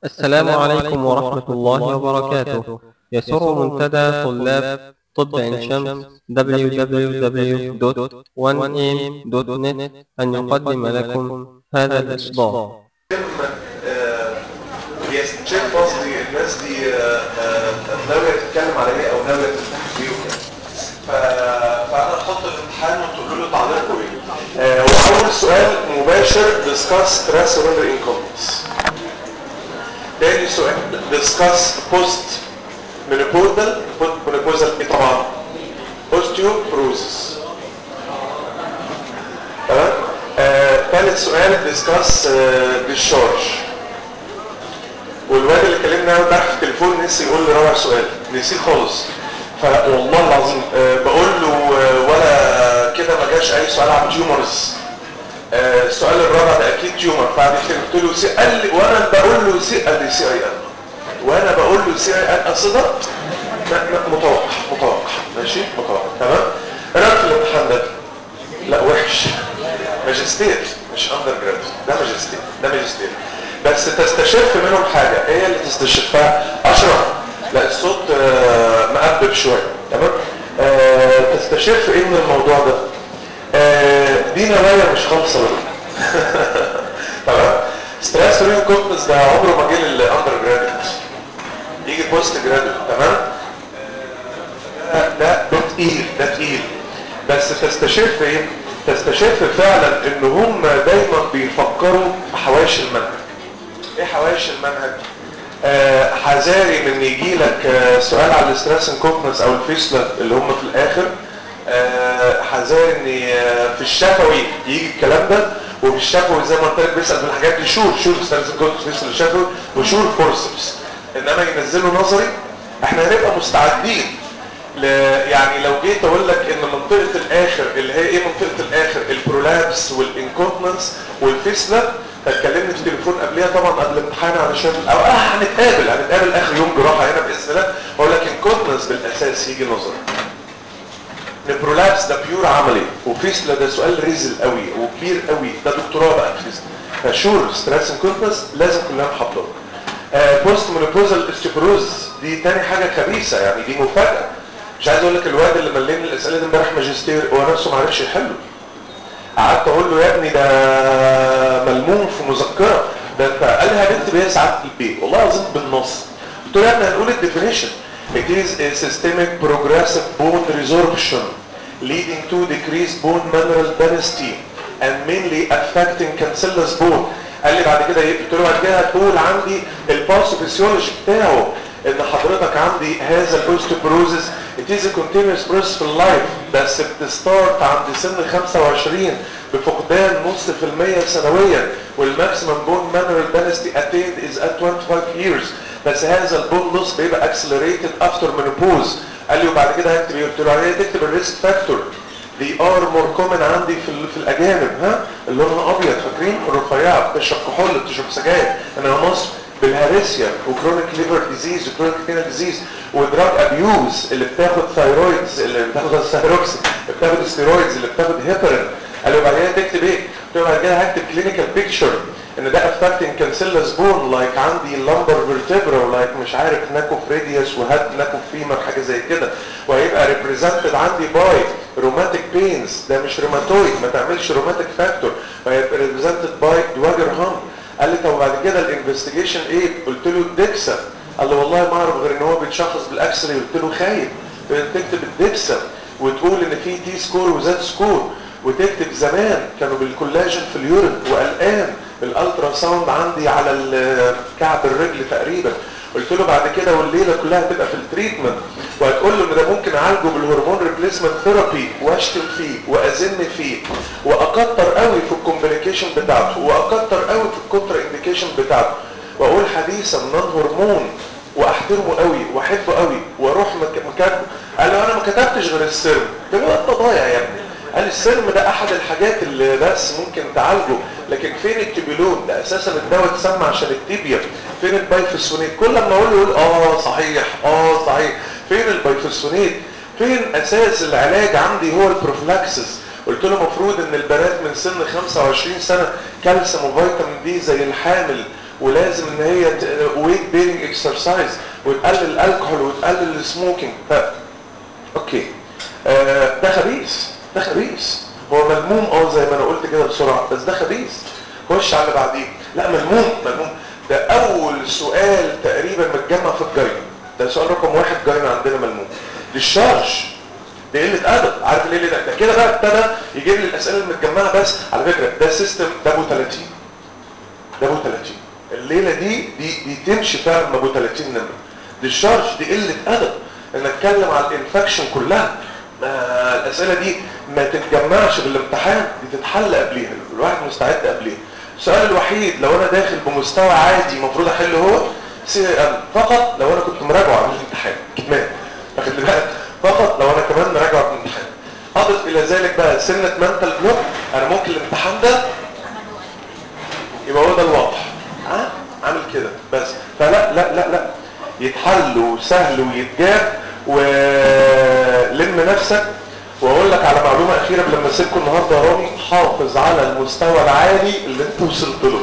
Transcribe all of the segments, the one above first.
السلام عليكم ورحمة الله وبركاته يسر منتدى طلاب طب عين شمس www.1am.net أن يقدم لكم هذا الإصدار يستشف قصدي الناس دي آه، آه، ناويه تتكلم على ايه او ناويه تفتح فيه وكده ف- فانا احط الامتحان وتقولوا له تعليقكم ايه آه، واول سؤال مباشر discuss stress under incompetence تاني سؤال discuss post menopausal post menopausal ايه طبعا osteoporosis تمام آه، ثالث سؤال discuss آه، discharge والواد اللي كلمنا امبارح في التليفون نسي يقول لي رابع سؤال نسيه خالص فوالله العظيم آه، بقول له آه، ولا كده ما جاش اي سؤال عن تيومرز آه، السؤال الرابع ده اكيد تيومر فبعد كده قلت له سي قال لي وانا بقول له سي قال لي سي اي ان وانا بقول له سي اي ان اصل ده م- م- متوقع متوقع ماشي متوقع تمام ايه رايك في الامتحان ده؟ لا وحش ماجستير مش اندر جراد ده ماجستير ده ماجستير بس تستشف منهم حاجه ايه اللي تستشفها اشرف لا الصوت آه، مقبب شويه تمام آه، تستشف ايه من الموضوع ده آه، دي نوايا مش خالصه بقى تمام ستريس ريو كومبنس ده عمره ما جه للاندر جراديوت يجي بوست جراديوت تمام ده ده ده تقيل ده تقيل بس تستشف ايه تستشف فعلا ان هم دايما بيفكروا في حواشي المنهج ايه حواشي المنهج آه حذاري من يجي لك آه سؤال على الاسترس انكومبنس او الفيسلا اللي هم في الاخر آه حذاري ان آه في الشفوي يجي الكلام ده وفي الشفوي زي ما قلت لك بيسال في الحاجات دي شور شور سترس انكومبنس فيسلا الشفوي وشور فورسبس انما ينزلوا نظري احنا هنبقى مستعدين ل... يعني لو جيت اقول لك ان منطقه الاخر اللي هي ايه منطقه الاخر البرولابس والانكونتنس والفيسلا اتكلمنا في التليفون قبلها طبعا قبل الامتحان علشان او اه هنتقابل هنتقابل اخر يوم جراحه هنا باذن الله اقول لك انكونتنس بالاساس يجي نظري البرولابس ده بيور عملي وفيسلا ده سؤال ريزل قوي وكبير قوي ده دكتوراه بقى فيسلا فشور ستريس انكونتنس لازم كلنا نحضره بوست مونوبوزال استيبروز دي تاني حاجه خبيثه يعني دي مفاجاه مش عايز اقول لك الواد اللي مليني الاسئله دي امبارح ماجستير هو نفسه ما عرفش يحله قعدت اقول له يا ابني ده ملموم في مذكره ده انت قالها يا بنت بهي ساعات البيت والله العظيم بالنص قلت له يا ابني هنقول الديفينيشن It is a systemic progressive bone resorption leading to decreased bone mineral density and mainly affecting cancellous bone قال لي بعد كده ايه قلت له بعد كده هتقول عندي الباثوفيسيولوجي بتاعه ان حضرتك عندي هذا الاوستوبروزس it is a continuous process في اللايف بس بتستارت عند سن 25 بفقدان نص في المية سنويا والماكسيمم بون مانرال دانستي attained is at 25 years بس هذا البون لوس بيبقى accelerated after menopause قال لي وبعد كده هكتب ايه؟ قلت له عليه تكتب الريسك فاكتور دي ار مور كومن عندي في ال- في الاجانب ها اللي لونها ابيض فاكرين الرفيعه بتشرب كحول بتشرب سجاير انا في مصر بالهارسيا وكرونيك ليفر ديزيز وكرونيك كينال ديزيز ودراج ابيوز اللي بتاخد ثايرويدز اللي بتاخد الثايروكسين اللي بتاخد ستيرويدز اللي بتاخد هيبرين قال له بعد كده تكتب ايه؟ قلت له بعد كده هكتب كلينيكال بيكتشر ان ده افكتنج كانسيلس بون لايك عندي لامبر فيرتبرا لايك مش عارف ناكو فريديوس وهاد ناكو فيمر حاجه زي كده وهيبقى ريبريزنتد عندي باي روماتيك بينز ده مش روماتويد ما تعملش روماتيك فاكتور وهيبقى ريبريزنتد باي دواجر هام قال لي طب وبعد كده الانفستيجيشن ايه قلت له الدكسا قال لي والله ما اعرف غير ان هو بيتشخص بالاكس راي قلت له خايب تكتب الدكسا وتقول ان في تي سكور وزاد سكور وتكتب زمان كانوا بالكولاجين في اليورين والان الالترا ساوند عندي على ال- كعب الرجل تقريبا قلت له بعد كده والليله كلها هتبقى في التريتمنت وهتقول له ان ده ممكن اعالجه بالهرمون ريبليسمنت ثيرابي واشتم فيه واذن فيه واكتر قوي في الكومبليكيشن بتاعته واكتر قوي في الكونترا انديكيشن بتاعته واقول حديثا نون هرمون واحترمه قوي واحبه قوي واروح مك- مكانه قال له انا ما كتبتش غير السرم قلت له انت ضايع يا ابني قال السرم ده احد الحاجات اللي بس ممكن تعالجه لكن فين التبيلون ده اساسا الدواء اتسمى عشان التibia فين البايفوسفونيت كل ما اقول له يقول اه صحيح اه صحيح فين البايفوسفونيت فين اساس العلاج عندي هو البروفلاكسس قلت له المفروض ان البنات من سن 25 سنه كالسيوم وفيتامين دي زي الحامل ولازم ان هي ويت بيرنج اكسرسايز وتقلل الكحول وتقلل السموكينج ف اوكي آه ده خبيث ده خبيث هو ملموم اه زي ما انا قلت كده بسرعه بس ده خبيث خش على اللي بعديه لا ملموم ملموم ده اول سؤال تقريبا متجمع في الجاين ده سؤال رقم واحد جاين عندنا ملموم للشارج دي قله ادب عارف ليه ده ده كده بقى ابتدى يجيب لي الاسئله المتجمعه بس على فكره ده سيستم ده ابو 30 ده ابو 30 الليله دي دي دي تمشي فعلا ابو 30 نمره دي الشارج دي قله ادب ان اتكلم على الانفكشن كلها ما الاسئله دي ما تتجمعش بالامتحان دي تتحل قبليها الواحد مستعد قبليها السؤال الوحيد لو انا داخل بمستوى عادي المفروض احله هو سي ام فقط لو انا كنت مراجعه على الامتحان كمان واخد بالك فقط لو انا كمان مراجعه على الامتحان اضف الى ذلك بقى سنه منتال بلوك انا ممكن الامتحان ده يبقى هو ده الواضح ها عامل كده بس فلا لا لا لا يتحل وسهل ويتجاب ولم نفسك واقول لك على معلومه اخيره قبل ما اسيبكم النهارده يا رامي حافظ على المستوى العالي اللي انت وصلت له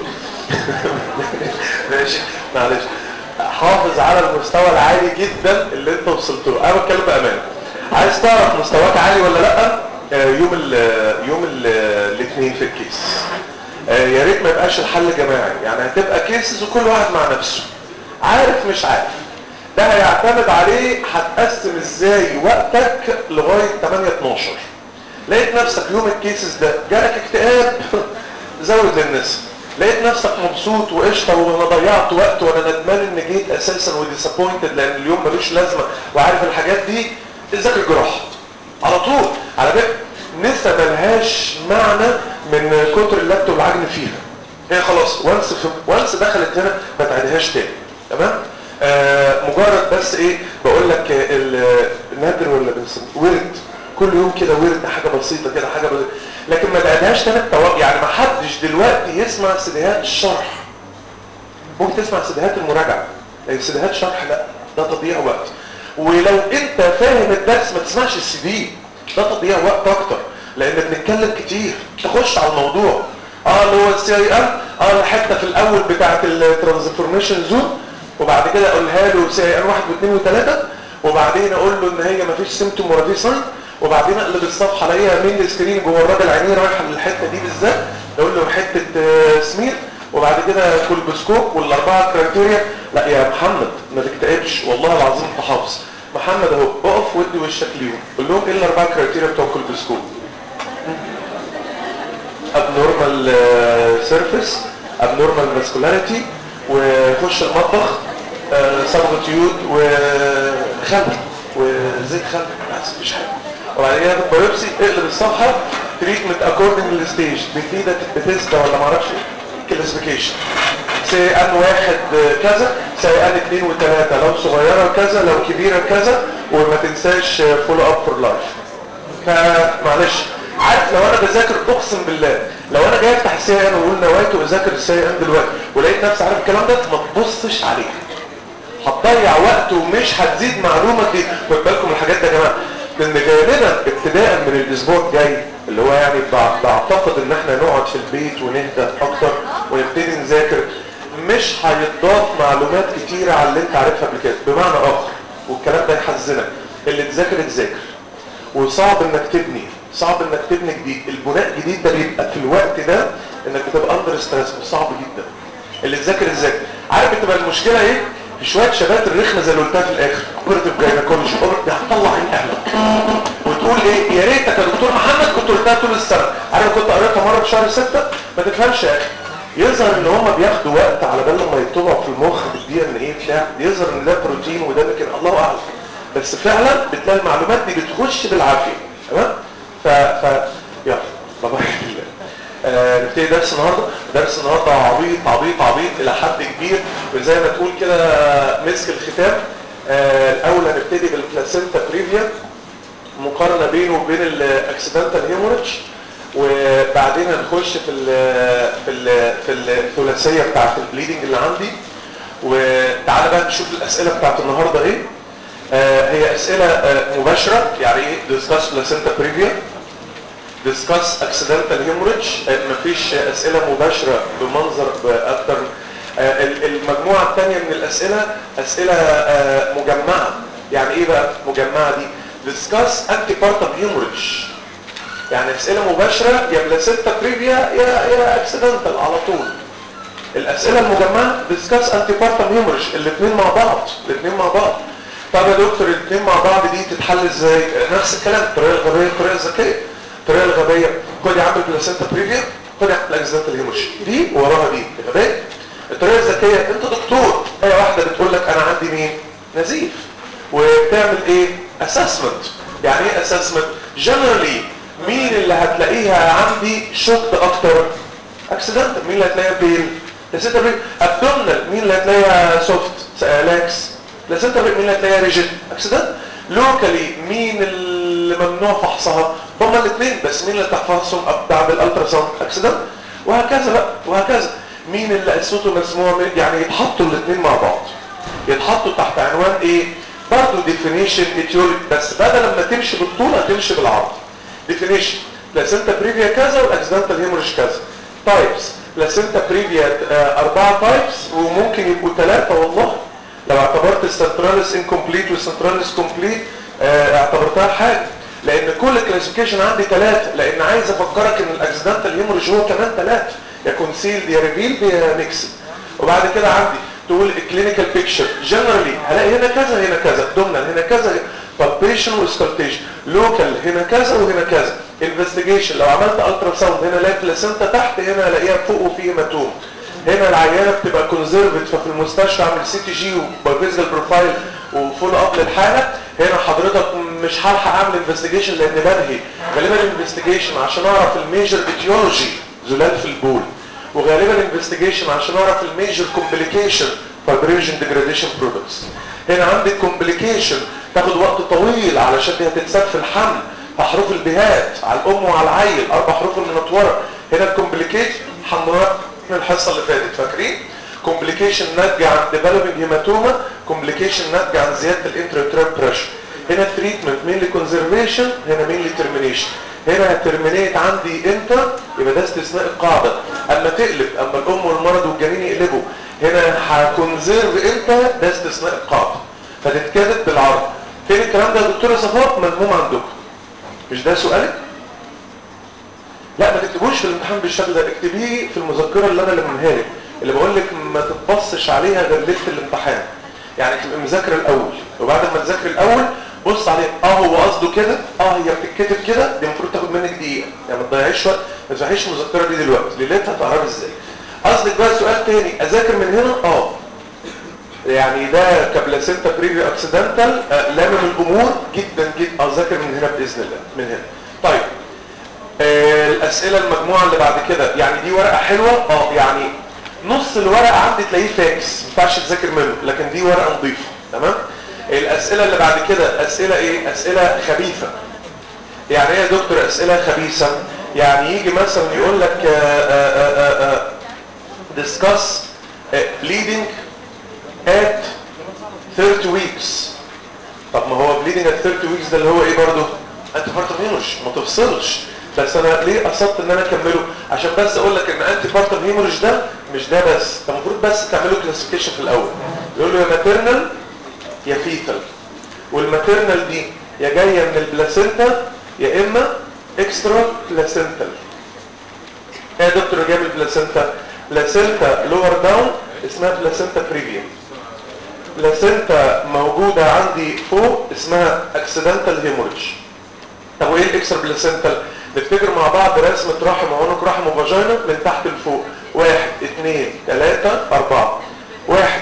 ماشي معلش حافظ على المستوى العالي جدا اللي انت وصلت له انا بتكلم بامانه عايز تعرف مستواك عالي ولا لا آه يوم ال يوم الاثنين في الكيس آه يا ريت ما يبقاش الحل جماعي يعني هتبقى كيسز وكل واحد مع نفسه عارف مش عارف ده هيعتمد عليه هتقسم ازاي وقتك لغايه 8 12 لقيت نفسك يوم الكيسز ده جالك اكتئاب زود للناس لقيت نفسك مبسوط وقشطه وانا ضيعت وقت وانا ندمان ان جيت اساسا وديسابوينتد لان اليوم ملوش لازمه وعارف الحاجات دي ذاكر جراحه على طول على فكره نسا ملهاش معنى من كتر اللبت والعجن فيها هي خلاص وانس وانس دخلت هنا ما تعيدهاش تاني تمام آه مجرد بس ايه بقول لك النادر ولا بنسميه ورد كل يوم كده ورد حاجه بسيطه كده حاجه بسيطة. لكن ما تعيدهاش تاني التوقع يعني ما حدش دلوقتي يسمع سيديهات الشرح ممكن تسمع سيديهات المراجعه لكن سيديهات الشرح لا ده تضييع وقت ولو انت فاهم الدرس ما تسمعش السي دي ده تضييع وقت اكتر لان بنتكلم كتير تخش على الموضوع اه اللي هو السي اي ام اه الحته في الاول بتاعه الترانسفورميشن زون وبعد كده اقولها له سي اي ام واحد واثنين وثلاثه وبعدين اقول له ان هي ما فيش سيمتوم ولا في ساين وبعدين اقلب الصفحه الاقيها مين سكرين جوه الراجل عينيه رايحه للحته دي بالذات اقول له حته سمير وبعد كده كولبسكوب والاربعه كرايتيريا لا يا محمد ما تكتئبش والله العظيم انت حافظ محمد اهو اقف ودي وشك ليهم قول لهم ايه الاربعه كرايتيريا بتوع كولبسكوب ابنورمال سيرفيس ابنورمال ماسكولاريتي وخش المطبخ صبغه يود وخل وزيت خل بس مفيش حاجه وبعدين ياخد بايوبسي اقلب الصفحه تريتمنت اكوردنج للستيج بتفيدك بتستا ولا معرفش ايه كلاسيفيكيشن سي ان واحد كذا سي ان اثنين وثلاثه لو صغيره كذا لو كبيره كذا وما تنساش فولو اب فور لايف فمعلش عارف لو انا بذاكر اقسم بالله لو انا جاي افتح السي ان واقول نويت واذاكر السي ان دلوقتي ولقيت نفسي عارف الكلام ده ما تبصش عليه هتضيع وقت ومش هتزيد معلومه دي خد بالكم من الحاجات دي يا جماعه لان غالبا ابتداء من الاسبوع الجاي اللي هو يعني بعتقد ان احنا نقعد في البيت ونهدى اكتر ونبتدي نذاكر مش هيتضاف معلومات كتيرة على اللي انت عارفها قبل كده بمعنى اخر والكلام ده يحزنك اللي تذاكر تذاكر وصعب انك تبني صعب انك تبني جديد البناء الجديد ده بيبقى في الوقت ده انك بتبقى اندر ستريس صعب جدا اللي تذاكر تذاكر عارف بتبقى المشكله ايه في شويه شبات الرخمه زي اللي قلتها في الاخر اوبرتيف جاينكولوجي دي هتطلع عين اهلك وتقول ايه يا ريتك يا دكتور محمد كنت قلتها طول السنه عارف كنت قريتها مره في شهر 6 ما تفهمش يا اخي يظهر ان هم بياخدوا وقت على بال لما يطبعوا في المخ بالدي ان ايه بتاع يظهر ان ده بروتين وده لكن الله اعلم بس فعلا بتلاقي المعلومات دي بتخش بالعافيه تمام ف ف يلا بابا الله آه نبتدي درس النهارده درس النهارده عبيط عبيط عبيط الى حد كبير وزي ما تقول كده مسك الختام آه الاول هنبتدي بالبلاسينتا بريفيا مقارنه بينه وبين الاكسيدنتال هيموريدج وبعدين هنخش في ال في ال في الثلاثيه بتاعه البليدنج اللي عندي وتعالى بقى نشوف الاسئله بتاعه النهارده ايه آه هي اسئله آه مباشره يعني ايه ديسكاس بلاسينتا بريفيا ديسكاس اكسيدنتال هيموريدج مفيش اسئله مباشره بمنظر اكتر آه ال- المجموعة الثانية من الأسئلة أسئلة آه مجمعة يعني إيه بقى مجمعة دي discuss antepartum hemorrhage يعني أسئلة مباشرة يا بلاسينتا بريفيا يا يا اكسيدنتال على طول الأسئلة المجمعة discuss antepartum hemorrhage الاثنين مع بعض الاثنين مع بعض طب يا دكتور الاثنين مع بعض دي تتحل ازاي نفس الكلام الطريقة الغبية الطريقة الذكية الطريقة الغبية خد يا عم البلاسينتا بريفيا خد يا عم الاكسيدنتال هيموريج دي وراها دي غبية الطريقة الذكية انت دكتور اي واحدة بتقول لك انا عندي مين نزيف وبتعمل ايه اسسمنت يعني ايه اسسمنت جنرالي مين اللي هتلاقيها عندي شوكت اكتر اكسيدنت مين اللي هتلاقيها بين لاسنتا بريك ابدومنال مين اللي هتلاقيها سوفت لاكس لاسنتا بريك مين اللي هتلاقيها ريجيد اكسيدنت لوكالي مين اللي ممنوع فحصها هما الاثنين بس مين اللي تحفظهم بعد الالترا ساوند اكسيدنت وهكذا بقى وهكذا مين اللي قسوته مسموع مين يعني يتحطوا الاثنين مع بعض يتحطوا تحت عنوان ايه برضه ديفينيشن اتيولوجي بس بدل لما تمشي بالطول هتمشي بالعرض ديفينيشن بلاسينتا بريفيا كذا والاكسيدنتال هيموريج كذا تايبس بلاسينتا بريفيا آه، أربعة تايبس وممكن يبقوا ثلاثة والله لو اعتبرت السنتراليس انكمبليت والسنتراليس كومبليت اعتبرتها حاجة لان كل كلاسيفيكيشن عندي ثلاثة لان عايز افكرك ان الاكسيدنتال هيموريج هو كمان ثلاثة يا كونسيلد يا ريفيلد يا ميكسد وبعد كده عندي تقول الكلينيكال بيكتشر جنرالي هلاقي هنا كذا هنا كذا دومنال هنا كذا بالبيشن وسكالتيشن لوكال هنا كذا وهنا كذا انفستيجيشن لو عملت الترا ساوند هنا الاقي بلاسنتا تحت هنا الاقيها فوق وفي هيماتوم هنا العيانه بتبقى كونزرفت ففي المستشفى اعمل سي تي جي وبايفيزيكال بروفايل وفول اب للحاله هنا حضرتك مش هلحق اعمل انفستيجيشن لان بنهي غالبا الانفستيجيشن عشان اعرف الميجر اتيولوجي زلال في البول وغالبا انفستيجيشن عشان اعرف الميجر كومبليكيشن فايبريشن ديجراديشن برودكتس هنا عندي كومبليكيشن تاخد وقت طويل علشان دي هتتساب في الحمل حروف البهات على الام وعلى العيل اربع حروف المنطوره هنا الكومبليكيشن حمراء من الحصه اللي فاتت فاكرين كومبليكيشن ناتجه عن ديفلوبينج هيماتوما كومبليكيشن ناتجه عن زياده الانتراتراب بريشر هنا التريتمنت مين لكونزرفيشن هنا مين لترمينيشن هنا هترمينيت عندي امتى يبقى ده استثناء القاعده اما تقلب اما الام والمرض والجنين يقلبوا هنا هكونزرف امتى ده استثناء القاعده فتتكتب بالعرض فين الكلام ده يا دكتوره صفاء ملموم عندكم مش ده سؤالك لا ما تكتبوش في الامتحان بالشكل ده اكتبيه في المذكره اللي انا لمنها لك اللي بقول لك ما تتبصش عليها غير ليله الامتحان يعني تبقى مذاكره الاول وبعد ما تذاكر الاول بص عليه اه هو قصده كده اه هي بتتكتب كده دي المفروض تاخد منك دقيقه يعني ما تضيعيش وقت ما تفتحيش المذكره دي دلوقتي ليلتها تعرفي ازاي قصدك بقى سؤال تاني اذاكر من هنا اه يعني ده كبلاسينتا بريفي اكسيدنتال آه لامم الامور جدا جدا اذاكر من هنا باذن الله من هنا طيب آه الاسئله المجموعه اللي بعد كده يعني دي ورقه حلوه اه يعني نص الورقه عندي تلاقيه فاكس ما ينفعش تذاكر منه لكن دي ورقه نظيفه تمام الاسئله اللي بعد كده اسئله ايه اسئله خبيثه يعني ايه يا دكتور اسئله خبيثه يعني يجي مثلا يقول لك discuss bleeding at 30 weeks طب ما هو bleeding at 30 weeks ده اللي هو ايه برضه انت بارتم ما تفصلش بس انا ليه قصدت ان انا اكمله عشان بس اقول لك ان انتي بارتم هيموريج ده مش ده بس انت المفروض بس تعمله كلاسيفيكيشن في الاول يقول له يا ماتيرنال يا فيتال والماتيرنال دي يا جايه من البلاسينتا يا اما اكسترا بلاسينتال ايه يا دكتور جايه من البلاسينتا بلاسينتا لور داون اسمها بلاسينتا بريفيا بلاسينتا موجوده عندي فوق اسمها اكسيدنتال هيموريج طب وايه الاكسترا بلاسينتال نفتكر مع بعض رسمة رحم وعنق رحم وفاجينا من تحت لفوق واحد اثنين ثلاثة اربعة واحد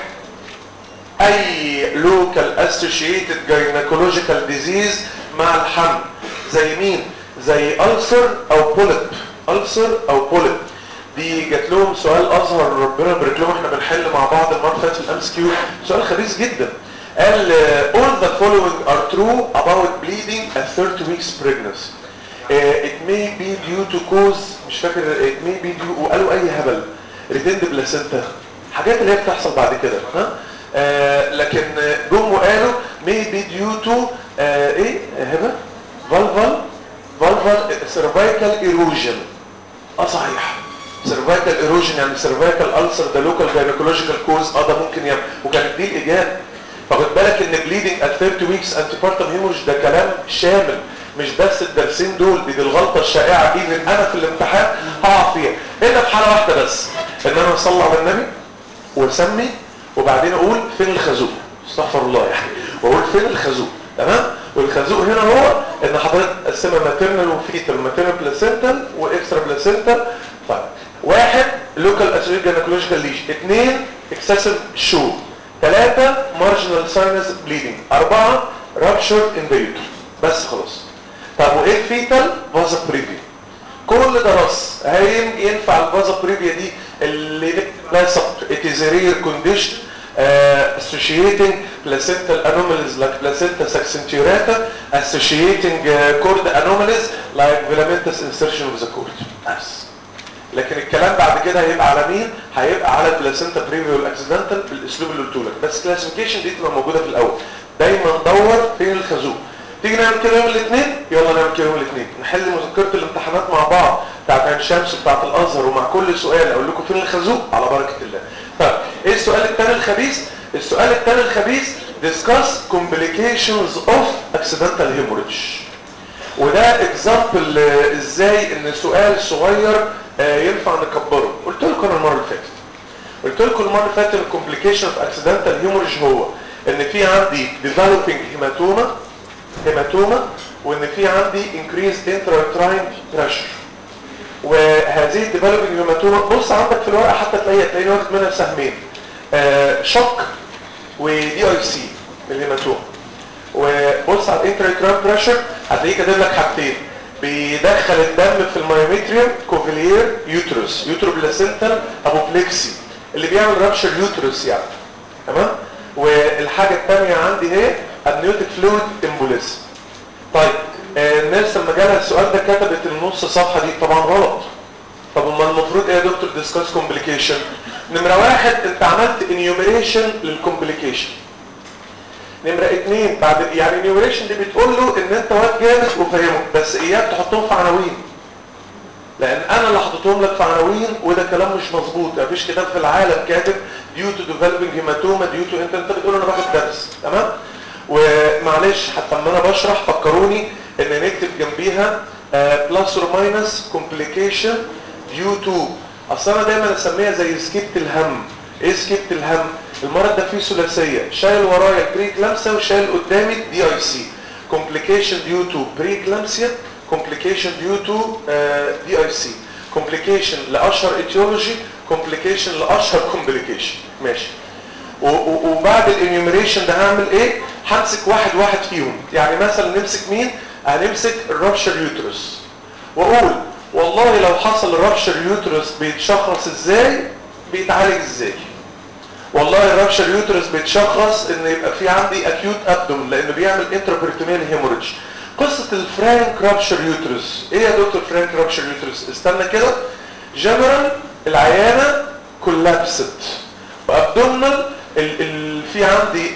اي لوكال اسوشيتد جاينيكولوجيكال ديزيز مع الحمل زي مين زي ألسر او بوليب ألسر او بوليب دي جات لهم سؤال ازهر ربنا يبارك لهم احنا بنحل مع بعض المره اللي فاتت في الام كيو سؤال خبيث جدا قال all the following are true about bleeding at 30 weeks pregnancy uh, it may be due to cause مش فاكر it may be due وقالوا اي هبل ريتند بلاسنتا حاجات اللي هي بتحصل بعد كده ها آه لكن جم وقالوا may be due to آه ايه هبه فالفال فالفال cervical erosion اه صحيح سيرفايكال ايروجن يعني سيرفايكال السر ده لوكال جاينيكولوجيكال كوز اه ده ممكن يعمل وكانت دي الاجابه فخد بالك ان بليدنج ات 30 ويكس انتي بارتم هيمورج ده كلام شامل مش بس الدرسين دول دي, دي الغلطه الشائعه دي ان انا في الامتحان هقع فيها الا في حاله واحده بس ان انا اصلي على النبي واسمي وبعدين اقول فين الخازوق استغفر الله يعني واقول فين الخازوق تمام والخازوق هنا هو ان حضرتك تقسمها ماتيرنال وفيتال ماتيرنال بلاسنتال واكسترا بلاسنتال طيب واحد لوكال اسويد جينيكولوجيكال ليش اثنين اكسسيف شو ثلاثة مارجنال ساينس بليدنج أربعة رابشر ان ذا يوتر بس خلاص طب وايه الفيتال فازا بريفيا كل ده رص هيم ينفع الفازا بريفيا دي اللي لا سب it is a rare condition uh, associating placental anomalies like placenta saxenturata associating uh, cord anomalies like filamentous insertion of the cord بس لكن الكلام بعد كده هيبقى على مين هيبقى على البلاسنتا بريفيو والاكسيدنتال بالاسلوب اللي قلت لك بس كلاسيفيكيشن دي تبقى موجوده في الاول دايما دور فين الخازوق تيجي نعمل كده يوم الاثنين يلا نعمل كده يوم الاثنين نحل مذكره الامتحانات مع بعض بتاعت عين شمس بتاعت الازهر ومع كل سؤال اقول لكم فين الخازوق على بركه الله طيب ايه السؤال الثاني الخبيث السؤال الثاني الخبيث discuss complications of accidental hemorrhage وده اكزامبل ازاي ان سؤال صغير ينفع نكبره قلت لكم انا المره اللي فاتت قلت لكم المره اللي فاتت الكومبليكيشن اوف اكسيدنتال هيموريج هو ان في عندي ديفلوبينج هيماتوما هيماتوما وان في عندي increased intrauterine pressure وهذه الديفلوبينج هيماتوما بص عندك في الورقه حتى تلاقيها تلاقيني واخد منها سهمين آه شوك ودي اي سي الهيماتوما وبص على الانترايترال بريشر هتلاقيه كاتب لك حاجتين بيدخل الدم في المايوميتريوم كوفيلير يوترس يوترو بلاسنتال ابوبلكسي اللي بيعمل رابشر يوترس يعني تمام والحاجه الثانيه عندي هي امنيوتيك فلويد امبوليزم طيب آه الناس لما جالها السؤال ده كتبت النص صفحه دي طبعا غلط طب امال المفروض ايه يا دكتور ديسكاس كومبليكيشن نمره واحد انت عملت انيوميريشن للكومبليكيشن نمرة اتنين بعد يعني النيوريشن دي بتقول له ان انت واد جامد وفاهمه بس اياك تحطهم في عناوين لان انا اللي حطيتهم لك في عناوين وده كلام مش مظبوط مفيش كتاب في العالم كاتب ديو تو ديفلوبينج هيماتوما ديو تو انت انت بتقول انا باخد درس تمام ومعلش حتى لما انا بشرح فكروني ان نكتب جنبيها بلس اور ماينس كومبليكيشن ديو تو اصل انا دايما اسميها زي سكيبت الهم ايه سكيبت الهم المرض ده فيه ثلاثيه شايل ورايا البري كلامسيا وشايل قدامي دي اي سي كومبليكيشن ديو تو بري كلامسيا كومبليكيشن ديو تو دي اي سي كومبليكيشن لاشهر ايتيولوجي كومبليكيشن لاشهر كومبليكيشن ماشي وبعد الانيوميريشن ده هعمل ايه همسك واحد واحد فيهم يعني مثلا نمسك مين هنمسك الرابشر يوترس واقول والله لو حصل الرابشر يوترس بيتشخص ازاي بيتعالج ازاي والله الرابشر يوترس بيتشخص ان يبقى في عندي اكيوت ابدومن لانه بيعمل انتربريتونيال هيموريدج قصه الفرانك رابشر يوترس ايه يا دكتور فرانك رابشر يوترس استنى كده جنرال العيانه كولابست وابدومنال ال ال في عندي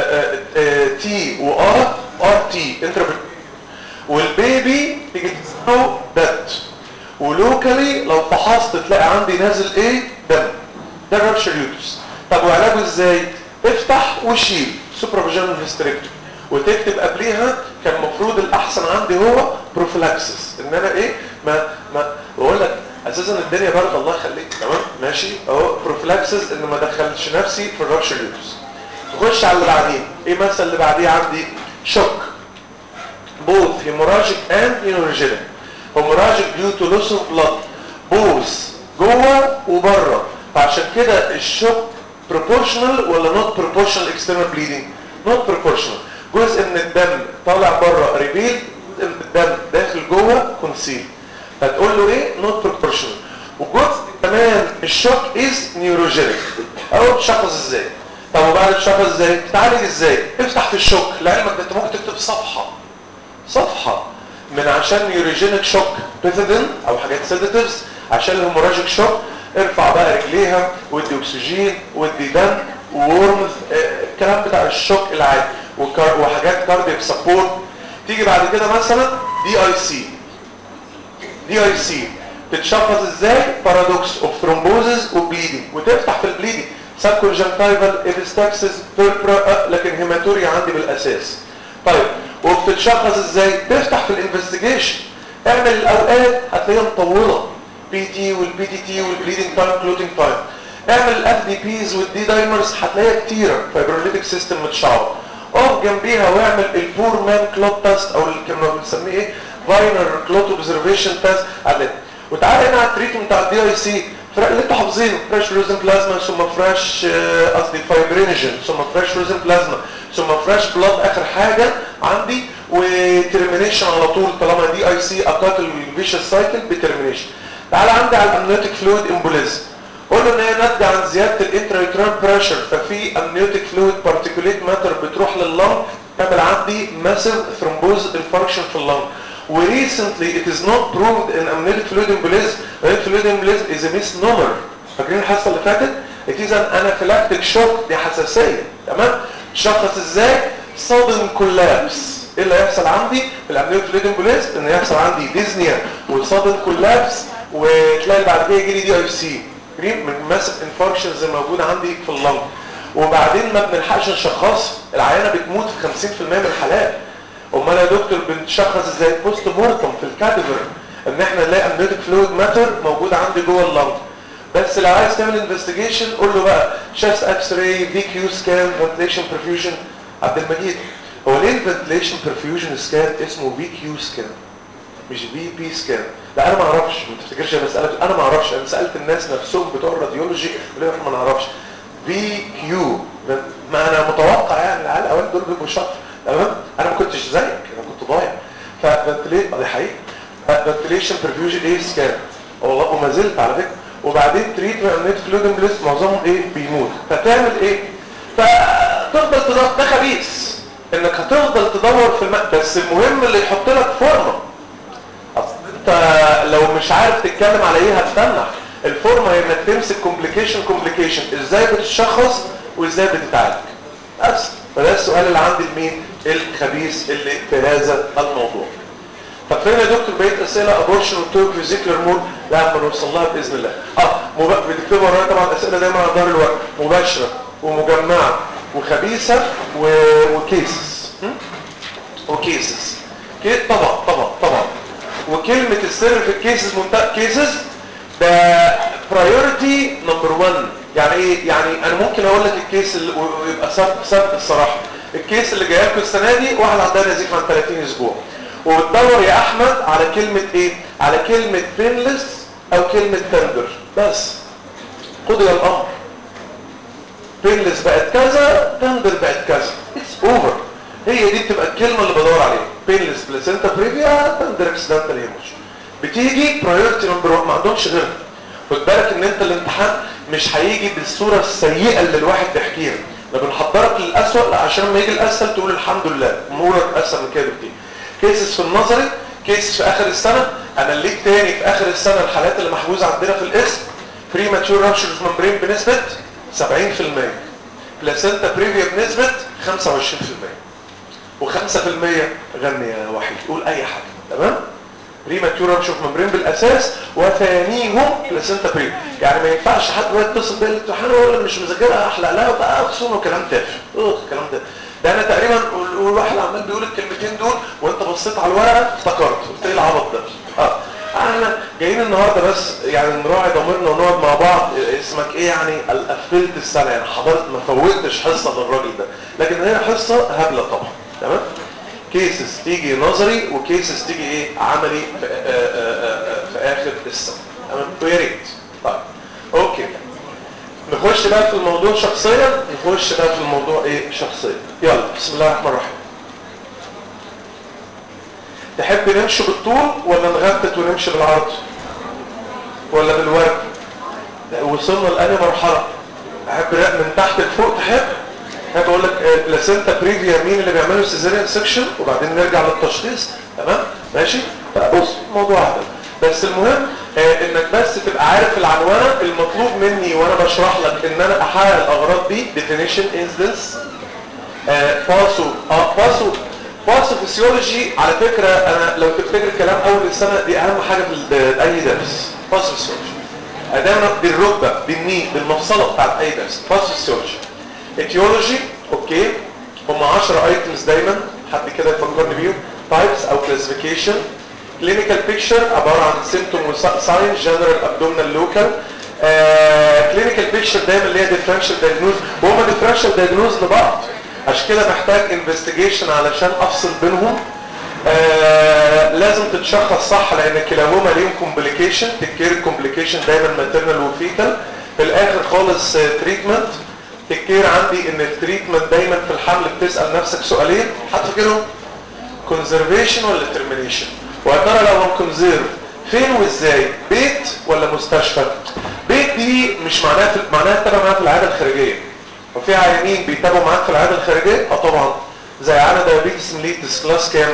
تي وار ار تي انتربريتونيال والبيبي تيجي تسمعه دت ولوكالي لو فحصت تلاقي عندي نازل ايه دم ده الرابشر يوترس طب وعلاجه ازاي افتح وشيل سوبرفيجنال هيستريكتومي وتكتب قبليها كان المفروض الاحسن عندي هو بروفلاكسس ان انا ايه ما ما بقول لك اساسا الدنيا برد الله يخليك تمام ماشي اهو بروفلاكسس ان ما ادخلش نفسي في الرابشر يوترس نخش على اللي بعديه ايه مثلا اللي بعديه عندي شوك both hemorrhagic and hemorrhagic hemorrhagic due to loss of blood both جوه وبره فعشان كده الشوك proportional ولا not proportional external bleeding not proportional جزء من الدم طالع بره ريبيل جزء من الدم داخل جوه كونسيل فتقول له ايه not proportional وجزء كمان الشوك is neurogenic او تشخص ازاي طب وبعد تشخص ازاي تتعالج ازاي افتح في الشوك لعلمك انت ممكن تكتب صفحه صفحه من عشان نيوروجينيك شوك بيثيدين او حاجات سيداتيفز عشان الهيموراجيك شوك ارفع بقى رجليها ودي اكسجين ودي دم وورمز الكلام بتاع الشوك العادي وحاجات كاردياك سبورت تيجي بعد كده مثلا دي اي سي دي اي سي تتشخص ازاي بارادوكس اوف ثرومبوزز وبليدنج وتفتح في البليدنج سبكونجنتايفال ابيستاكسس بيربرا لكن هيماتوريا عندي بالاساس طيب وبتتشخص ازاي تفتح في الانفستيجيشن اعمل الاوقات هتلاقيها مطوله بي تي والبي تي تي والبليدنج تايم كلوتنج تايم اعمل الاف دي بيز والدي دايمرز هتلاقيها كتيره فايبروليتيك سيستم متشعب اقف جنبيها واعمل البور مان كلوت تيست او اللي كنا بنسميه ايه فاينر كلوت اوبزرفيشن تيست عليه وتعالى هنا على التريتمنت بتاع الدي اي سي اللي انتوا حافظينه فريش روزن بلازما ثم فريش قصدي فايبرينجن ثم فريش روزن بلازما ثم فريش بلاد اخر حاجه عندي وترمينيشن على طول طالما دي اي سي اقاتل الفيشس سايكل بترمينيشن تعالى عندي على الامنيوتيك فلويد امبوليزم قول له ان هي ناتجه عن زياده الانترايترال بريشر ففي امنيوتيك فلويد بارتيكوليت ماتر بتروح لللنج تعمل عندي ماسيف ثرومبوز انفاركشن في اللنج وريسنتلي it is not proved in amniotic fluid embolism amniotic fluid embolism is a misnomer فاكرين الحصه اللي فاتت it is an anaphylactic shock دي حساسيه تمام تشخص ازاي sudden collapse ايه اللي هيحصل عندي في الامنيوتيك فلويد امبوليزم ان يحصل عندي ديزنيا وسادن كولابس وتلاقي بعد كده يجي لي دي اي سي من ماسف انفاركشنز الموجوده عندي في اللنج وبعدين ما بنلحقش نشخص العيانه بتموت في 50% من الحالات امال يا دكتور بنشخص ازاي بوست مورتم في الكادفر ان احنا نلاقي امنيوتيك فلويد ماتر موجود عندي جوه اللنج بس لو عايز تعمل انفستيجيشن قول له بقى شاست اكس راي في كيو سكان فنتليشن برفيوجن عبد المجيد هو ليه الفنتليشن برفيوجن سكان اسمه في كيو سكان مش في بي سكان لا انا ما اعرفش ما تفتكرش انا سالت انا ما اعرفش انا سالت الناس نفسهم بتوع الراديولوجي قالوا لي احنا ما نعرفش في كيو ما انا متوقع يعني العيال الاوائل دول بيبقوا شاطر تمام انا ما كنتش زيك انا كنت ضايع ففنتليت دي حقيقه فنتليشن برفيوجن ايه سكان والله وما زلت على فكره وبعدين تريتمنت نت فلويد امبليس معظمهم ايه بيموت فتعمل ايه فتفضل تدور ده خبيث انك هتفضل تدور في الماء بس المهم اللي يحط لك فورمه اصل انت لو مش عارف تتكلم على ايه هتفنح الفورمه هي انك تمسك كومبليكيشن كومبليكيشن ازاي بتتشخص وازاي بتتعالج بس فده السؤال اللي عندي لمين الخبيث اللي في هذا الموضوع طب فين يا دكتور بقيت اسئله ابورشن وتوك فيزيكلر مود لا ما نوصل لها باذن الله اه مب... بتكتبوا ورايا طبعا الاسئله دايما على ظهر الورق مباشره ومجمعه وخبيثه و... وكيسز وكيسز كي... طبعا طبعا طبعا وكلمه السر في الكيسز منتهى كيسز ده برايورتي نمبر 1 يعني ايه يعني انا ممكن اقول لك الكيس اللي ويبقى ثابت الصراحه الكيس اللي جاي لكم السنه دي واحد عندها نزيف عن 30 اسبوع وبتدور يا احمد على كلمة ايه على كلمة بينلس او كلمة تندر بس قضي الامر بينلس بقت كذا تندر بقت كذا اتس اوفر هي دي بتبقى الكلمة اللي بدور عليها بينلس بلاسنتا بريفيا تندر اكسيدنتال هيموش بتيجي برايورتي نمبر 1 ما عندهمش غيرها خد بالك ان انت الامتحان مش هيجي بالصورة السيئة اللي الواحد بيحكيها ده بنحضرك للأسوأ لا عشان لما يجي الأسهل تقول الحمد لله امورك اسهل من كده بكتير كيسز في النظري كيس في اخر السنة انا ليك تاني في اخر السنة الحالات اللي محجوزة عندنا في الاسم بري ماتيور رابشر ممبرين بنسبة 70% بلاسنتا بريفيا بنسبة 25% و5% غني يا وحيد قول اي حاجة تمام بري ماتيور رابشر ممبرين بالاساس وثانيهم بلاسنتا بري يعني ما ينفعش حد بقى يتصل بيا الامتحان ولا مش مذاكرها احلق لها وبقى خصوم وكلام تافه اه الكلام ده ده انا تقريبا والواحد عمال بيقول الكلمتين دول وانت بصيت على الورقه افتكرت قلت ايه العبط ده اه احنا جايين النهارده بس يعني نراعي ضميرنا ونقعد مع بعض اسمك ايه يعني قفلت السنه يعني حضرت ما فوتش حصه للراجل ده لكن هي حصه هبله طبعا تمام كيسز تيجي نظري وكيسز تيجي ايه عملي في, آآ آآ في اخر السنه تمام ويا ريت طيب اوكي نخش بقى في الموضوع شخصيا نخش بقى في الموضوع ايه شخصيا يلا بسم الله الرحمن الرحيم تحب نمشي بالطول ولا نغتت ونمشي بالعرض ولا بالورد وصلنا لأني مرحلة احب من تحت لفوق تحب احب اقول لك بلاسنتا بريفيا مين اللي بيعملوا سيزيريان سكشن وبعدين نرجع للتشخيص تمام ماشي بص موضوع هذا بس المهم آه انك بس تبقى عارف العنوانه المطلوب مني وانا بشرح لك ان انا احقق الاغراض دي definition instance آه باسو اه باسو باسو فيسيولوجي على فكره انا لو تفتكر الكلام اول السنه دي اهم حاجه في اي درس باس فيسيولوجي ادام دي الركبه دي الني دي المفصله بتاعت اي درس باس فيسيولوجي اتيولوجي اوكي هم 10 ايتمز دايما حد كده يفكرني بيهم تايبس او كلاسيفيكيشن كلينيكال بيكتشر عباره عن سيمتوم وساين جنرال ابدومينال لوكال كلينيكال بيكتشر دايما اللي هي ديفرنشال دايجنوز وهم ديفرنشال دايجنوز لبعض عشان كده محتاج انفستيجيشن علشان افصل بينهم آه لازم تتشخص صح لان كلاهما ليهم كومبليكيشن تكير الكومبليكيشن دايما ماتيرنال وفيتال في الاخر خالص تريتمنت تكير عندي ان التريتمنت دايما في الحمل بتسال نفسك سؤالين حد فاكرهم كونزرفيشن ولا ترمينيشن ويا ترى لو هنكونزيرف فين وازاي بيت ولا مستشفى بيت دي مش معناها في معناها تتابع معاها في العياده الخارجيه وفي عيانين بيتابعوا معاك في العياده الخارجيه اه طبعا زي عيانه دايابيتس ميليتس كلاس كام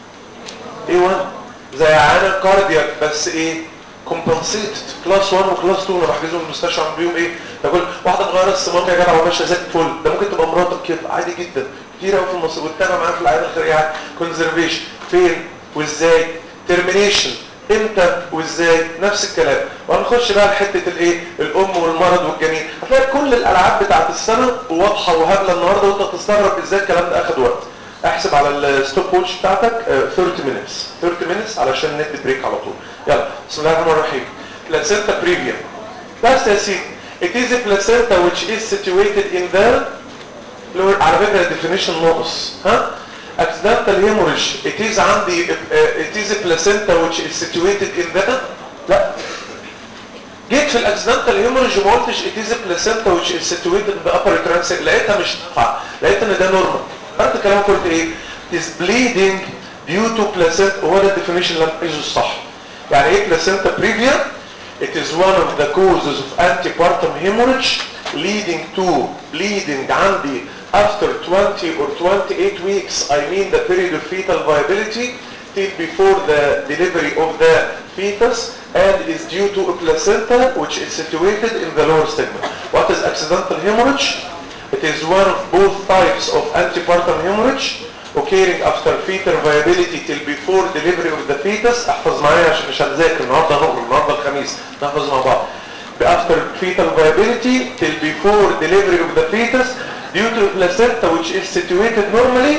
ايوه زي عيانه كاردياك بس ايه كومبنسيتد كلاس 1 وكلاس 2 انا بحجزهم في المستشفى اعمل بيهم ايه بقول واحده مغيره الصمام يا جدع وماشيه زي الفل ده ممكن تبقى مراتك كده عادي جدا كتير قوي في مصر وتتابع معاها في العياده الخارجيه كونزرفيشن فين وازاي ترمينيشن امتى وازاي نفس الكلام وهنخش بقى لحته الايه الام والمرض والجنين هتلاقي كل الالعاب بتاعت السنه واضحه وهبله النهارده وانت تستغرب ازاي الكلام ده اخد وقت احسب على الستوب ووتش بتاعتك uh, 30 minutes 30 minutes علشان ندي بريك على طول يلا بسم الله الرحمن الرحيم placenta previa بس يا سيدي it is a placenta which is situated in the lower على فكره definition ناقص ها accidental hemorrhage it is عندي uh, it is a placenta which is situated in the لا جيت في الاكسيدنتال هيموريج وما قلتش it is a placenta which is situated in the upper uterine لقيتها مش نافعه لقيت ان ده نورمال قلت كلام قلت ايه is bleeding due to placenta هو ده الديفينيشن اللي انا عايزه الصح يعني ايه placenta previa it is one of the causes of antepartum hemorrhage leading to bleeding عندي after 20 or 28 weeks I mean the period of fetal viability till before the delivery of the fetus and is due to a placenta which is situated in the lower segment. What is accidental hemorrhage? It is one of both types of antepartum hemorrhage occurring after fetal viability till before delivery of the fetus. احفظ معايا عشان مش هنذاكر النهارده نقرا النهارده الخميس نحفظ مع بعض. After fetal viability till before delivery of the fetus due to a placenta which is situated normally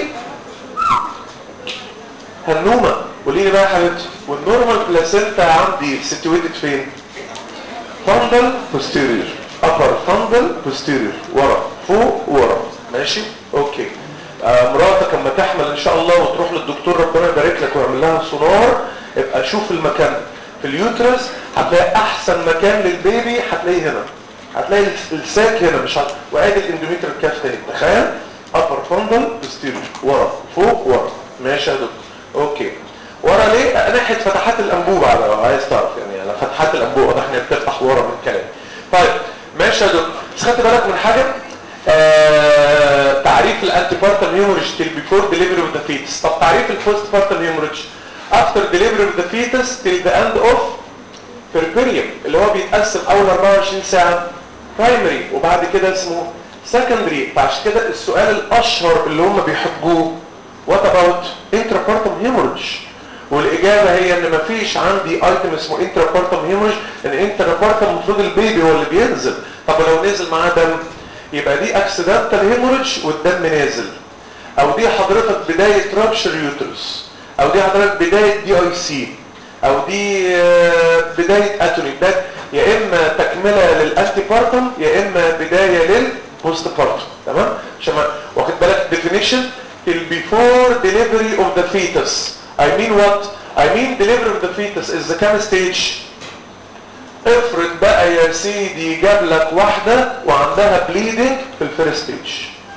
هنومة قولي لي بقى يا حبيبتي والنورمال بلاسينتا عندي سيتويتد فين فندل posterior upper فندل posterior ورا فوق ورا ماشي اوكي آه مراتك اما تحمل ان شاء الله وتروح للدكتور ربنا يبارك لك ويعمل لها سونار ابقى شوف المكان في اليوترس هتلاقي احسن مكان للبيبي هتلاقيه هنا هتلاقي الساك هنا مش هت... وادي الاندوميتر الكاف تاني تخيل upper فندل posterior ورا فوق ورا ماشي يا دكتور اوكي ورا ليه ناحيه فتحات الانبوبه على لو عايز تعرف يعني على فتحات الانبوبه واضح ان بتفتح ورا من الكلام طيب ماشي يا دكتور بس خدت بالك من حاجه آه تعريف الانتي بارتم هيموريج تيل بيفور ديليفري اوف ذا فيتس طب تعريف البوست بارتم هيموريج افتر ديليفري اوف ذا فيتس تيل ذا اند اوف بيربيريوم اللي هو بيتقسم اول 24 ساعه برايمري وبعد كده اسمه سكندري فعشان كده السؤال الاشهر اللي هم بيحبوه وات اباوت انترابارتم هيموريج والاجابه هي ان مفيش عندي ايتم اسمه انترابارتم هيموريج لان انترابارتم المفروض البيبي هو اللي بينزل طب لو نزل معاه دم يبقى دي اكسيدنتال هيموريج والدم نازل او دي حضرتك بدايه رابشر يوترس او دي حضرتك بدايه دي اي سي او دي بدايه اتوني ده يا اما تكمله للانتي بارتم يا اما بدايه للبوست بارتم تمام عشان واخد بالك ديفينيشن till before delivery of the fetus. I mean what? I mean delivery of the fetus is the كام stage? افرض بقى يا سيدي جاب لك واحدة وعندها bleeding في الفيرست ستيج.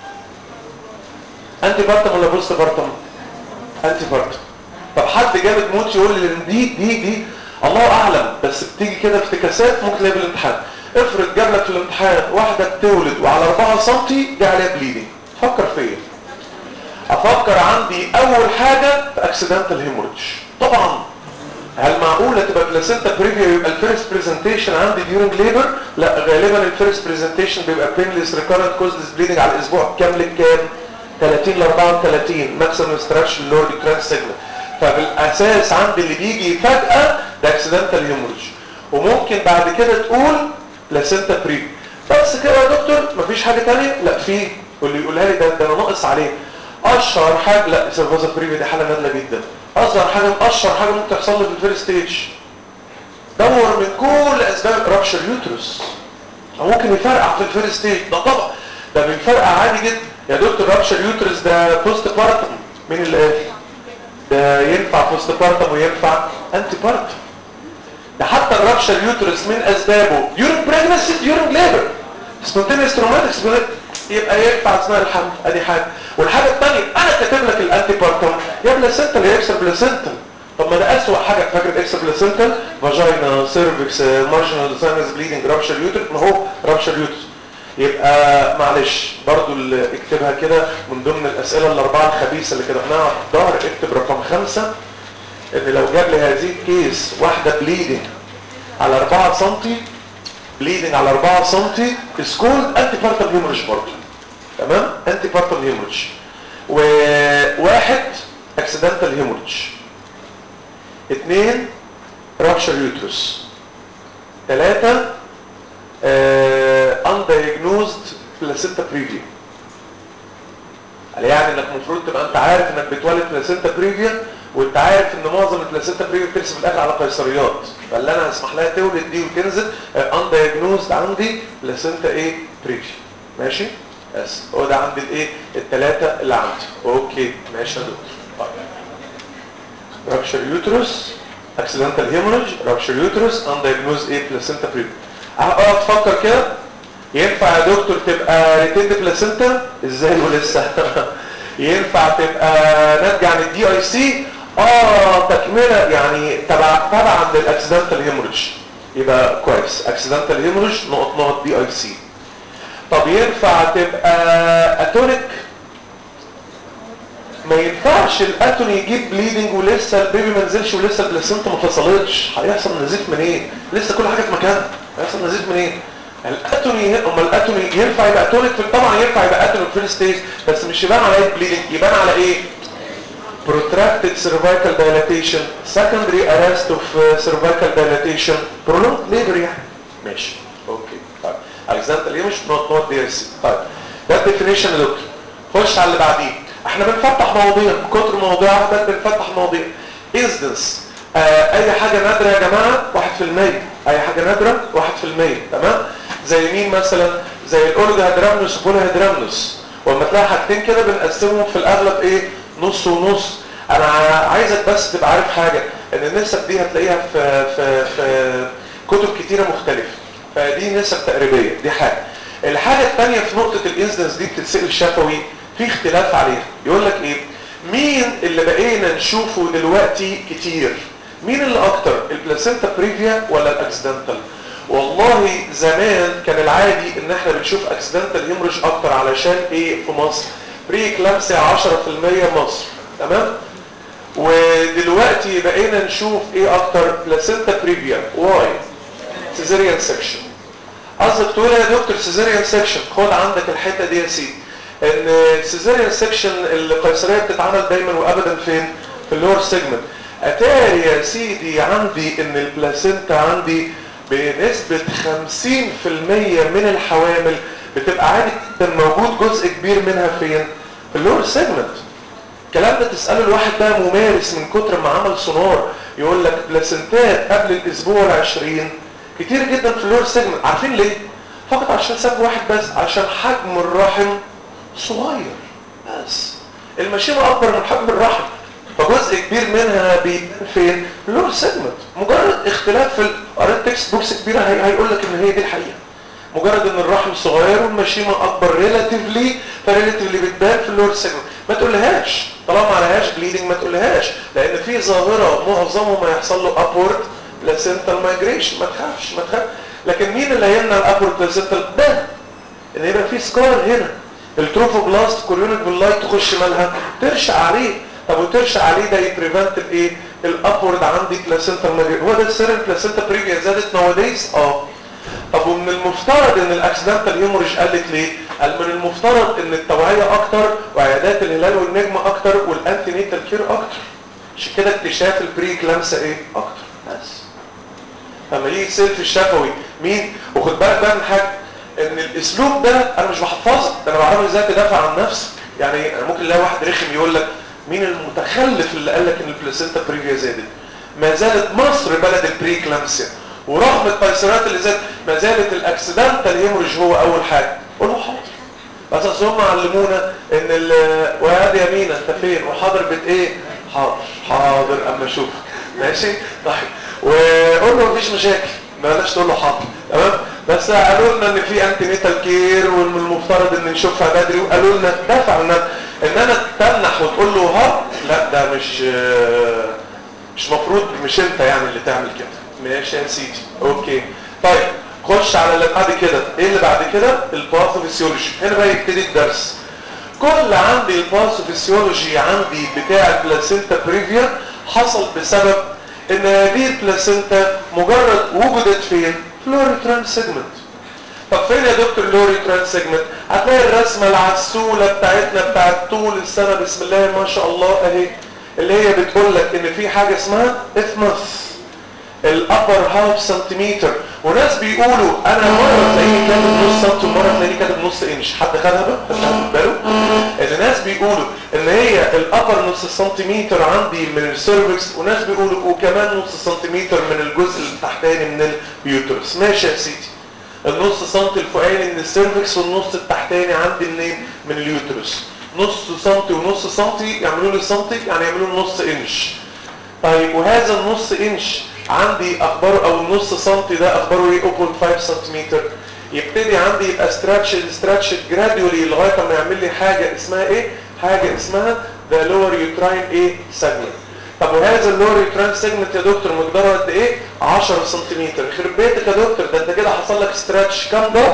انتي بارتم ولا بوست بارتم؟ انتي بارتم. طب حد جامد موت يقول لي دي دي دي الله اعلم بس بتيجي كده افتكاسات ممكن تلاقي بالامتحان. افرض جاب لك في الامتحان واحدة بتولد وعلى 4 سم جه عليها بليدنج. فكر فيا. افكر عندي اول حاجة في اكسيدنتال هيموريدج طبعا هل معقولة تبقى بلاسينتا بريفيا يبقى الفيرست بريزنتيشن عندي ديورنج ليبر لا غالبا الفيرست بريزنتيشن بيبقى بينلس ريكارنت كوزلس بليدنج على الاسبوع كام لكام 30 ل 34 ماكسيمم ستراكشر لورد ترانس سيجمنت فبالاساس عندي اللي بيجي فجأة ده اكسيدنتال هيموريدج وممكن بعد كده تقول بلاسنتا بريفيا بس كده يا دكتور مفيش حاجه ثانيه لا في واللي يقولها لي ده ده انا ناقص عليه اشهر حاجه لا سيرفوزا بريفيا دي حاله نادره جدا اصغر حاجه اشهر حاجه ممكن تحصل لي في الفيرست ستيج دور من كل اسباب رابشر يوترس او ممكن يفرقع في الفيرست ستيج ده طبعا ده بيفرقع عادي جدا يا دكتور رابشر يوترس ده بوست بارتم مين اللي قال ده ينفع بوست بارتم وينفع انتي بارتم ده حتى الرابشر يوترس من اسبابه ديورنج بريجنسي ديورنج ليبر سبونتينيوس تروماتيك يبقى ينفع اثناء الحمل ادي حاجه والحاجه الثانيه انا كاتب لك الانتي بارتم يا بلاسنتال يا اكسترا بلاسنتال طب ما ده اسوء حاجه فاكر اكسترا بلاسنتال فاجينا سيرفكس مارجنال ساينس بليدنج رابشر يوترس ما هو رابشر يوترس يبقى معلش برضو اللي اكتبها كده من ضمن الاسئله الاربعه الخبيثه اللي كتبناها في الظهر اكتب رقم خمسة ان لو جاب لي هذه الكيس واحده بليدنج على 4 سم بليدنج على 4 سم از كولد انتي بارتم هيموريج برضه تمام انتي بارتم هيموريج وواحد اكسيدنتال هيموريج اثنين رابشر يوترس ثلاثة اندايجنوزد بلاسينتا بريفيا يعني انك المفروض تبقى انت عارف انك بتولد بلاسينتا بريفيا وانت عارف ان معظم البلاسينتا بريفيا بترسم في الاخر على قيصريات فاللي انا هسمح لها تولد دي وتنزل اندايجنوزد عندي بلاسينتا ايه بريفيا ماشي بس هو ده عندي الايه الثلاثه اللي عندي اوكي ماشي يا دكتور طيب رابشر يوترس اكسيدنتال هيموريج رابشر يوترس اندايجنوز ايه بلاسينتا بريفيا اقعد تفكر كده ينفع يا دكتور تبقى ريتيند بلاسينتا ازاي ولسه ينفع تبقى ناتجه عن الدي اي سي اه تكمله يعني تبع تبع عند الاكسيدنتال هيموريج يبقى كويس اكسيدنتال هيموريج نقط نقط دي اي سي طب ينفع تبقى اتونيك ما ينفعش الاتوني يجيب بليدنج ولسه البيبي ما نزلش ولسه البلاسينتا ما فصلتش هيحصل نزيف منين لسه كل حاجه في مكانها هيحصل نزيف منين الاتوني اما الاتوني ينفع يبقى اتونيك في طبعا ينفع يبقى اتونيك في الستيج بس مش يبان على ايه بليدنج يبان على ايه protracted cervical dilatation secondary arrest of uh, cervical dilatation prolonged labor يعني ماشي اوكي طيب اكزانتال ليه مش نوت نوت دي اس طيب ده الديفينيشن يا دكتور خش على اللي بعديه احنا بنفتح مواضيع بكتر مواضيع واحده بنفتح مواضيع انستنس آه اي حاجه نادره يا جماعه 1% اي حاجه نادره 1% تمام زي مين مثلا زي الاولجا هيدرامنوس والبولا هيدرامنوس ولما تلاقي حاجتين كده بنقسمهم في الاغلب ايه نص ونص انا عايزك بس تبقى عارف حاجه ان النسب دي هتلاقيها في في في كتب كتيره مختلفه فدي نسب تقريبيه دي حاجه الحاجه الثانيه في نقطه الانسدنس دي بتتسال شفوي في اختلاف عليها يقول لك ايه مين اللي بقينا نشوفه دلوقتي كتير مين اللي اكتر البلاسينتا بريفيا ولا الاكسيدنتال والله زمان كان العادي ان احنا بنشوف اكسيدنتال هيموريج اكتر علشان ايه في مصر بري كلامسيا 10% مصر تمام ودلوقتي بقينا نشوف ايه اكتر بلاسينتا بريفيا واي سيزيريان سكشن قصدك تقول يا دكتور سيزيريان سكشن خد عندك الحته دي يا سيدي ان سيزيريان سكشن القيصريه بتتعمل دايما وابدا فين في اللور سيجمنت اتاري يا سيدي عندي ان البلاسينتا عندي بنسبة 50% من الحوامل بتبقى عادي جدا موجود جزء كبير منها فين في اللور سيجمنت الكلام ده تسأله الواحد بقى ممارس من كتر ما عمل سونار يقول لك بلاسنتات قبل الاسبوع العشرين كتير جدا في اللور سيجمنت عارفين ليه فقط عشان سبب واحد بس عشان حجم الرحم صغير بس المشيمة اكبر من حجم الرحم فجزء كبير منها بيبان فين اللور سيجمنت مجرد اختلاف في قريت تكست بوكس كبيره هي هيقول لك ان هي دي الحقيقه مجرد ان الرحم صغير والمشيمه اكبر ريلاتيفلي فريلاتيفلي بتبان في اللور سيجمنت ما تقولهاش طالما ما عليهاش بليدنج ما تقولهاش لان في ظاهره معظمهم ما يحصل له ابورد بلاسنتال مايجريشن ما تخافش ما تخافش لكن مين اللي هيمنع الابورد بلاسنتال ده ان يبقى في سكار هنا التروفوبلاست كوريونيك باللايت تخش مالها ترشق عليه طب وترشق عليه ده يبريفنت الايه الابورد عندي بلاسنتا ماجريشن هو ده السر البلاسنتا بريفيا زادت نواديز اه طب ومن المفترض ان الاكسيدنتال هيموريج قلت ليه قال من المفترض ان التوعيه اكتر وعيادات الهلال والنجم اكتر والانتي نيتال كير اكتر عشان كده اكتشاف البري كلامسا ايه اكتر بس اما يجي يتسال في الشفوي مين وخد بالك بقى من حاجه ان الاسلوب ده انا مش بحفظك ده انا بعرفك ازاي تدافع عن نفسك يعني أنا ممكن الاقي واحد رخم يقول لك مين المتخلف اللي قال لك ان البلاسينتا بريفيا زادت ما زالت مصر بلد البريكلامسيا ورغم التيسيرات اللي زادت ما زالت الاكسيدنتال هيموريج هو اول حاجه قول له حاضر بس اصل هم علمونا ان ال ويا دي يمين انت فين وحاضر بت ايه حاضر حاضر اما اشوف ماشي طيب وقول له مفيش مشاكل بلاش تقول له حاضر تمام بس قالوا لنا ان في انتي نيتال كير والمفترض ان نشوفها بدري وقالوا لنا دافع لنا انما تتنح وتقول له ها لا ده مش مش مفروض مش انت يعني اللي تعمل كده ماشي يا سيدي اوكي طيب خش على اللي بعد كده ايه اللي بعد كده الباثوفيسيولوجي هنا بقى يبتدي الدرس كل عندي الباثوفيسيولوجي عندي بتاع البلاسينتا بريفيا حصل بسبب ان هذه البلاسينتا مجرد وجدت فين فلوري ترانس سيجمنت طب فين يا دكتور لوري ترانس سيجمنت هتلاقي الرسمه العسوله بتاعتنا بتاعت طول السنه بسم الله ما شاء الله اهي اللي هي بتقول لك ان في حاجه اسمها اثمث الابر هاف سنتيمتر وناس بيقولوا انا مره تلاقيني كاتب نص سنتي ومره تلاقيني كاتب نص انش حد خدها بقى حد خد باله ان ناس بيقولوا ان هي الابر نص سنتيمتر عندي من السيرفكس وناس بيقولوا وكمان نص سنتيمتر من الجزء التحتاني من البيوترس ماشي يا سيدي النص سنتي الفوقاني من السيرفكس والنص التحتاني عندي منين من اليوترس نص سنتي ونص سنتي يعملوا لي سنتي يعني يعملوا لي نص انش طيب وهذا النص انش عندي اخباره او النص سنتي ده اخباره ايه 0.5 سنتيمتر يبتدي عندي يبقى ستراتشد ستراتشد جرادولي لغايه ما يعمل لي حاجه اسمها ايه حاجه اسمها ذا لور يوتراين ايه سيجمنت طب وهذا اللور يوتراين سيجمنت يا دكتور مقداره قد ايه 10 سنتيمتر يخرب بيتك يا دكتور ده انت كده حصل لك ستراتش كام ضعف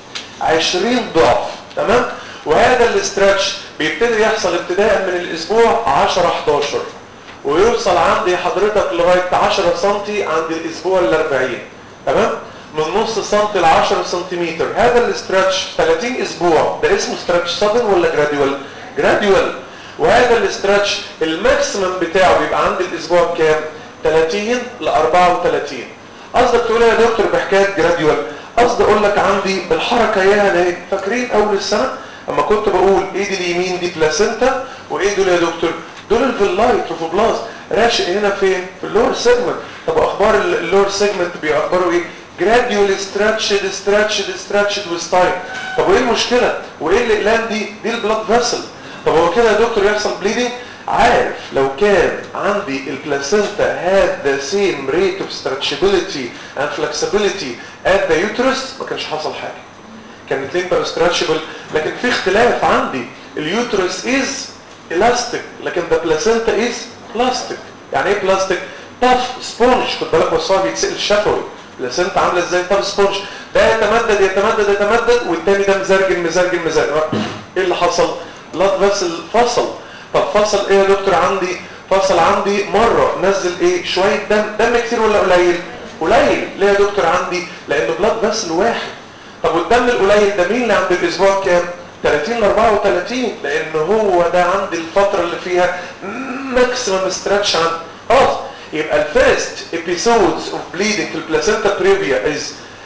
20 ضعف تمام وهذا الاستراتش بيبتدي يحصل ابتداء من الاسبوع 10 11 ويوصل عندي حضرتك لغايه 10 سم عند الاسبوع ال 40 تمام من نص سم ل 10 سنتيمتر هذا الاستراتش 30 اسبوع ده اسمه ستراتش سادن ولا جراديوال جراديوال وهذا الاستراتش الماكسيمم بتاعه بيبقى عند الاسبوع كام 30 ل 34 قصدك تقول يا دكتور بحكايه جراديوال قصدي اقول لك عندي الحركه يا ده فاكرين اول السنه اما كنت بقول ايدي اليمين دي بلاسينتا وايه دول يا دكتور دول الفيلاي تروفوبلاست راشق هنا فين في اللور سيجمنت طب اخبار اللور سيجمنت بيخبروا ايه جراديولي ستراتشد ستراتشد ستراتشد with time طب وايه المشكله وايه الاقلام دي دي البلاد فيسل طب هو كده يا دكتور يحصل بليدنج عارف لو كان عندي البلاسينتا had the same rate of stretchability and flexibility at the uterus ما كانش حصل حاجه كان الاثنين بقوا stretchable لكن في اختلاف عندي اليوترس is elastic لكن the placenta is plastic يعني ايه plastic tough sponge خد بالك والصعب بيتسال شفوي placenta عامله ازاي tough sponge ده يتمدد يتمدد يتمدد والتاني ده مزرجن مزرجن مزرجن ايه اللي حصل blood vessel فصل طب فصل ايه يا دكتور عندي فصل عندي مره نزل ايه شويه دم دم كتير ولا قليل قليل ليه يا دكتور عندي لانه blood vessel واحد طب والدم القليل ده مين اللي عند الاسبوع كام 30 ل 34 لان هو ده عندي الفترة اللي فيها ماكسيمم ستريتش عندي خلاص يبقى الفيرست episodes of bleeding في البلاسينتا بريفيا is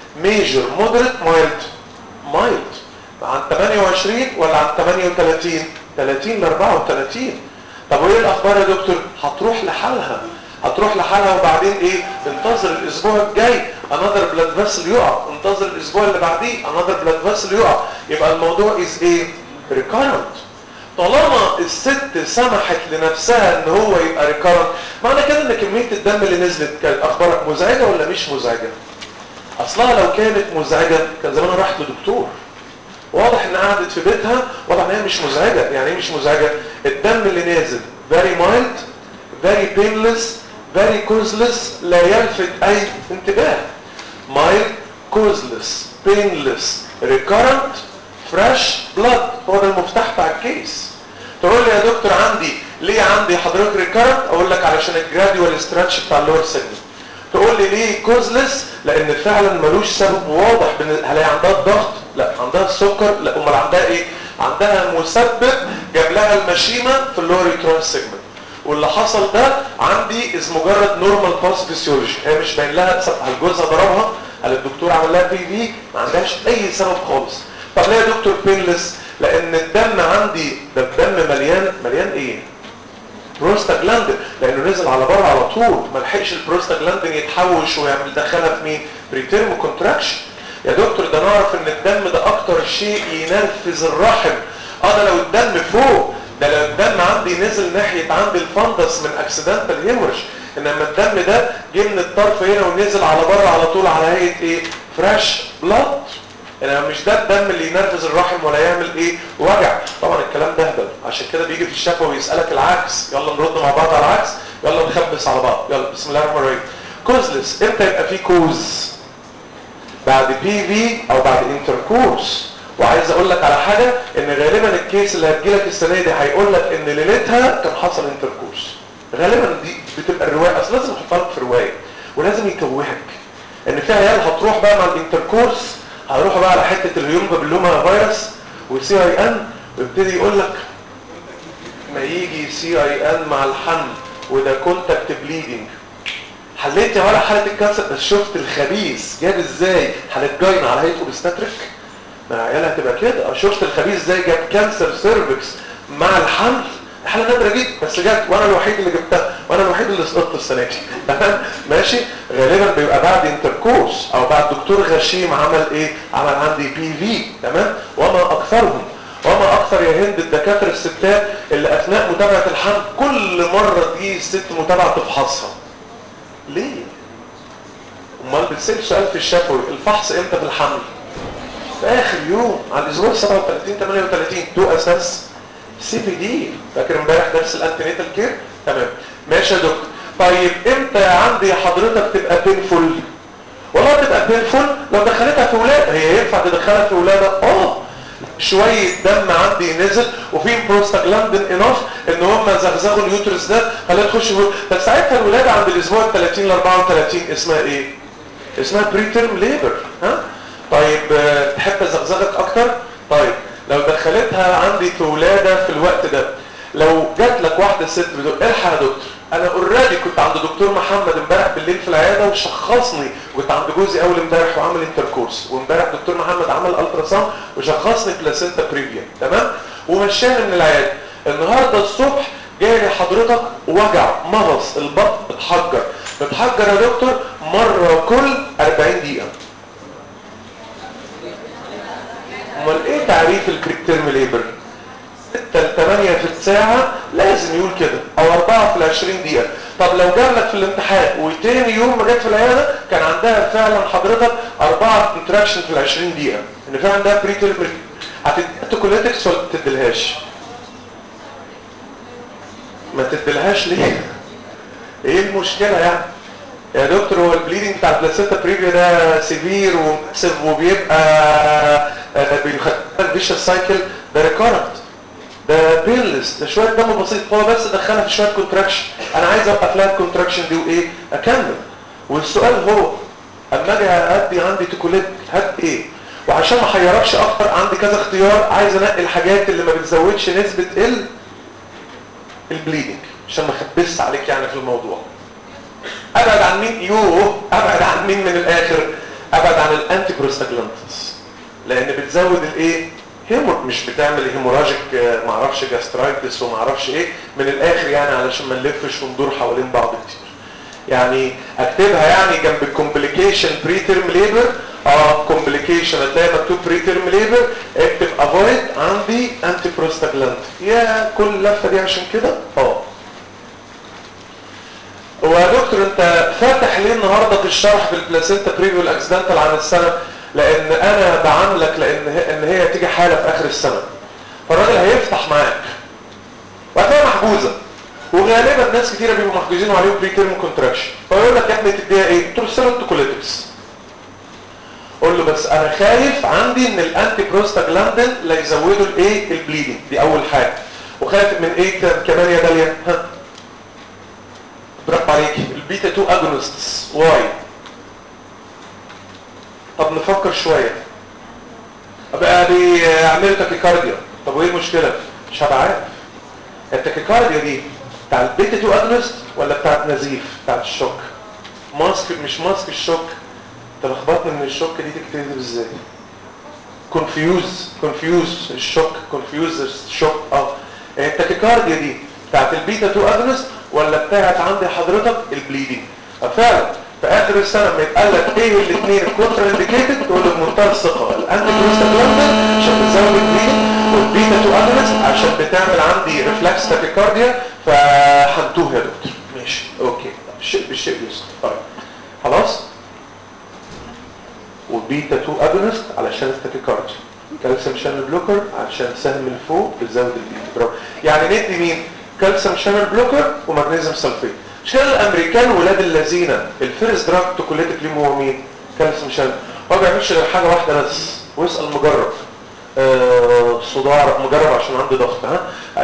major moderate mild mild عن 28 ولا عن 38 30 ل 34 طب وايه الاخبار يا دكتور هتروح لحالها هتروح لحالها وبعدين ايه انتظر الاسبوع الجاي another blood vessel يقع انتظر الاسبوع اللي بعديه another blood vessel يقع يبقى الموضوع is ايه recurrent طالما الست سمحت لنفسها ان هو يبقى recurrent معنى كده ان كمية الدم اللي نزلت كانت اخبارك مزعجة ولا مش مزعجة اصلها لو كانت مزعجة كان زمانها راحت لدكتور واضح ان قعدت في بيتها واضح ان هي مش مزعجة يعني ايه مش مزعجة الدم اللي نازل very mild very painless very causeless لا يلفت اي انتباه mild causeless painless recurrent fresh blood هو ده المفتاح بتاع الكيس تقول لي يا دكتور عندي ليه عندي حضرتك ريكارنت اقول لك علشان الجراديوال ستراتش بتاع اللور سيجمنت تقول لي ليه كوزلس لان فعلا ملوش سبب واضح هل هي عندها الضغط لا عندها السكر لا امال عندها ايه عندها مسبب جاب لها المشيمه في اللور يوترال سيجمنت واللي حصل ده عندي از مجرد نورمال باس فيسيولوجي هي مش باين لها سبب هل جوزها ضربها هل الدكتور عمل لها بي في ما عندهاش اي سبب خالص طب ليه يا دكتور بينلس لان الدم عندي ده الدم مليان مليان ايه بروستاجلاندين لانه نزل على بره على طول ما لحقش البروستاجلاندين يتحوش ويعمل دخلها في مين بريتيرم كونتراكشن يا دكتور ده نعرف ان الدم ده اكتر شيء ينفذ الرحم اه ده لو الدم فوق ده لو الدم عندي نزل ناحية عند الفندس من اكسيدنتال هيمورج انما الدم ده جه من الطرف هنا ونزل على بره على طول على هيئة ايه فريش بلاد انما مش ده الدم اللي ينرفز الرحم ولا يعمل ايه وجع طبعا الكلام ده هبل عشان كده بيجي في الشفا ويسالك العكس يلا نرد مع بعض على العكس يلا نخبس على بعض يلا بسم الله الرحمن الرحيم كوزلس امتى يبقى فيه كوز بعد بي في او بعد انتركورس وعايز اقول لك على حاجه ان غالبا الكيس اللي هتجيلك السنه دي هيقول لك ان ليلتها كان حصل انتركورس غالبا دي بتبقى الروايه اصل لازم احطها لك في روايه ولازم يتوهك ان في عيال هتروح بقى مع الانتركورس هيروحوا بقى على حته الهيوم بابلوما فيروس وسي اي ان ويبتدي يقول لك ما يجي سي اي ان مع الحمل وده كونتاكت بليدنج حليت يا ولا حاله الكانسر بس شفت الخبيث جاب ازاي حاله جاين على هيئه اوبستاتريك ما عيالها هتبقى كده شفت الخبيث ازاي جاب كانسر سيرفكس مع الحمل حاله نادره جدا بس جت وانا الوحيد اللي جبتها وانا الوحيد اللي سقطت السنه دي تمام ماشي غالبا بيبقى بعد انتركورس او بعد دكتور غشيم عمل ايه عمل عندي بي في تمام وما اكثرهم وما اكثر يا هند الدكاتره الستات اللي اثناء متابعه الحمل كل مره دي الست متابعه تفحصها ليه امال بتسال سؤال في الشفوي الفحص امتى في الحمل في اخر يوم على الاسبوع 37 38 تو اساس سي بي دي فاكر امبارح درس الانتينيتال كير تمام ماشي يا دكتور طيب امتى عندي حضرتك تبقى بينفول والله تبقى بينفول لو دخلتها في ولاده هي ينفع تدخلها في ولاده اه شويه دم عندي نزل وفي بروستاجلاندين انف ان هم زغزغوا اليوترس ده خليها تخش بس ساعتها الولاده عند الاسبوع ال 30 ل 34 اسمها ايه اسمها بري تيرم ليبر ها طيب تحب ازغزغك اكتر طيب لو دخلتها عندي في ولاده في الوقت ده لو جات لك واحده ست بتقول الحق يا دكتور انا اوريدي كنت عند دكتور محمد امبارح بالليل في العياده وشخصني كنت عند جوزي اول امبارح وعمل انتركورس وامبارح دكتور محمد عمل التراساوند وشخصني بلاسينتا بريفيا تمام ومشاني من العياده النهارده الصبح جاي لي حضرتك وجع مغص البطن بتحجر بتحجر يا دكتور مره كل 40 دقيقه امال ايه تعريف البريتيرم ليبر 6 ل 8 في الساعة لازم يقول كده او 4 في ال 20 دقيقة طب لو جاب لك في الامتحان وتاني يوم ما جت في العيادة كان عندها فعلا حضرتك 4 كونتراكشن في ال 20 دقيقة ان فعلا ده بريتيرم هتدي كوليتكس ولا ما تديلهاش؟ ما تديلهاش ليه؟ ايه المشكلة يعني؟ يا دكتور هو البليدنج بتاع البلاسيتا بريفيا ده سيفير ومكسب وبيبقى الفيشس سايكل ده ريكارنت ده بيرلس ده شويه دم بسيط هو بس دخلها في شويه كونتراكشن انا عايز اوقف لها الكونتراكشن دي وايه اكمل والسؤال هو اما اجي ادي عندي تيكوليت هات ايه وعشان ما احيركش اكتر عندي كذا اختيار عايز انقي الحاجات اللي ما بتزودش نسبه ال البليدنج عشان ما اخبصش عليك يعني في الموضوع ابعد عن مين يوه ابعد عن مين من الاخر ابعد عن الانتي بروستاجلاندز لان بتزود الايه هيمور مش بتعمل هيموراجيك معرفش جاسترايتس ومعرفش ايه من الاخر يعني علشان ما نلفش وندور حوالين بعض كتير يعني اكتبها يعني جنب الكومبليكيشن بري تيرم ليبر اه كومبليكيشن هتلاقي مكتوب بري تيرم ليبر اكتب افويد عندي انتي بروستاجلاند يا كل اللفه دي عشان كده اه هو يا دكتور انت فاتح ليه النهارده في الشرح في البلاسينتا بريفيو الاكسيدنتال عن السنه لان انا بعاملك لان هي ان هي تيجي حاله في اخر السنه فالراجل هيفتح معاك وهتلاقيها محجوزه وغالبا ناس كتيره بيبقوا محجوزين وعليهم بري تيرم كونتراكشن فيقول لك يا ابني تديها ايه؟ ترسل له التوكوليتكس قول له بس انا خايف عندي ان الانتي بروستاجلاندين لا يزودوا الايه؟ البليدنج دي اول حاجه وخايف من ايه كمان يا داليا؟ ها برافو عليك البيتا 2 اجونستس واي طب نفكر شويه بقى بيعملوا تاكيكارديا طب وايه المشكله مش هبقى عارف التاكيكارديا دي بتاع البيتا 2 اجونست ولا بتاع النزيف بتاع الشوك ماسك مش ماسك الشوك انت لخبطني من الشوك دي تكتب ازاي كونفيوز كونفيوز الشوك كونفيوز الشوك اه التاكيكارديا دي بتاعت البيتا 2 اجونست ولا بتاعت عندي حضرتك البليدنج فعلا في اخر السنه لما يتقال لك ايه الاثنين الكونترا انديكيتد تقول له بمنتهى الثقه الانتي بروستاجلاندين عشان بتزود البليدنج والبيتا 2 اجونست عشان بتعمل عندي ريفلكس تاكيكارديا فهنتوه يا دكتور ماشي اوكي الشيء بالشيء يسكت طيب خلاص وبيتا 2 اجونست علشان التاكيكارديا كالسيوم شانل بلوكر علشان سهم من فوق بتزود البيتا برافو يعني ندي مين كالسيوم شانل بلوكر ومغنيسيوم سلفيت مش كده الامريكان ولاد الذين الفيرست دراج توكوليتيك ليهم هو مين كالسيوم شانل هو ما بيعملش غير حاجه واحده بس واسال مجرب آه صداع مجرب عشان عندي ضغط ها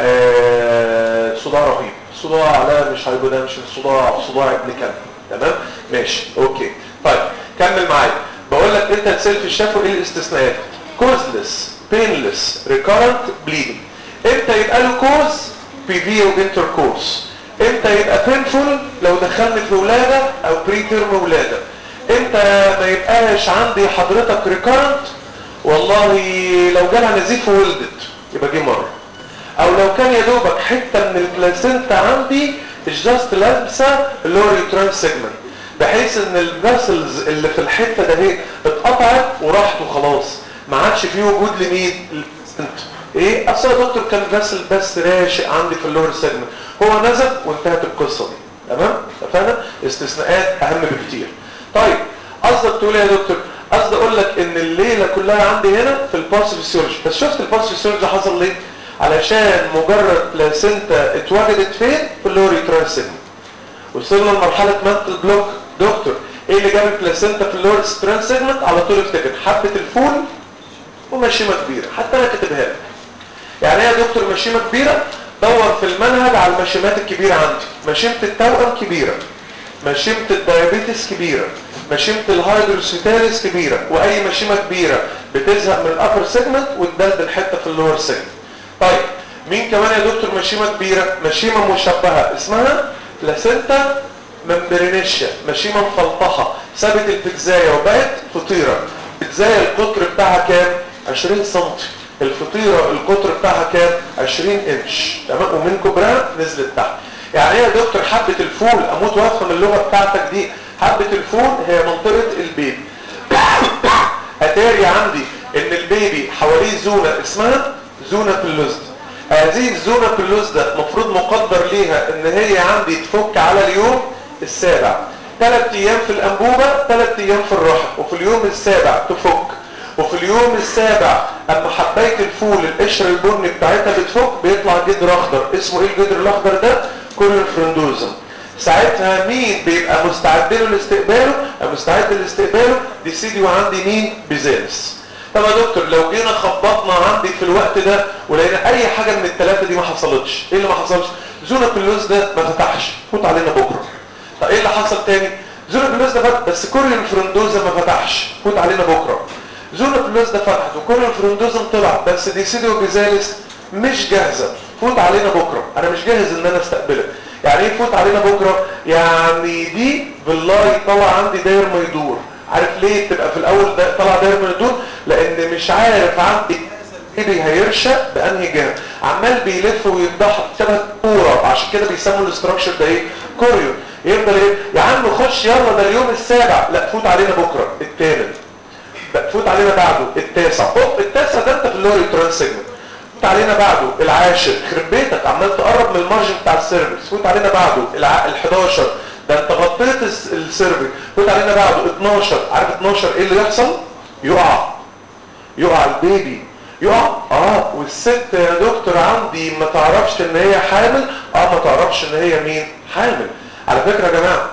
آه صداع رهيب صداع لا مش هيبقى ده مش صداع صداع ابن كلب تمام ماشي اوكي طيب كمل معايا بقول لك انت تسيلف الشفوي ايه الاستثناءات كوزلس بينلس ريكارنت بليدنج امتى يبقى له كوز بي في وانتر كورس امتى يبقى بينفول لو دخلني في ولاده او بري تيرم ولاده امتى ما يبقاش عندي حضرتك ريكارنت والله لو جالها نزيف وولدت يبقى جه مره او لو كان يا دوبك حته من البلاسينتا عندي جاست لابسه اللوري ترانس سيجمنت بحيث ان الفاسلز اللي في الحته ده هي اتقطعت وراحت وخلاص ما عادش فيه وجود لمين البلاسينتا ايه اصل يا دكتور كان فاسل بس راشق عندي في اللور سيجمنت هو نزل وانتهت القصه دي تمام اتفقنا استثناءات اهم بكتير طيب قصدك تقول يا دكتور قصدي اقول لك ان الليله كلها عندي هنا في الباس فيسيولوجي بس شفت الباس فيسيولوجي حصل ليه علشان مجرد بلاسينتا اتوجدت فين في اللوري ترانسيجمنت وصلنا لمرحله منتل بلوك دكتور ايه اللي جاب البلاسينتا في اللوري ترانسيجمنت على طول افتكر حبه الفول ومشيمه كبيره حتى انا كاتبها لك يعني ايه يا دكتور مشيمه كبيره دور في المنهج على المشيمات الكبيره عندي مشيمه التوأم كبيره مشيمه الدايابيتس كبيره مشيمه الهايدروسيتاليس كبيره واي مشيمه كبيره بتزهق من الابر سيجمنت وتدلدل حته في اللور سيجمنت طيب مين كمان يا دكتور مشيمه كبيره مشيمه مشبهه اسمها بلاسينتا ممبرينيشيا مشيمه مفلطحه سابت البيتزايه وبقت فطيره البيتزايه القطر بتاعها كام 20 سم الفطيره القطر بتاعها كام 20 انش تمام ومن كبرها نزلت تحت يعني ايه يا دكتور حبه الفول اموت وافهم اللغه بتاعتك دي حبه الفول هي منطقه البيبي اتاري عندي ان البيبي حواليه زونه اسمها زونه بلوزد هذه الزونه بلوزد المفروض مقدر ليها ان هي عندي تفك على اليوم السابع ثلاث ايام في الانبوبه ثلاث ايام في الرحم وفي اليوم السابع تفك وفي اليوم السابع اما حبايه الفول القشر البني بتاعتها بتفك بيطلع جدر اخضر اسمه ايه الجدر الاخضر ده كورنفرندوزم ساعتها مين بيبقى مستعد له لاستقباله مستعد لاستقباله دي سيدي وعندي مين بيزانس طب يا دكتور لو جينا خبطنا عندي في الوقت ده ولقينا اي حاجه من الثلاثه دي ما حصلتش ايه اللي ما حصلش زونا بلوز ده ما فتحش فوت علينا بكره طب ايه اللي حصل تاني زونا بلوز ده فتح بس كورنفرندوزم ما فتحش فوت علينا بكره زونا بلوز ده فتحت وكورنفرندوزم طلع بس دي سيدي وبيزالس مش جاهزه فوت علينا بكره انا مش جاهز ان انا استقبلك يعني ايه فوت علينا بكره يعني دي بالله طلع عندي داير ما يدور عارف ليه تبقى في الاول دا طلع داير ما يدور لان مش عارف عندي ايدي هيرشق بانهي جهه عمال بيلف ويتضحك شبه كوره عشان كده بيسموا الاستراكشر ده ايه كوريو يفضل ايه يا عم خش يلا ده اليوم السابع لا فوت علينا بكره الثامن فوت علينا بعده التاسع اوب التاسع ده انت في اللوري ترانس سيجمنت فوت علينا بعده العاشر خرب بيتك عمال تقرب من المارجن بتاع السيرفكس فوت علينا بعده ال11 ده انت غطيت السيرفكس فوت علينا بعده 12 عارف 12 ايه اللي يحصل يقع يقع البيبي يقع اه والست يا دكتور عندي ما تعرفش ان هي حامل اه ما تعرفش ان هي مين حامل على فكره يا جماعه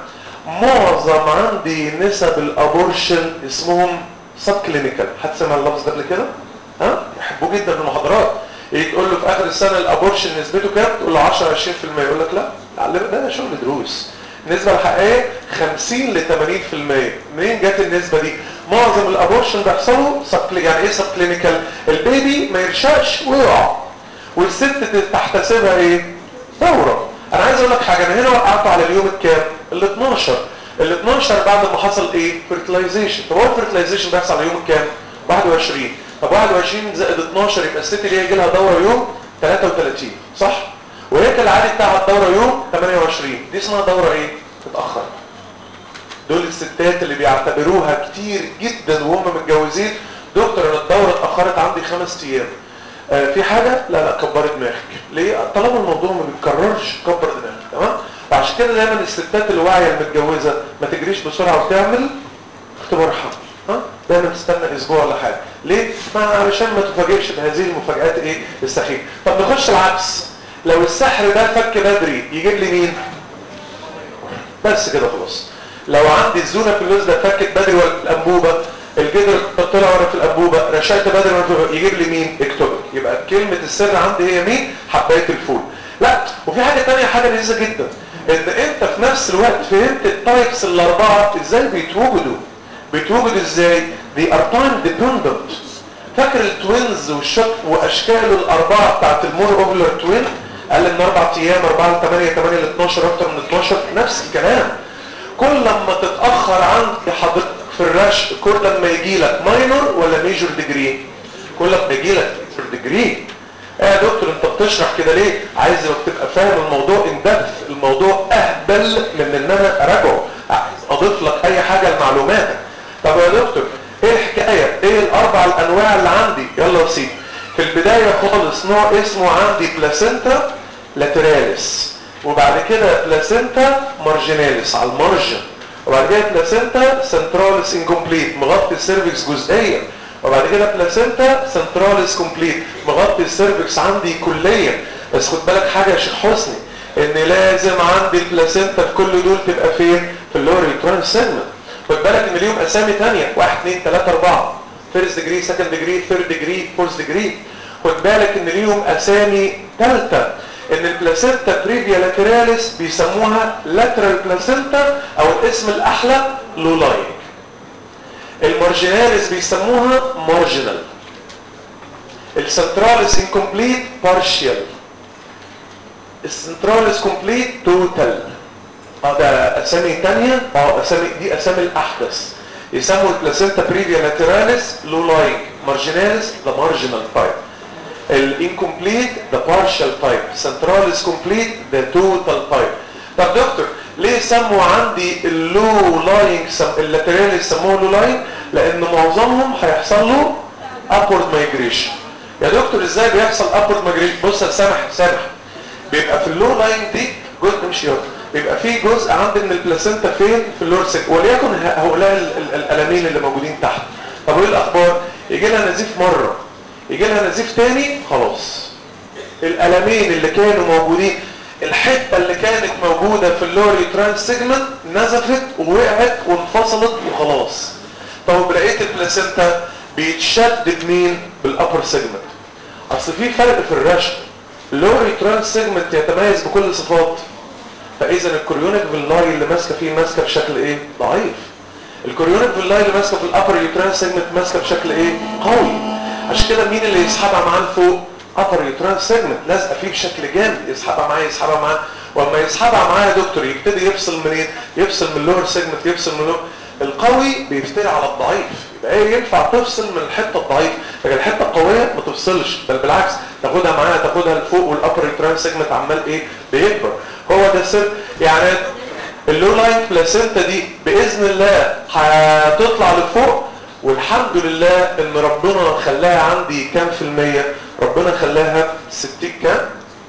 معظم عندي نسب الابورشن اسمهم سب كلينيكال حد سمع اللفظ ده قبل كده ها يحبوه جدا في المحاضرات يجي تقول له في اخر السنه الابورشن نسبته كام تقول له 10 20% يقول لك لا ده شغل دروس النسبه الحقيقيه 50 ل 80% منين جت النسبه دي معظم الابورشن بيحصلوا سب يعني ايه سب كلينيكال البيبي ما يرشقش ويقع والست تحتسبها ايه دوره انا عايز عايز اقول لك حاجه انا هنا وقعته على اليوم الكام ال 12 ال 12 بعد ما حصل ايه فيرتلايزيشن طب هو الفيرتلايزيشن بيحصل على يوم الكام 21 طب 21 زائد 12 يبقى الست دي هيجي لها دوره يوم 33 صح وهي كالعادي بتاعها الدوره يوم 28 دي اسمها دوره ايه متاخره دول الستات اللي بيعتبروها كتير جدا وهم متجوزين دكتور انا الدوره اتاخرت عندي خمس ايام آه في حاجه لا لا كبر دماغك ليه طالما الموضوع ما بيتكررش كبر دماغك تمام وعشان كده دايما الستات الواعيه المتجوزه ما تجريش بسرعه وتعمل اختبار حمل ها دايما تستنى اسبوع ولا حاجه ليه ما علشان ما تفاجئش بهذه المفاجات ايه السخيفه طب نخش العكس لو السحر ده فك بدري يجيب لي مين بس كده خلاص لو عندي الزونه في اللوز ده فكت بدري ولا في الانبوبه الجدر طلع ورا في الانبوبه رشقت بدري ولا في يجيب لي مين اكتوبر يبقى كلمه السر عندي هي مين حبايه الفول لا وفي حاجه ثانيه حاجه لذيذه جدا ان انت في نفس الوقت فهمت التايبس الاربعه ازاي بيتوجدوا بيتوجدوا ازاي دي ار تايم ديبندنت فاكر التوينز والشك واشكاله الاربعه بتاعت المور اوفلر توين اقل من اربع ايام 4 ل 8 8 ل 12 اكتر من 12 نفس الكلام كل لما تتاخر عند حضرتك في الرشق كل لما يجي لك ماينور ولا ميجور ديجري كل لما يجي لك ميجور ديجري ايه يا دكتور انت بتشرح كده ليه عايز تبقى فاهم الموضوع ان دبث الموضوع اهبل من ان انا اراجعه عايز اضيف لك اي حاجه لمعلوماتك طب يا دكتور ايه الحكايه ايه الاربع الانواع اللي عندي يلا يا سيدي في البدايه خالص نوع اسمه عندي بلاسينتا لاتراليس وبعد كده بلاسينتا مارجيناليس على المارجن وبعد كده بلاسينتا سنتراليس انكمبليت مغطي السيرفكس جزئيا وبعد كده بلاسينتا سنتراليس كومبليت مغطي السيرفكس عندي كليا بس خد بالك حاجه يا شيخ حسني ان لازم عندي البلاسينتا في كل دول تبقى فين في اللور الكترون سيجمنت خد بالك ان ليهم اسامي ثانيه 1 2 3 4 فيرست ديجري سكند ديجري ثيرد ديجري فورث ديجري خد بالك ان ليهم اسامي ثالثه ان البلاسينتا بريفيا لاتراليس بيسموها لاترال بلاسينتا او الاسم الاحلى لولاين المارجيناليس بيسموها مارجينال السنتراليس انكمبليت بارشيال السنتراليس كومبليت توتال اه ده اسامي تانية اه اسامي دي اسامي الاحدث يسموا البلاسينتا بريفيا لاتراليس لولاين مارجيناليس ذا مارجينال تايب الانكمبليت ذا بارشال تايب سنتراليس كومبليت ذا توتال تايب طب دكتور ليه سموا عندي اللو لاينج سم... اللاتراليس سموه لو لاين لان معظمهم هيحصل له upward migration يا دكتور ازاي بيحصل upward migration بص يا سامح سامح بيبقى في اللو لاين دي جزء مش يوم بيبقى في جزء عندي من البلاسينتا فين في اللور سيك وليكن هؤلاء الالمين اللي موجودين تحت طب وايه الاخبار يجي لها نزيف مره يجي لها نزيف تاني خلاص الالمين اللي كانوا موجودين الحته اللي كانت موجوده في اللور يوتران سيجمنت نزفت ووقعت وانفصلت وخلاص طب بقيه البلاسينتا بيتشد بمين بالابر سيجمنت اصل في فرق في الرشق اللور يوتران سيجمنت يتميز بكل صفات فاذا الكوريونيك فيلاي اللي ماسكه فيه ماسكه بشكل ايه ضعيف الكوريونيك فيلاي اللي ماسكه في الابر يوتران سيجمنت ماسكه بشكل ايه قوي عشان كده مين اللي يسحبها معاه لفوق upper uterine segment لازقه فيه بشكل جامد يسحبها معاه يسحبها معاه ولما يسحبها معاه يا دكتور يبتدي يفصل منين يفصل من اللور سيجمنت يفصل من اللور القوي بيفتري على الضعيف يبقى ايه ينفع تفصل من الحته الضعيفه لكن الحته القويه ما تفصلش بل بالعكس تاخدها معاها تاخدها لفوق والابر يوترين سيجمنت عمال ايه بيكبر هو ده السر يعني اللو لاين بلاسينتا دي باذن الله هتطلع لفوق والحمد لله ان ربنا خلاها عندي كام في المية ربنا خلاها 60 كام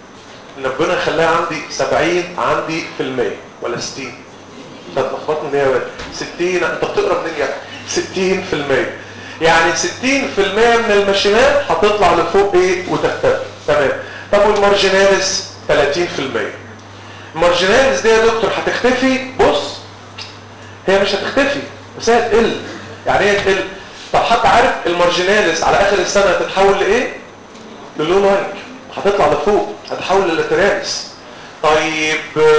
ربنا خلاها عندي 70 عندي في المية ولا 60 انت اتلخبطني ليه يا ولد 60 انت بتقرا منين يعني 60 في المية يعني 60 في المية من الماشينات هتطلع لفوق ايه وتختفي تمام طب والمارجيناليس 30 في المية المارجيناليس دي يا دكتور هتختفي بص هي مش هتختفي بس هي هتقل يعني ايه تقل طب حد عارف المارجيناليس على اخر السنه هتتحول لايه للو لايك هتطلع لفوق هتتحول للاتراليس طيب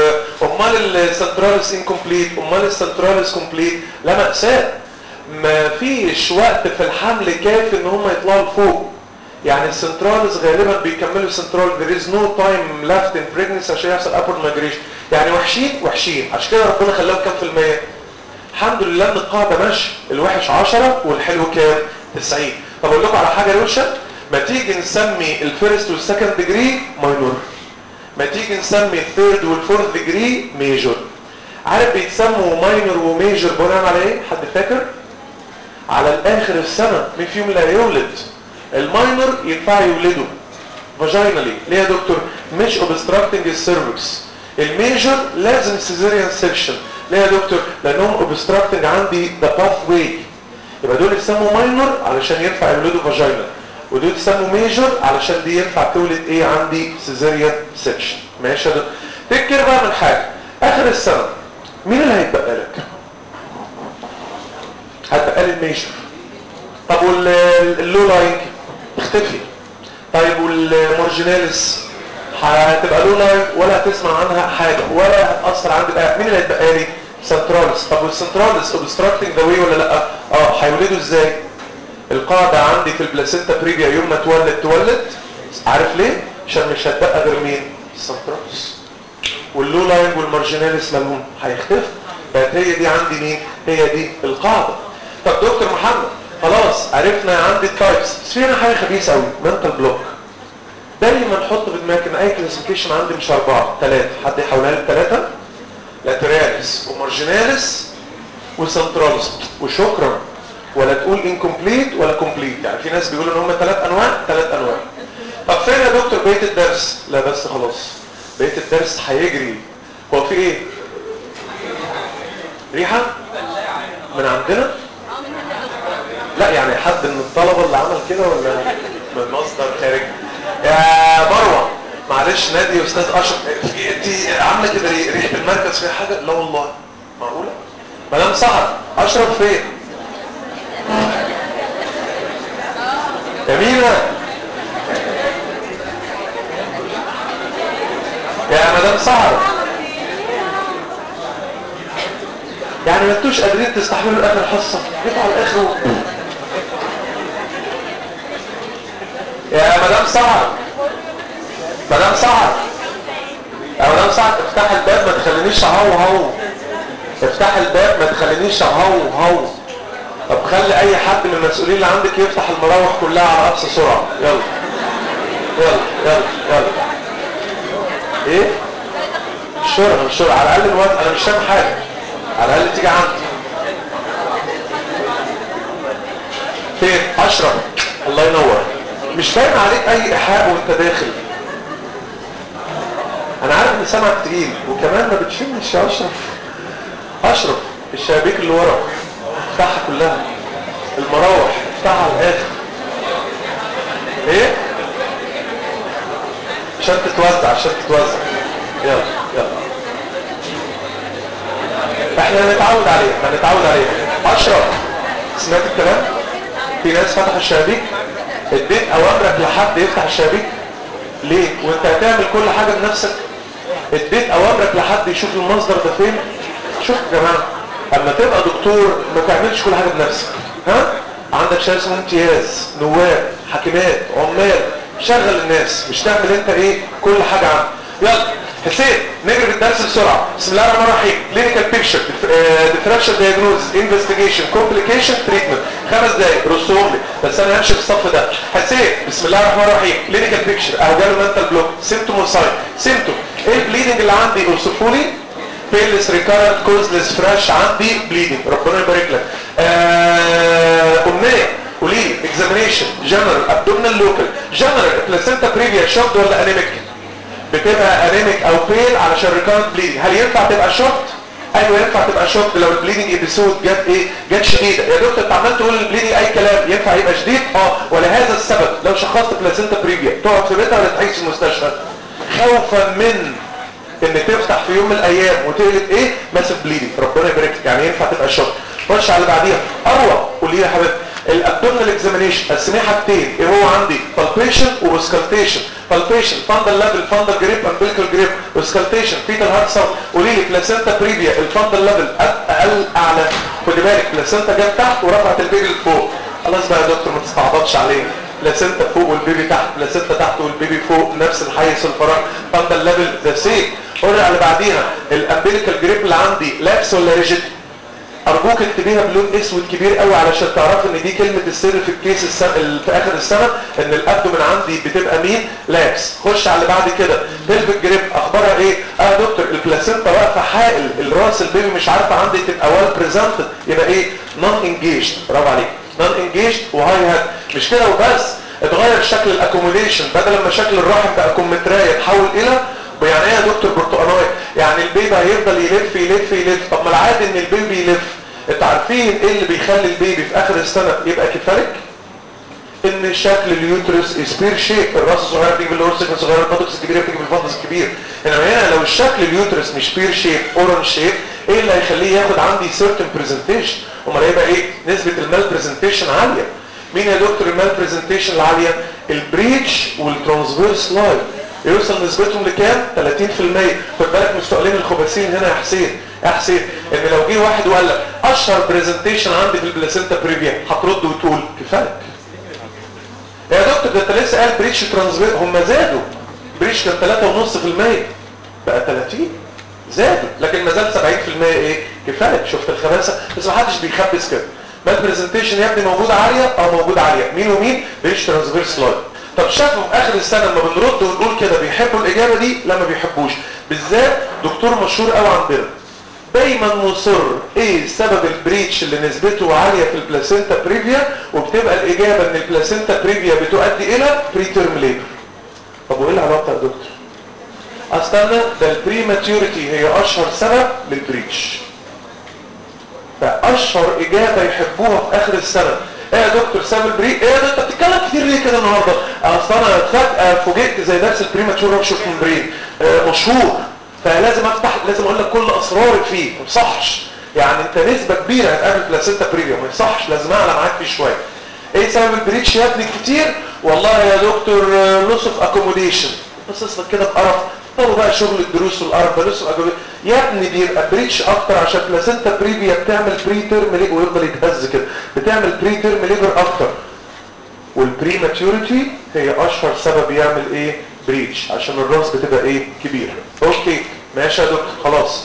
امال السنتراليس انكمبليت امال السنتراليس كومبليت لا مأساة ما فيش وقت في الحمل كافي ان هم يطلعوا لفوق يعني السنترالز غالبا بيكملوا السنترال there is no time left in pregnancy عشان يحصل upward migration يعني وحشين وحشين عشان كده ربنا خلاهم كام في المية الحمد لله ان القاعدة ماشي الوحش 10 والحلو كام 90 طب اقول لكم على حاجة روشة ما تيجي نسمي الفيرست والسكند ديجري ماينور ما تيجي نسمي الثيرد والفورث ديجري ميجور عارف بيتسموا ماينور وميجور بناء على ايه حد فاكر على الاخر السنة مين فيهم اللي هيولد الماينور ينفع يولده فاجينالي ليه يا دكتور مش اوبستراكتنج السيرفكس الميجور لازم سيزيريان سيكشن ليه يا دكتور لانهم اوبستراكتنج عندي ذا باث واي يبقى دول يسموا ماينور علشان ينفع يولدوا فاجينال ودول يسموا ميجور علشان دي ينفع تولد ايه عندي سيزيريان سيكشن ماشي يا دكتور تذكر بقى من حاجه اخر السنه مين اللي هيتبقى لك هتبقى لي الميجور طب واللو لاين تختفي طيب والمارجيناليس هتبقى لو لاين ولا هتسمع عنها حاجه ولا هتاثر عندي بقى مين اللي هيتبقى لي سنتراليس طب والسنتراليس اوبستراكتنج ذا واي ولا لا اه هيولدوا ازاي القاعده عندي في البلاسينتا بريفيا يوم ما تولد تولد عارف ليه عشان مش هتبقى غير مين السنتراليس واللو لاين والمارجيناليس مالهم هيختفوا بقت هي دي عندي مين هي دي القاعده طب دكتور محمد خلاص عرفنا عندي التايبس بس في هنا حاجه خبيثه قوي منتال بلوك دايما نحط في دماغك ان اي كلاسيفيكيشن عندي مش اربعه ثلاثه حد يحولها لي ثلاثه لاتراليس ومارجيناليس وسنتراليس وشكرا ولا تقول انكمبليت ولا كومبليت يعني في ناس بيقولوا ان هم ثلاث انواع ثلاث انواع طب فين يا دكتور بقيه الدرس لا بس خلاص بقيه الدرس هيجري هو في ايه ريحه من عندنا لا يعني حد من الطلبة اللي عمل كده ولا من مصدر خارجي يا مروة معلش نادي يا استاذ اشرف انت عامله كده ليه ريحه المركز فيها حاجه لا والله معقوله مدام سحر اشرف فين جميله يا مدام سحر يعني ما انتوش قادرين تستحملوا اخر حصه جيتوا على الاخر و... يا مدام سعد مدام سعد يا مدام سعد افتح الباب ما تخلينيش هو هو افتح الباب ما تخلينيش هو هو طب خلي اي حد من المسؤولين اللي عندك يفتح المراوح كلها على اقصى سرعه يلا يلا يلا يلا ايه الشرع الشرع على الاقل الوقت انا مش فاهم حاجه على الاقل تيجي عندي فين اشرف الله ينور مش باين عليك اي ايحاء وانت داخل انا عارف ان سمعك تقيل وكمان ما بتشمش يا اشرف اشرف الشبابيك اللي ورا افتحها كلها المراوح افتحها على الاخر ايه عشان تتوزع عشان تتوزع يلا يلا احنا هنتعود عليه هنتعود عليه اشرف سمعت الكلام في ناس فتحوا الشبابيك اديت اوامرك لحد يفتح الشبابيك ليه وانت هتعمل كل حاجه بنفسك اديت اوامرك لحد يشوف المصدر ده فين شوف يا جماعه اما تبقى دكتور ما تعملش كل حاجه بنفسك ها عندك شيء اسمه امتياز نواب حاكمات عمال شغل الناس مش تعمل انت ايه كل حاجه عنك يلا حسين نجري في الدرس بسرعه بسم الله الرحمن الرحيم كلينيكال بيكتشر ديفرنشال دايجنوز انفستيجيشن كومبليكيشن تريتمنت خمس دقايق رسوهم لي بس انا همشي في الصف ده حسين بسم الله الرحمن الرحيم كلينيكال بيكتشر اهو جاله منتال بلوك سيمتوم وساين سيمتوم ايه البليدنج اللي عندي اوصفوا لي بيلس ريكارنت كوزلس فريش عندي بليدنج ربنا يبارك لك آه امنيه قولي لي اكزامينيشن جنرال ابدومينال لوكال جنرال بلاسينتا بريفيا شوكد ولا انيميك بتبقى انيميك او بيل علشان ريكارنت بليدنج هل ينفع تبقى شوكت ايوه ينفع تبقى شوكت لو البليدنج ابيسود جت ايه جت شديده يا دكتور انت عمال تقول البليدنج اي كلام ينفع يبقى شديد اه ولهذا السبب لو شخصت بلاسينتا بريفيا تقعد في بيتها ولا تعيش في المستشفى خوفا من ان تفتح في يوم من الايام وتقلب ايه ماسف بليدنج ربنا يبارك لك يعني ينفع تبقى شوكت خش على اللي بعديها اروى قولي لي يا حبيبتي الابدومينال اكزامينيشن قسميه حاجتين ايه هو عندي بالبيشن وسكالتيشن بالبيشن فاندل ليفل فاندل جريب امبليكال جريب وسكالتيشن فيتال هارت ساوند قولي لي بلاسينتا بريفيا الفاندل ليفل اقل اعلى خدي بالك بلاسينتا جت تحت ورفعت البيبي لفوق خلاص بقى يا دكتور ما تستعبطش عليه بلاسنتا فوق والبيبي تحت بلاسنتا تحت والبيبي فوق نفس الحيز الفراغ فاندا الليفل ذا سيم قرر اللي بعديها الامبيليكال جريب اللي عندي لاكس ولا ريجيد ارجوك اكتبيها بلون اسود كبير قوي علشان تعرف ان دي كلمه السر في الكيس السنة في اخر السنه ان الابدومن عندي بتبقى مين لاكس خش على اللي بعد كده بلفيك جريب اخبارها ايه اه يا دكتور البلاسينتا واقفه حائل الراس البيبي مش عارفه عندي تبقى ويل بريزنتد يبقى ايه نون انجيجد برافو عليك نون انجيجد وهاي هاد مش كده وبس اتغير شكل الاكوموديشن بدل ما شكل الرحم بقى كومترايه تحول الى يعني ايه يا دكتور برتقاناي يعني البيبي هيفضل يلف يلف يلف طب ما العادي ان البيبي يلف انتوا عارفين ايه اللي بيخلي البيبي في اخر السنه يبقى كفالك ان شكل اليوترس سبير شيب الراس الصغير بيجي بالورس الصغير البطكس الكبيره بتيجي بالفضلس الكبير انما هنا لو الشكل اليوترس مش سبير شيب اورنج شيب ايه اللي هيخليه ياخد عندي سيرتن برزنتيشن امال هيبقى ايه نسبه المال برزنتيشن عاليه مين يا دكتور المال برزنتيشن العاليه البريتش والترانسفيرس لاين يوصل نسبتهم لكام 30% خد بالك مستقلين الخباسين هنا يا حسين يا حسين ان لو جه واحد وقال لك اشهر برزنتيشن عندي في البلاسينتا بريفيا هترد وتقول كفايه يا دكتور ده انت لسه قال بريتش ترانسفير هم زادوا بريتش كان 3.5% بقى 30 زادوا لكن ما زال 70% ايه كفايه شفت الخباثه بس ما حدش بيخبس كده ما البرزنتيشن يا ابني موجوده عاليه اه موجوده عاليه مين ومين بريتش ترانسفير سلايد طب شافوا في اخر السنه لما بنرد ونقول كده بيحبوا الاجابه دي لا ما بيحبوش بالذات دكتور مشهور قوي عندنا دايما مصر ايه سبب البريتش اللي نسبته عاليه في البلاسينتا بريفيا وبتبقى الاجابه ان البلاسينتا بريفيا بتؤدي الى بريتيرم ليبر طب وايه العلاقه يا دكتور استنى ده البريماتيوريتي هي اشهر سبب للبريتش فاشهر اجابه يحبوها في اخر السنه ايه يا دكتور سام البري ايه ده انت بتتكلم كتير ليه كده النهارده اصل انا فجاه فوجئت زي درس البريماتشور رابشر ممبرين آه مشهور فلازم افتح لازم اقول لك كل اسرارك فيه ما يصحش يعني انت نسبه كبيره هتقابل بلاسينتا بريفيا ما يصحش لازم اعلى معاك فيه شويه ايه سبب البريتش يا ابني كتير والله يا دكتور لوس اوف اكوموديشن بس اصلك كده بقرف طلعوا بقى شغل الدروس والقرف ده لوس اوف يا ابني بيبقى بريتش اكتر عشان بلاسينتا بريفيا بتعمل بري تيرم ليبر ويفضل يتهز كده بتعمل بري تيرم ليبر اكتر والبري ماتيوريتي هي اشهر سبب يعمل ايه بريتش عشان الراس بتبقى ايه كبيره اوكي ماشي يا دكتور خلاص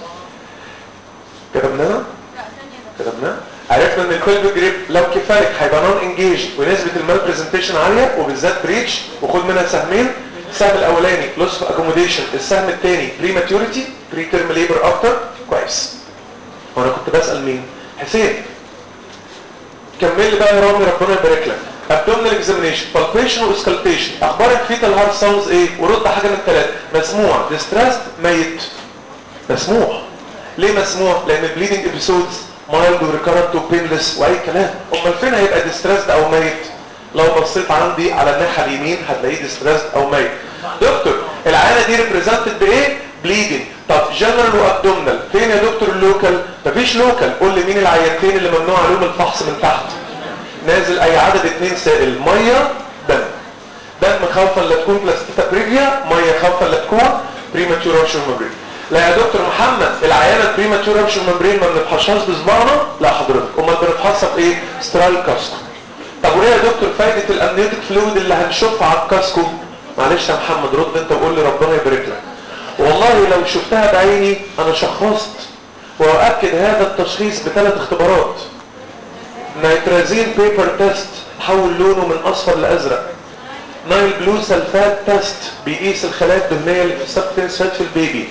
كتبناها كتبناها عرفنا ان الكولب جريب لو كفايه هيبقى نون انجيج ونسبه المال برزنتيشن عاليه وبالذات بريتش وخد منها سهمين السهم الاولاني لوس اكوموديشن السهم الثاني بري ماتيوريتي بري تيرم ليبر اكتر كويس وانا كنت بسال مين حسين كمل لي بقى يا رامي ربنا يبارك لك ابدومينال اكزامينيشن بالبيشن واسكالبيشن اخبار الفيتال هارت ساوندز ايه ورد حاجه من ثلاثه مسموع ديستريسد ميت مسموع ليه مسموع لان البليدنج ابيسودز مايلد وريكارنت وبينلس واي كلام امال فين هيبقى ديستريسد او ميت لو بصيت عندي على الناحيه اليمين هتلاقيه ديستريسد او ميت دكتور العينه دي ريبريزنتد بايه بليدنج طب جنرال وابدومينال فين يا دكتور اللوكال مفيش لوكال قول لي مين العينتين اللي ممنوع عليهم الفحص من تحت نازل اي عدد اتنين سائل ميه دم دم خوفا لا تكون بلاستيتا بريفيا ميه خوفا لا تكون بريماتيور رابشر ممبرين لا يا دكتور محمد العيانه البريماتيور رابشر ممبرين ما بنفحصهاش بصباعنا لا حضرتك امال بنفحصها بايه سترايل كاسكو طب وايه يا دكتور فايده الامنيوتيك فلويد اللي هنشوفها على الكاسكو معلش يا محمد رد انت وقول لي ربنا يبارك لك والله لو شفتها بعيني انا شخصت واؤكد هذا التشخيص بثلاث اختبارات نيترازين بيبر تيست حول لونه من اصفر لازرق نايل بلو سلفات تيست بيقيس الخلايا الدهنيه اللي في السبتنس فات في البيبي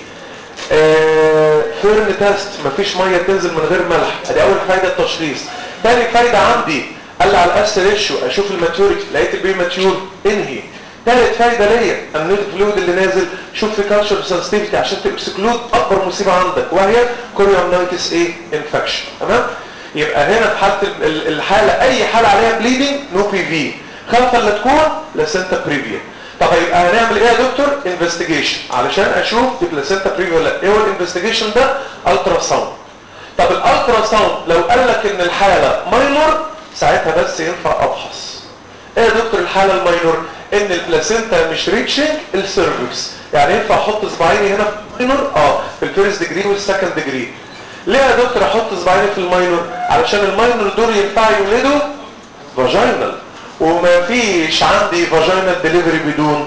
آه فيرن تيست مفيش ميه تنزل من غير ملح ادي اول فايده التشخيص تاني فايده عندي قال لي على الاس ريشيو اشوف الماتيوريتي لقيت البيبي ماتيور انهي ثالث فايده ليا النيوتن فلويد اللي نازل شوف في كالتشر سنسيتيفيتي عشان تكسكلود اكبر مصيبه عندك وهي كوريومنايتس ايه انفكشن تمام يبقى هنا في حاله الحاله اي حاله عليها بليدنج نو بي في خافه لا تكون لاسنتا بريفيا طب يبقى هنعمل ايه يا دكتور انفستيجيشن علشان اشوف دي بلاسنتا بريفيا ولا ايه هو الانفستيجيشن ده الترا ساوند طب الالترا ساوند لو قال لك ان الحاله ماينور ساعتها بس ينفع ابحث ايه يا دكتور الحاله الماينور ان البلاسينتا مش ريتشنج السيرفكس يعني ينفع احط صباعيني هنا في الماينور اه في الفيرست ديجري والسكند ديجري ليه يا دكتور احط صباعيني في الماينور علشان الماينور دول ينفع يولدوا فاجينال وما فيش عندي فاجينال ديليفري بدون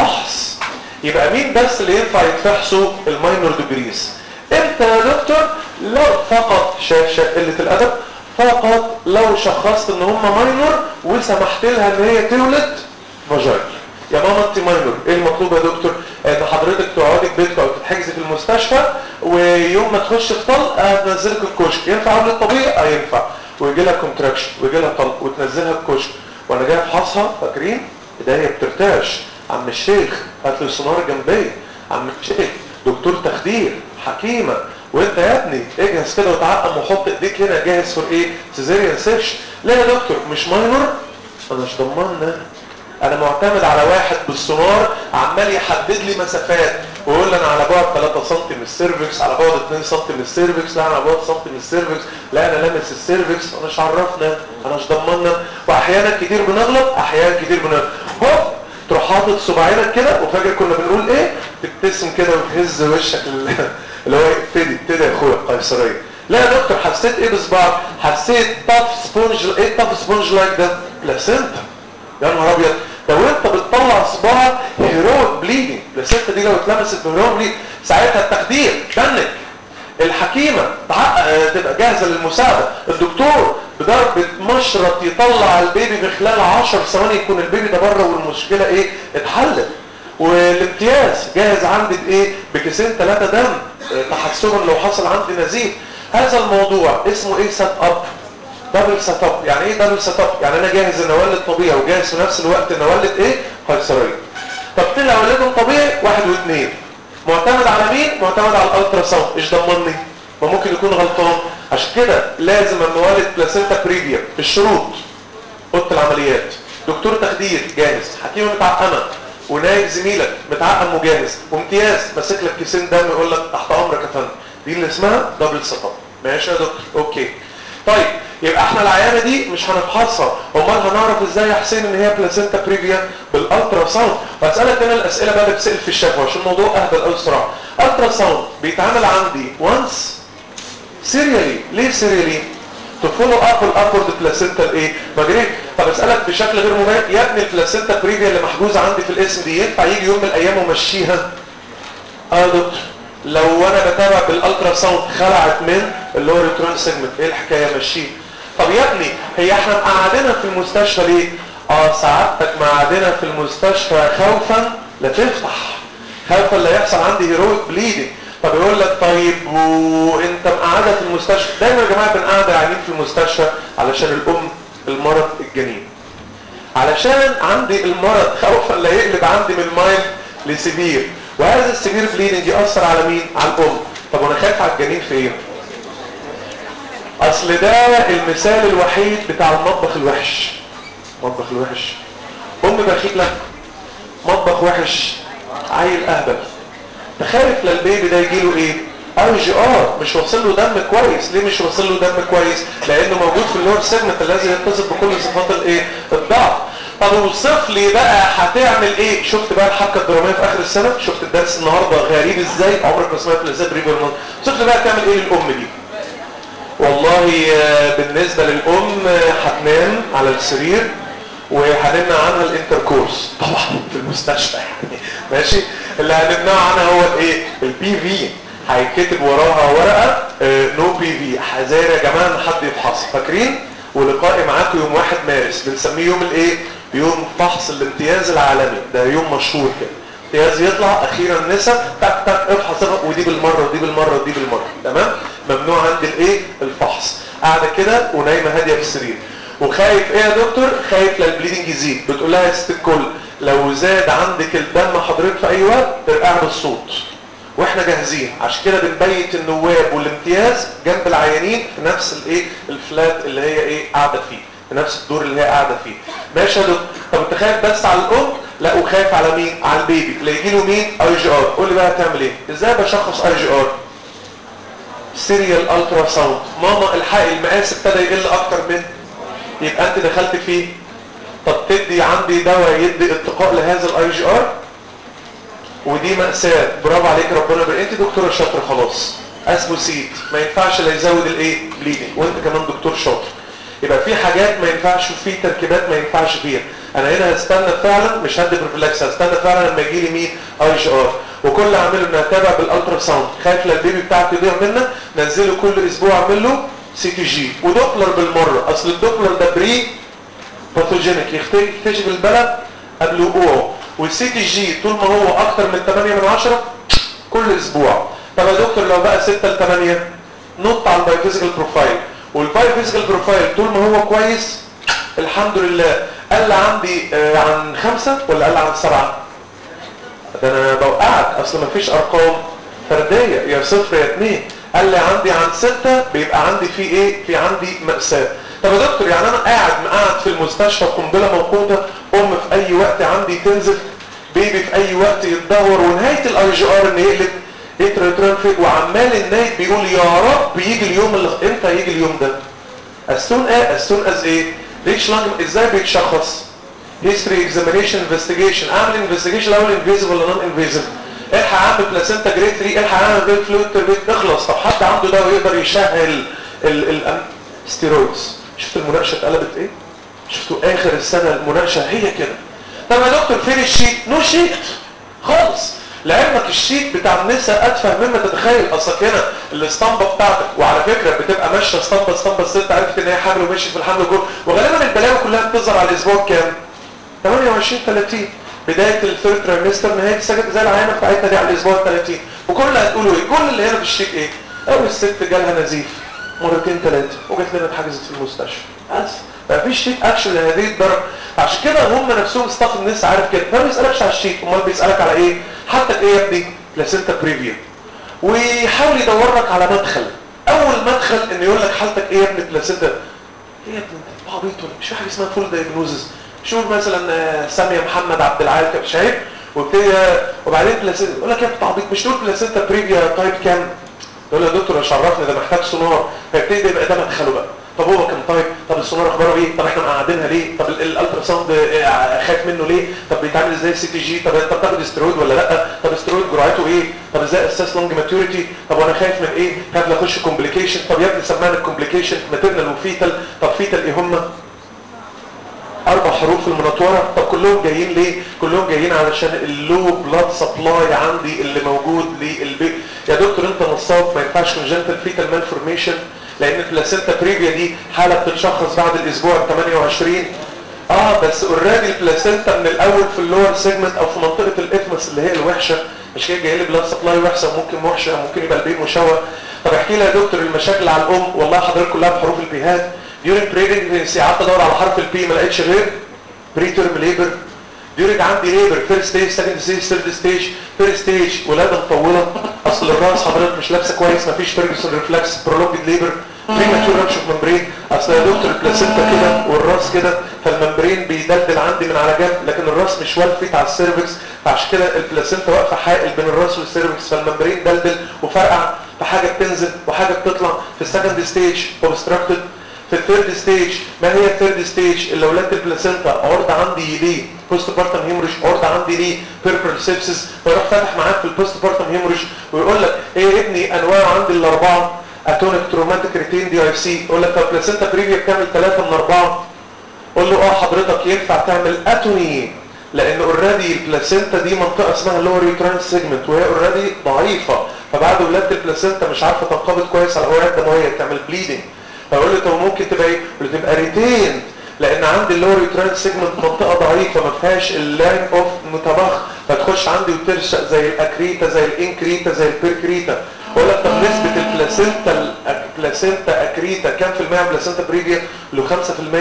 فحص يبقى مين بس اللي ينفع يتفحصوا الماينور ديجريز امتى يا دكتور لو فقط شاف شاف قله الادب فقط لو شخصت ان هم ماينور وسمحت لها ان هي تولد فاجينال يا ماما انت ماينور ايه المطلوب يا دكتور ان حضرتك تقعدي في بيتك او تتحجزي في المستشفى ويوم ما تخش في طلق هتنزلك الكشك ينفع قبل الطبيعي اه ينفع ويجي لها كونتراكشن ويجي لها طلق وتنزلها الكشك وانا جاي افحصها فاكرين ايديا بترتعش عم الشيخ هات لي السونار جنبي عم الشيخ دكتور تخدير حكيمه وانت يا ابني اجهز كده وتعقم وحط ايديك هنا جاهز فور ايه سيزيريان سيرش لا يا دكتور مش ماينور انا مش ضمننا انا معتمد على واحد بالسونار عمال يحدد لي مسافات ويقول لي انا على بعد 3 سم من السيرفكس على بعد 2 سم من السيرفكس لا انا على بعد سم من السيرفكس لا انا لامس السيرفكس انا مش عرفنا انا مش ضمننا واحيانا كتير بنغلط احيانا كتير بنغلط هوب تروح حاطط صباعينك كده وفاكر كنا بنقول ايه تبتسم كده وتهز وشك اللي هو ابتدي ابتدي يا اخويا القيصريه لا يا دكتور حسيت ايه بصباعك حسيت طف سبونج ايه طف سبونج لايك ده بلاسنتا يا نهار ابيض لو انت بتطلع صباعك هيرويك بليدنج بلاسنتا دي لو اتلمست بهيرويك بليدنج ساعتها التخدير تنك الحكيمه تبقى جاهزه للمساعده الدكتور بضربة مشرط يطلع البيبي في خلال 10 ثواني يكون البيبي ده بره والمشكله ايه اتحلت والامتياز جاهز عندي بايه بكيسين ثلاثه دم تحسبا لو حصل عندي نزيف هذا الموضوع اسمه ايه سيت اب دبل سيت اب يعني ايه دبل سيت اب يعني انا جاهز ان اولد طبيعي وجاهز في نفس الوقت ان اولد ايه قيصريه طب طلع اولادهم طبيعي واحد واثنين معتمد على مين معتمد على الالترا ساوند ايش ضمني ما ممكن يكون غلطان عشان كده لازم اما والد بلاسينتا بريفيا الشروط اوضه العمليات دكتور تخدير جاهز حكيمه متعقمه ونايب زميلك متعقم وجاهز وامتياز ماسك لك كيسين دم يقول لك تحت امرك يا فندم دي اللي اسمها دبل سيت اب ماشي يا دكتور اوكي طيب يبقى احنا العيانه دي مش هنفحصها امال هنعرف ازاي يا حسين ان هي بلاسينتا بريفيا بالالترا ساوند واسالك انا الاسئله بقى اللي بتسال في الشفوي عشان الموضوع اهبل قوي الصراحه الترا ساوند بيتعمل عندي وانس سيريالي ليه سيريالي تفولو اب الابورد بلاسينتا الايه مجري طب اسالك بشكل غير مباشر يا ابني البلاسينتا بريفيا اللي محجوزه عندي في الاسم دي ينفع يجي يوم من الايام ومشيها اه دكتور لو انا بتابع بالالترا ساوند خلعت من اللي هو ريترون سيجمنت ايه الحكايه مشيه طب يا ابني هي احنا مقعدينها في المستشفى ليه اه سعادتك مقعدينها في المستشفى خوفا لا تفتح خوفا لا يحصل عندي هيرويك بليدنج طب يقول لك طيب وانت مقعدها في المستشفى دايما يا جماعه بنقعد عيانين في المستشفى علشان الام المرض الجنين علشان عندي المرض خوفا لا يقلب عندي من مايل لسيفير وهذا السيفير بليدنج يأثر على مين على الام طب وانا خايف على الجنين في ايه اصل ده المثال الوحيد بتاع المطبخ الوحش مطبخ الوحش ام بخيلة مطبخ وحش عيل اهبل تخايف للبيبي ده يجيله ايه اي جي ار مش واصل له دم كويس ليه مش واصل له دم كويس لانه موجود في اللور سيجمنت الذي يتصف بكل صفات الايه الضعف طب اوصف لي بقى هتعمل ايه شفت بقى الحبكه الدراميه في اخر السنه شفت الدرس النهارده غريب ازاي عمرك ما سمعت الازاي بريفر شفت بقى تعمل ايه للام دي والله بالنسبه للام هتنام على السرير وهنمنع عنها الانتركورس طبعا في المستشفى يعني ماشي اللي هنمنع عنها هو الايه البي في هيتكتب وراها ورقه نو بي في حذار يا جماعه ان حد يفحص فاكرين ولقائي معاكم يوم 1 مارس بنسميه يوم الايه يوم فحص الامتياز العالمي ده يوم مشهور كده امتياز يطلع اخيرا نسا تك تك افحص ودي بالمره ودي بالمره ودي بالمره تمام ممنوع عندي الايه الفحص قاعده كده ونايمه هاديه في السرير وخايف ايه يا دكتور خايف للبليدنج يزيد بتقول لها يا ست الكل لو زاد عندك الدم حضرتك في اي وقت ترقع بالصوت واحنا جاهزين عشان كده بنبيت النواب والامتياز جنب العيانين في نفس الايه الفلات اللي هي ايه قاعده فيه في نفس الدور اللي هي قاعده فيه ماشي يا دكتور طب انت خايف بس على الام لا وخايف على مين على البيبي اللي يجي له مين اي جي ار قول لي بقى هتعمل ايه ازاي بشخص اي جي ار سيريال الترا ساوند ماما الحقي المقاس ابتدى يقل اكتر من يبقى انت دخلت فيه طب تدي عندي دواء يدي اتقاء لهذا الاي جي ار ودي مأساة برافو عليك ربنا بقى انت دكتورة شاطرة خلاص اسبوسيت ما ينفعش لا يزود الايه بليدنج وانت كمان دكتور شاطر يبقى في حاجات ما ينفعش وفي تركيبات ما ينفعش فيها انا هنا هستنى فعلا مش هدي بروفيلاكس هستنى فعلا لما يجي لي مين اي جي ار وكل اللي اعمله ان اتابع بالالترا ساوند خايف لا البيبي بتاعك يضيع منا نزله كل اسبوع اعمل له سي تي جي ودوبلر بالمره اصل الدوبلر ده بري باثوجينيك يكتشف البلد قبل وقوعه والسي تي جي طول ما هو اكتر من 8 من 10 كل اسبوع طب يا دكتور لو بقى 6 ل 8 نط على البايوفيزيكال بروفايل والبايوفيزيكال بروفايل طول ما هو كويس الحمد لله قل عندي آه عن خمسة ولا قل عن سبعة ده انا بوقعك اصل مفيش ارقام فردية يا صفر يا اتنين قال لي عندي عن ستة بيبقى عندي في ايه في عندي مأساة طب يا دكتور يعني انا قاعد قاعد في المستشفى قنبلة موقوتة ام في اي وقت عندي تنزف بيبي في اي وقت يتدهور ونهاية الاي جي ار ان يقلب انترا وعمال النايت بيقول يا رب يجي اليوم اللي امتى يجي اليوم ده السون ايه السون از ايه ريتش لانج ازاي بيتشخص هيستوري اكزامينيشن انفستيجيشن اعمل انفستيجيشن الاول انفيزيف ولا نون انفيزيف الحق اعمل بلاسينتا جريد 3 الحق اعمل بيت فلويد تربيت اخلص طب حد عنده ده ويقدر يشهل الستيرويدز شفت المناقشه اتقلبت ايه شفتوا اخر السنه المناقشه هي كده طب يا دكتور فين الشيت نو شيت خالص لعلمك الشيت بتاع النساء اتفه مما تتخيل اصلك هنا الاسطمبه بتاعتك وعلى فكره بتبقى ماشيه اسطمبه اسطمبه الست عرفت ان هي حامل وماشيه في الحمل كله وغالبا البلاوي كلها بتظهر على الاسبوع كام 28 30 بدايه الثيرد تريمستر نهايه السجن زي العينه بتاعتنا دي على الاسبوع 30 وكل اللي هتقولوا ايه كل اللي هنا في الشيت ايه اول الست جالها نزيف مرتين ثلاثه وجت لنا اتحجزت في المستشفى بس ما فيش شيت اكشن لهذه الدرجه عشان كده هم نفسهم ستاف الناس عارف كده ما بيسالكش على الشيت امال بيسالك على ايه حتى ايه يا ابني بلاسينتا بريفيا ويحاول يدور لك على مدخل اول مدخل انه يقول لك حالتك ايه يا ابني بلاسينتا ايه يا ابني انت عبيط ولا مش في حاجه اسمها فول دايجنوزز شوف مثلا ساميه محمد عبد العال كده شايف وابتدي وبعدين بلاسينتا يقول لك يا ابني عبيط مش تقول بلاسينتا بريفيا تايب كام يقول له يا دكتور شرفني ده محتاج سونار فيبتدي يبقى ده مدخله بقى طب هو كان طيب طب السونار اخباره ايه طب احنا مقعدينها ليه طب الالترا ساوند خايف منه ليه طب بيتعمل ازاي السي تي جي طب انت بتاخد استرويد ولا لا طب استرويد جرعته ايه طب ازاي اساس لونج ماتيوريتي طب وانا خايف من ايه خايف لا اخش كومبليكيشن طب يا ابني سمعنا الكومبليكيشن ماتيرنال وفيتال طب فيتال ايه هم اربع حروف المنطوره طب كلهم جايين ليه كلهم جايين علشان اللو بلاد سبلاي عندي اللي موجود للبيت يا دكتور انت نصاب ما ينفعش كونجنتال فيتال مالفورميشن لان البلاسينتا بريفيا دي حاله بتتشخص بعد الاسبوع 28 اه بس اوريدي البلاسينتا من الاول في اللور سيجمنت او في منطقه الاثمس اللي هي الوحشه مش هي جايه لي بلاد سبلاي وحشه ممكن وحشه ممكن يبقى البيبي مشوه طب احكي لي يا دكتور المشاكل على الام والله حضرتك كلها بحروف البيهات ديورنج بريجنسي قعدت ادور على حرف البي ما لقيتش غير بري تيرم ليبر ديورنج عندي ليبر فيرست ستيج سكند ستيج ثيرد ستيج فيرست ستيج ولاده مطوله اصل الراس حضرتك مش لابسه كويس مفيش فيرجسون ريفلكس برولوجد ليبر بريماتور رابشر ممبرين اصل يا دكتور البلاسينتا كده والراس كده فالممبرين بيدلدل عندي من على جنب لكن الراس مش والفت على السيرفكس فعشان كده البلاسينتا واقفه حائل بين الراس والسيرفكس فالممبرين دلدل وفرقع فحاجه بتنزل وحاجه بتطلع في السكند ستيج اوبستراكتد في الثيرد ستيج ما هي الثيرد ستيج اللي ولادة البلاسينتا عرض عندي ليه بوست بارتم هيموريج عرض عندي ليه بيربل سيبسس فيروح فاتح معاك في البوست بارتم هيموريج ويقول لك ايه يا ابني انواع عندي الاربعه اتونيك تروماتيك ريتين دي اي سي يقول لك طب بلاسينتا بريفيا بتعمل ثلاثه من اربعه قول له اه حضرتك ينفع تعمل اتوني لان اوريدي البلاسينتا دي منطقه اسمها لور يوتران سيجمنت وهي اوريدي ضعيفه فبعد ولاده البلاسينتا مش عارفه تنقبض كويس على الاوعيه الدمويه تعمل بليدنج فاقول له طب ممكن تبقى ايه يقول تبقى ريتين لان عندي اللور يوتران سيجمنت منطقه ضعيفه ما فيهاش اللاين اوف متبخ فتخش عندي وترشق زي الاكريتا زي الانكريتا زي البيركريتا اقول لك طب نسبه البلاسينتا البلاسينتا اكريتا كام في المية بلاسينتا بريفيا له 5%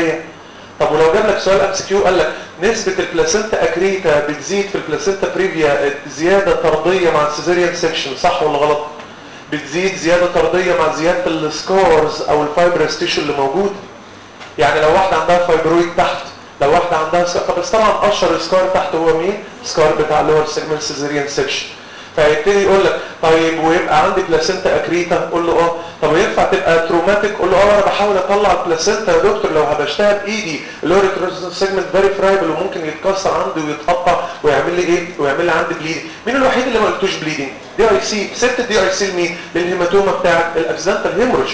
طب ولو جاب لك سؤال ام سي كيو قال لك نسبه البلاسينتا اكريتا بتزيد في البلاسينتا بريفيا زياده طرديه مع السيزيريان سيكشن صح ولا غلط بتزيد زيادة طردية مع زيادة السكارز او الفايبرس تيشو اللي موجود يعني لو واحدة عندها فايبرويد تحت لو واحدة عندها سكار طب بس طبعا اشهر سكار تحت هو مين سكار بتاع اللي هو السيجمنت سيزيريان سيكشن فيبتدي يقول لك طيب ويبقى عندي بلاسينتا اكريتا قول له اه طب ينفع تبقى تروماتيك قول له اه انا بحاول اطلع البلاسينتا يا دكتور لو هبشتها بايدي اللي هو سيجمنت فيري فرايبل وممكن يتكسر عندي ويتقطع ويعمل لي ايه ويعمل لي عندي بليدنج مين الوحيد اللي ما قلتوش بليدنج دي اي سي سبت دي اي سي لمين للهيماتوما بتاعت الاكسنتال هيموريج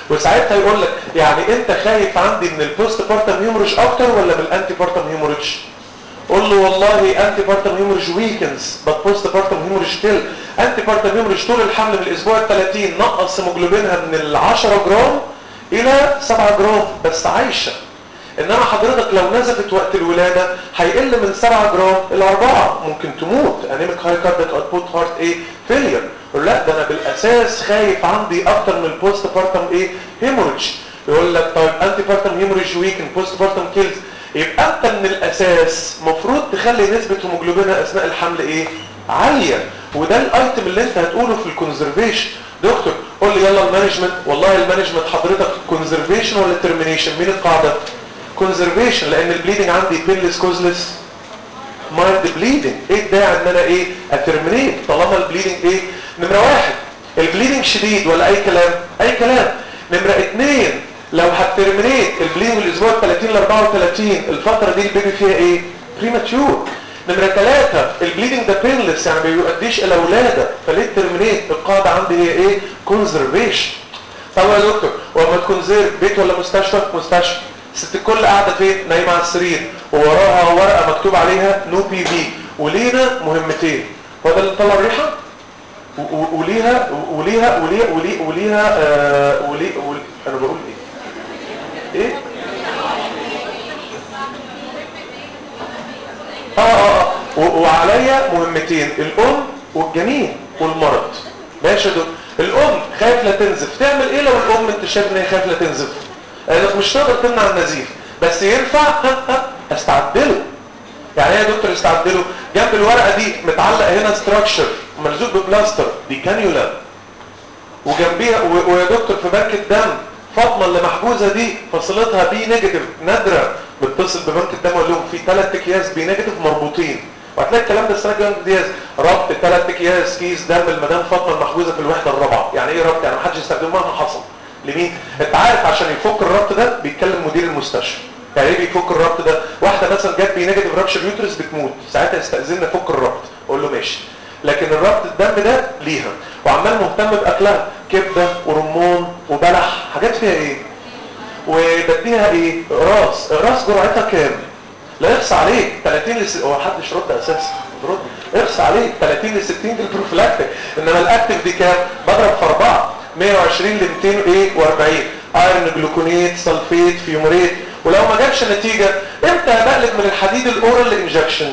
وساعتها يقول لك يعني انت خايف عندي من البوست بارتم هيموريج اكتر ولا من الانتي بارتم هيموريج قول له والله انتي بارتم هيموريج ويكنز بس بوست بارتم هيموريج تيل انتي بارتم هيموريج طول الحمل من الاسبوع ال 30 نقص هيموجلوبينها من ال 10 جرام الى 7 جرام بس عايشه انما حضرتك لو نزفت وقت الولاده هيقل من 7 جرام الى 4 ممكن تموت انيميك هاي كارديك اوتبوت هارت ايه فيلير لا ده انا بالاساس خايف عندي اكتر من البوست بارتم ايه هيموريج يقول لك طيب انتي بارتم هيموريج ويكن بوست بارتم كيلز يبقى انت من الاساس مفروض تخلي نسبه هيموجلوبينها اثناء الحمل ايه عاليه وده الايتم اللي انت هتقوله في الكونزرفيشن دكتور قول لي يلا المانجمنت والله المانجمنت حضرتك كونزرفيشن ولا ترمينيشن مين القاعده كونزرفيشن لان البليدنج عندي بينلس كوزلس مايند بليدنج ايه الداعي ان انا ايه اترمينيت طالما البليدنج ايه نمره واحد البليدنج شديد ولا اي كلام اي كلام نمره اثنين لو هترمينيت البليدنج الاسبوع 30 ل 34 الفتره دي البيبي فيها ايه بريماتيور نمره ثلاثة البليدنج ده بينلس يعني ما بيؤديش الى ولاده فليه ترمينيت القاعده عندي هي ايه كونزرفيشن طب يا دكتور وما تكونزيرف بيت ولا مستشفى مستشفى الست الكل قاعده فين نايمه على السرير ووراها ورقه مكتوب عليها نو بي في ولينا مهمتين هو ده اللي طلع الريحه وليها وليها وليها وليها وليها آه ولي ولي انا بقول ايه ايه اه اه اه وعليا مهمتين الام والجنين والمرض ماشي يا دكتور الام خايف لا تنزف تعمل ايه لو الام انت شايف ان هي خايف لا تنزف لانك مش تقدر تمنع النزيف بس ينفع ها ها استعدله يعني ايه يا دكتور استعدله جنب الورقه دي متعلق هنا ستراكشر ملزوق ببلاستر دي كانيولا وجنبيها ويا دكتور في بنك الدم فاطمه اللي محجوزه دي فصيلتها بي نيجاتيف نادره بتصل ببنك الدم وقال لهم في ثلاث اكياس بي نيجاتيف مربوطين وهتلاقي الكلام ده السنه الجايه امتياز ربط ثلاث اكياس كيس دم المدام فاطمه المحجوزه في الوحده الرابعه يعني ايه ربط يعني ما حدش يستخدمه مهما حصل لمين انت عارف عشان يفك الربط ده بيتكلم مدير المستشفى يعني ايه بيفك الربط ده واحده مثلا جت بي نيجاتيف رابشر يوترس بتموت ساعتها يستاذننا فك الربط اقول له ماشي لكن الربط الدم ده ليها وعمال مهتم باكلها كبده ورمان وبلح حاجات فيها ايه وبديها ايه راس راس جرعتها كام لا يخص عليك 30 ل هو حدش رد اساسا رد يخص عليك 30 ل 60 دي البروفلاكتيك انما الاكتف دي كام بضرب في اربعه 120 ل 200 ايه و40 ايرون جلوكونيت سلفيت فيومريت ولو ما جابش نتيجه امتى بقلب من الحديد الاورال لانجكشن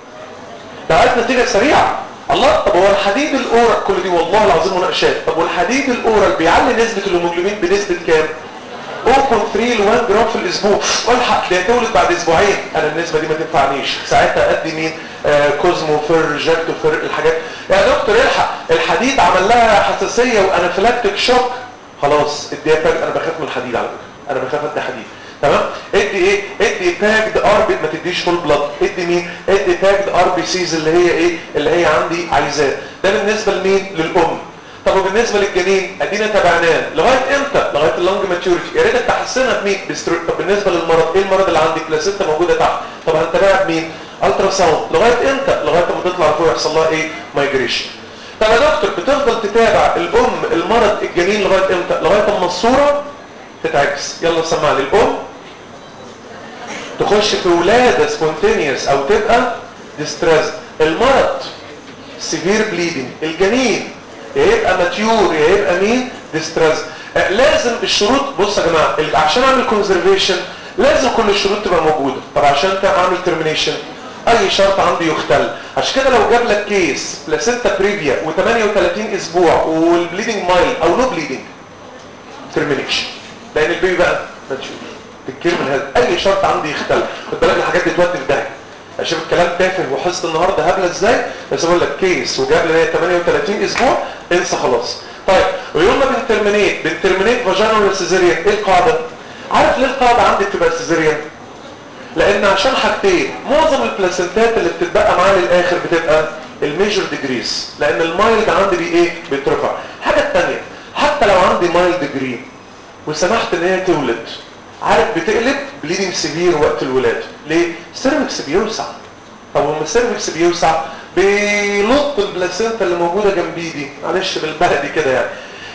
ده عايز نتيجه سريعه الله طب هو الحديد الاورال كل دي والله العظيم مناقشات طب والحديد الاورال بيعلي نسبه الهيموجلوبين بنسبه كام 0.3 ل 1 جرام في الاسبوع والحق دي هتولد بعد اسبوعين انا النسبه دي ما تنفعنيش ساعتها ادي مين آه كوزمو فر جاكتو فر الحاجات يا دكتور الحق الحديد عمل لها حساسيه وانافيلاكتيك شوك خلاص اديها باج انا بخاف من الحديد على فكره انا بخاف ادي حديد تمام ادي ايه ادي باجد ار بي ما تديش فول بلاد ادي مين ادي باجد ار بي سيز اللي هي ايه اللي هي عندي عايزاه ده بالنسبه لمين للام طب وبالنسبه للجنين ادينا تابعناه لغايه امتى لغايه اللونج ماتيوريتي يا ريتك تحسنها بمين بستر... طب بالنسبه للمرض ايه المرض اللي عندك بلاسينتا موجوده تحت طب هنتابعها بمين الترا ساوند لغايه امتى لغايه ما تطلع فوق يحصل لها ايه مايجريشن طب يا دكتور بتفضل تتابع الام المرض الجنين لغايه امتى لغايه اما الصوره تتعكس يلا سمع لي الام تخش في ولاده سبونتينيوس او تبقى ديستريس المرض سيفير بليدنج الجنين يا يبقى ماتيور يا يبقى مين ديستريس لازم الشروط بص يا جماعه عشان اعمل كونزرفيشن لازم كل الشروط تبقى موجوده طب عشان اعمل ترمينيشن اي شرط عندي يختل عشان كده لو جاب لك كيس بلاسينتا بريفيا و38 اسبوع والبليدنج مايل او نو بليدنج ترمينيشن لان البيبي بقى ماتيور تكير من هذا اي شرط عندي يختل خد بالك الحاجات دي تودي في داهيه اشوف الكلام تافه وحصه النهارده هبله ازاي بس بقول لك كيس وجاب لي 38 اسبوع انسى خلاص طيب ويوم ما بنترمينيت بنترمينيت فاجينال سيزيريان ايه القاعده عارف ليه القاعده عندي بتبقى سيزيريان لان عشان حاجتين معظم البلاسنتات اللي بتتبقى معايا للاخر بتبقى الميجر ديجريز لان المايلد عندي بي ايه بيترفع الحاجه الثانيه حتى لو عندي مايلد ديجري وسمحت ان هي تولد عارف بتقلب بليدنج سيفير وقت الولاده ليه السيرفكس بيوسع طب لما السيرفكس بيوسع بيلط البلاسينتا اللي موجوده جنبيه دي معلش بالبلدي كده يعني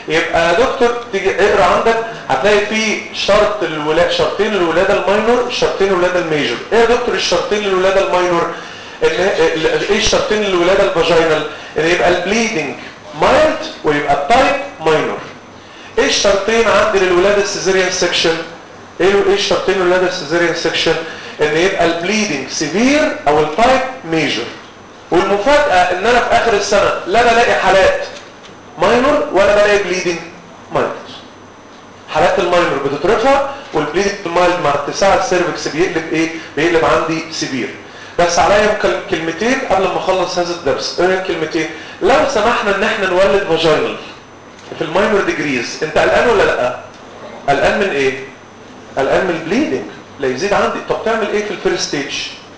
يبقى يا دكتور تيجي اقرا عندك هتلاقي في شرط الولاده شرطين الولاده الماينور شرطين الولاده الميجور ايه يا دكتور الشرطين الولاده الماينور ان ايه الشرطين الولاده الفاجينال ان يبقى البليدنج مايلد ويبقى التايب ماينور ايه الشرطين عندي للولاده السيزيريان سيكشن ايه ايه الشرطين للولاده السيزيريان سيكشن ان يبقى البليدنج سيفير او التايب ميجور والمفاجاه ان انا في اخر السنه لا بلاقي حالات ماينور ولا بلاقي بليدنج مايلد حالات الماينور بتترفع والبليدنج المايلد مع اتساع السيرفكس بيقلب ايه بيقلب عندي سيفير بس عليا كلمتين قبل ما اخلص هذا الدرس ايه الكلمتين لو سمحنا ان احنا نولد فاجينال في الماينور ديجريز انت قلقان ولا لا قلقان من ايه قلقان من البليدنج لا يزيد عندي طب تعمل ايه في الفيرست ستيج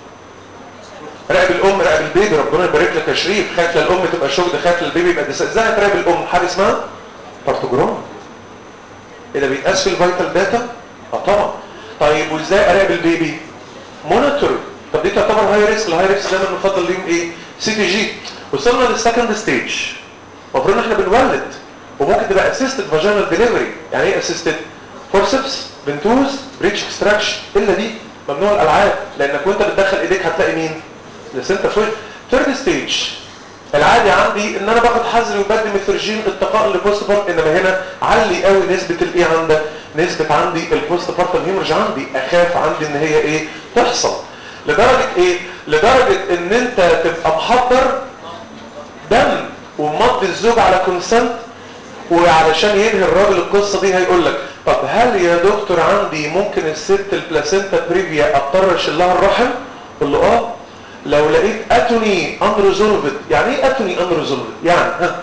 راقب الام راقب البيبي ربنا يبارك لك يا شريف خايف الام تبقى شغل خايف البيبي يبقى ديس ازاي هتراقب الام حاجه اسمها بارتوجرام ايه ده بيتقاس في الفيتال داتا اه طبعا طيب وازاي اراقب البيبي مونيتور طب دي تعتبر هاي ريسك الهاي ريسك دايما بنفضل ليهم ايه سي تي جي وصلنا للسكند ستيج المفروض ان احنا بنولد وممكن تبقى اسيستد فاجينال ديليفري يعني ايه اسيستد فورسبس بنتوز بريتش اكستراكشن الا دي ممنوع الالعاب لانك وانت بتدخل ايديك هتلاقي مين لسنتر فوق ثيرد ستيج العادي عندي ان انا باخد حذري وبدي ميثروجين اتقاء لبوست بارت انما هنا علي قوي نسبه الايه عندك نسبه عندي البوست بارتال هيمورج عندي اخاف عندي ان هي ايه تحصل لدرجه ايه لدرجه ان انت تبقى محضر دم ومضي الزوج على كونسنت وعلشان ينهي الراجل القصه دي هيقول لك طب هل يا دكتور عندي ممكن الست البلاسينتا بريفيا اضطر اشيل لها الرحم؟ قول له اه لو لقيت اتوني انريزولفد يعني ايه اتوني انريزولفد؟ يعني ها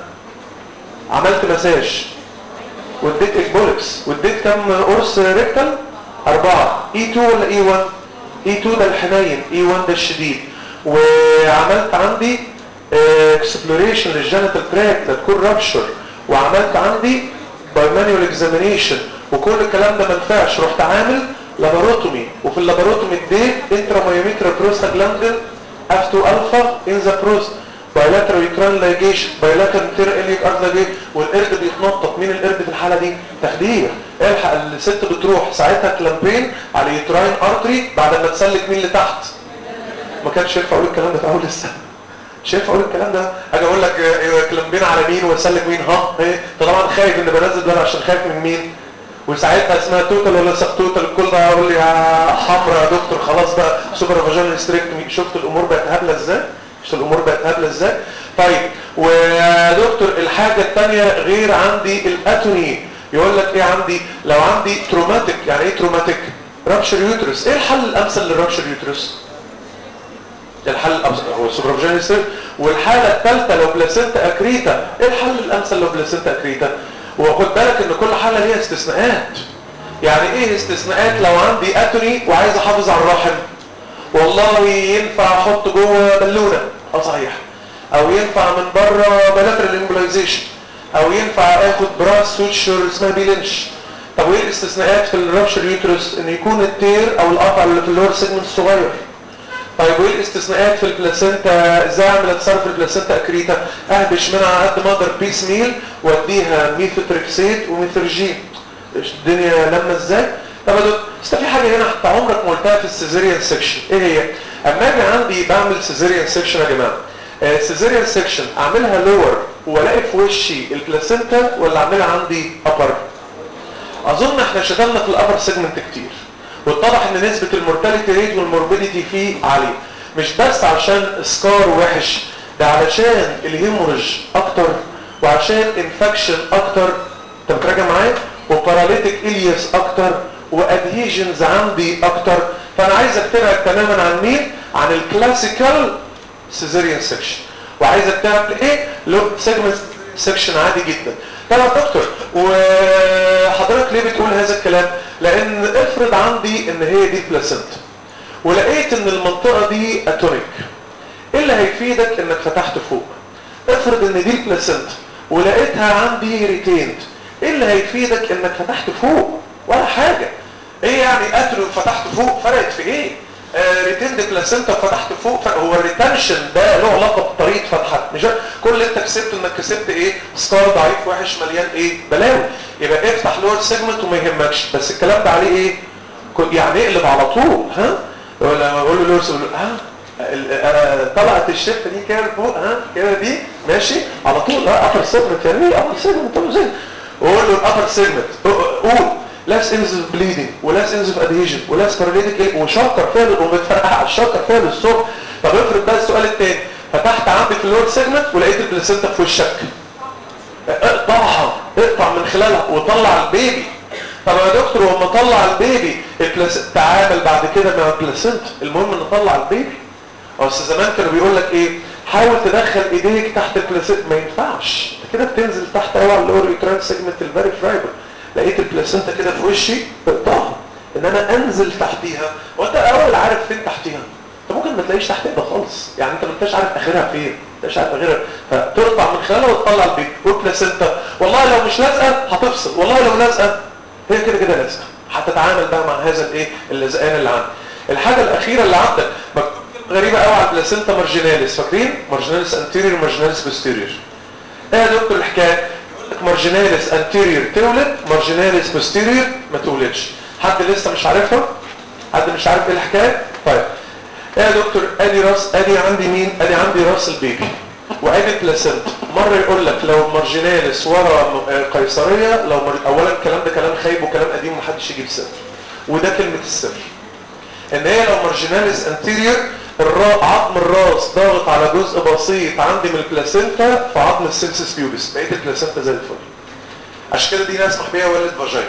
عملت مساج واديت اكبولكس واديت كم قرص ريكتال؟ اربعه اي 2 ولا اي 1؟ اي 2 ده الحنين اي 1 ده الشديد وعملت عندي اكسبلوريشن للجينيتال تراك لتكون رابشر وعملت عندي باي مانيوال اكزامينيشن وكل الكلام ده ما نفعش رحت عامل لاباروتومي وفي اللاباروتومي اديت انتراميوميترا بروستاجلاندين اف 2 الفا ان ذا بروست بايلاترال يوتران لايجيشن بايلاترال تير اليك ارض والقرد بيتنطط مين القرد في الحاله دي تخدير الحق الست بتروح ساعتها كلامبين على يوتراين ارتري بعد ما تسلك مين لتحت ما كانش ينفع اقول الكلام ده في اول السنه مش هينفع اقول الكلام ده اجي اقول لك كلامبين على مين واسلك مين ها ايه انت طبعا خايف ان بنزل دول عشان خايف من مين وساعتها اسمها توتال ولا سب توتال الكل ده اقول لي يا حمرا يا دكتور خلاص بقى سوبر فاجينال هيستريكتومي شفت الامور بقت هبله ازاي شفت الامور بقت هبله ازاي طيب ويا دكتور الحاجه الثانيه غير عندي الاتوني يقول لك ايه عندي لو عندي تروماتيك يعني ايه تروماتيك رابشر يوترس ايه الحل الامثل للرابشر يوترس الحل الامثل هو السوبرفيجن والحاله الثالثه لو بلاسينتا اكريتا ايه الحل الامثل لو بلاسينتا اكريتا وخد بالك ان كل حاله ليها استثناءات يعني ايه استثناءات لو عندي اتوني وعايز احافظ على الرحم والله ينفع احط جوه بالونه اه صحيح او ينفع من بره بلاترال امبلايزيشن او ينفع اخد براس سوتشر اسمها بيلينش طب وايه الاستثناءات في الرابشر يوترس ان يكون التير او القطع اللي في اللور سيجمنت الصغير طيب وايه الاستثناءات في البلاسينتا ازاي اعمل اتصرف في البلاسينتا اكريتا اهبش منها على قد ما اقدر بيس ميل واديها ميثوتريكسيت وميثورجين الدنيا لما ازاي طب يا دكتور بس في حاجه هنا حتى عمرك ما قلتها في السيزيريان سيكشن ايه هي اما اجي عندي بعمل سيزيريان سيكشن يا جماعه السيزيريان سيكشن اعملها لور والاقي في وشي البلاسينتا ولا اعملها عندي ابر اظن احنا شغلنا في الابر سيجمنت كتير واتضح ان نسبة المورتاليتي ريت والموربيديتي فيه عالية مش بس عشان سكار وحش ده علشان الهيمورج اكتر وعشان انفكشن اكتر انت بتراجع معايا وباراليتيك الياس اكتر وادهيجنز عندي اكتر فانا عايزك تبعد تماما عن مين عن الكلاسيكال سيزيريان سيكشن وعايزك تعمل ايه لو سيجمنت سيكشن عادي جدا طب يا دكتور وحضرتك ليه بتقول هذا الكلام لان افرض عندي ان هي دي بلاسنتا ولقيت ان المنطقه دي اتونيك ايه اللي هيفيدك انك فتحت فوق افرض ان دي بلاسنتا ولقيتها عندي ريتيند ايه اللي هيفيدك انك فتحت فوق ولا حاجه ايه يعني اترو فتحت فوق فرقت في ايه ريتند بلاسنتا فتحت فوق هو الريتنشن ده له علاقه بطريقه فتحك مش كل اللي انت كسبته انك كسبت ايه ستار ضعيف وحش مليان ايه بلاوي يبقى افتح لور سيجمنت وما يهمكش بس الكلام ده عليه ايه يعني اقلب على طول ها ولا اقول له لور ها طلعت الشفه دي كده فوق ها كده دي ماشي على طول لا ابر سيجمنت يعني ايه ابر سيجمنت طب زي وقول له الابر سيجمنت قول لاس انزف بليدنج ولاس انزف ادهيجن ولاس باراليتيك ايه وشكر فيها ومتفرقع شكر فيها للصبح طب افرض بقى السؤال الثاني فتحت عندي في اللور سيجمنت ولقيت البلاسينتا في وشك اقطعها اقطع من خلالها وطلع البيبي طب يا دكتور وما طلع البيبي البلاسينتا تعامل بعد كده مع البلاسينتا المهم ان نطلع البيبي اصل زمان كانوا بيقول لك ايه حاول تدخل ايديك تحت البلاسينتا ما ينفعش انت كده بتنزل تحت قوي على اللور يوتران سيجمنت الفيري فرايبل لقيت البلاسينتا كده في وشي اقطعها ان انا انزل تحتيها وانت اول عارف فين تحتيها انت ممكن ما تلاقيش تحتها ده خالص يعني انت ما انتش عارف اخرها فين ما انتش عارف اخرها فتقطع من خلالها وتطلع البيت والبلاسينتا والله لو مش لازقه هتفصل والله لو لازقه هي كده كده لازقه هتتعامل بقى مع هذا الايه اللزقان اللي عندك الحاجه الاخيره اللي عندك مكتوب غريبه قوي على البلاسينتا مارجيناليس فاكرين مارجيناليس انتيريور مارجيناليس بوستيريور ايه يا دكتور الحكايه مارجيناليس انتيريور تولد مارجيناليس بوستيريور ما تولدش حد لسه مش عارفها حد مش عارف ايه الحكايه طيب ايه يا دكتور ادي راس ادي عندي مين ادي عندي راس البيبي وادي البلاسينتا مره يقول لك لو مارجيناليس ورا قيصريه لو مر... اولا الكلام ده كلام خايب وكلام قديم ومحدش يجيب سر وده كلمه السر ان هي لو مارجيناليس انتيريور الرا... عظم الراس ضاغط على جزء بسيط عندي من البلاسينتا في عظم السنسس بيوبس بقيه البلاسينتا زي الفل عشان كده دي نسمح بيها ولد فاجينال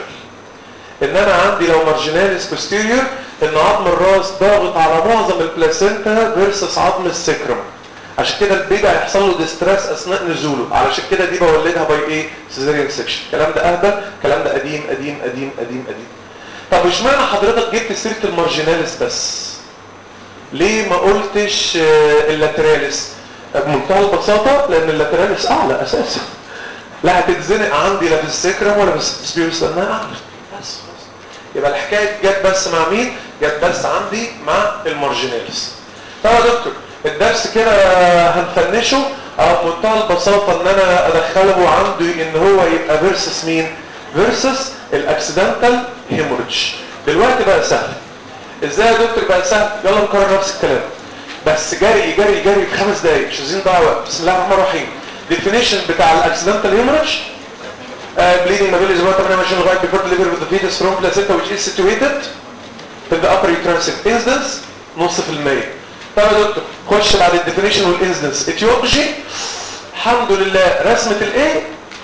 ان انا عندي لو مارجيناليس بوستيريور ان عظم الراس ضاغط على معظم البلاسينتا فيرسس عظم السكرم عشان كده البيبي هيحصل له ديستريس اثناء نزوله علشان كده دي بولدها باي ايه سيزيريان سيكشن الكلام ده اهبل الكلام ده قديم قديم قديم قديم قديم طب اشمعنى حضرتك جبت سيره المارجيناليس بس ليه ما قلتش اللاتراليس بمنتهى البساطه لان اللاتراليس اعلى اساسا لا هتتزنق عندي لا في السكرم ولا في السبيوس لانها اعلى بس يبقى الحكايه جت بس مع مين جت بس عندي مع المارجيناليس طب يا دكتور الدرس كده هنفنشه اه بمنتهى البساطه ان انا ادخله عندي ان هو يبقى فيرسس مين فيرسس الاكسيدنتال هيموريدج دلوقتي بقى سهل ازاي يا دكتور بقى سهل يلا نكرر نفس الكلام بس جري جري جري في خمس دقايق مش عايزين نضيع وقت بسم الله الرحمن الرحيم ديفينيشن بتاع الاكسيدنتال هيموريدج bleeding ما بين الاسبوع 28 لغايه before delivery with the fetus from placenta which is situated in the upper uterine incidence نص في المية طب يا دكتور خش بعد الديفينيشن والانسدنس اتيولوجي الحمد لله رسمة الايه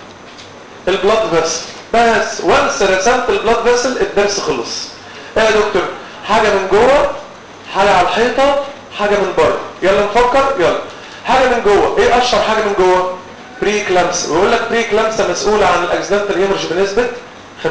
البلاد فيسل بس وانس رسمت البلاد فيسل الدرس خلص ايه يا دكتور حاجة من جوه حاجة على الحيطة حاجة من بره يلا نفكر يلا حاجة من جوه ايه اشهر حاجة من جوه بري كلامس ويقول لك بري كلامس مسؤولة عن الاكسدنتال هيمرج بنسبة 50%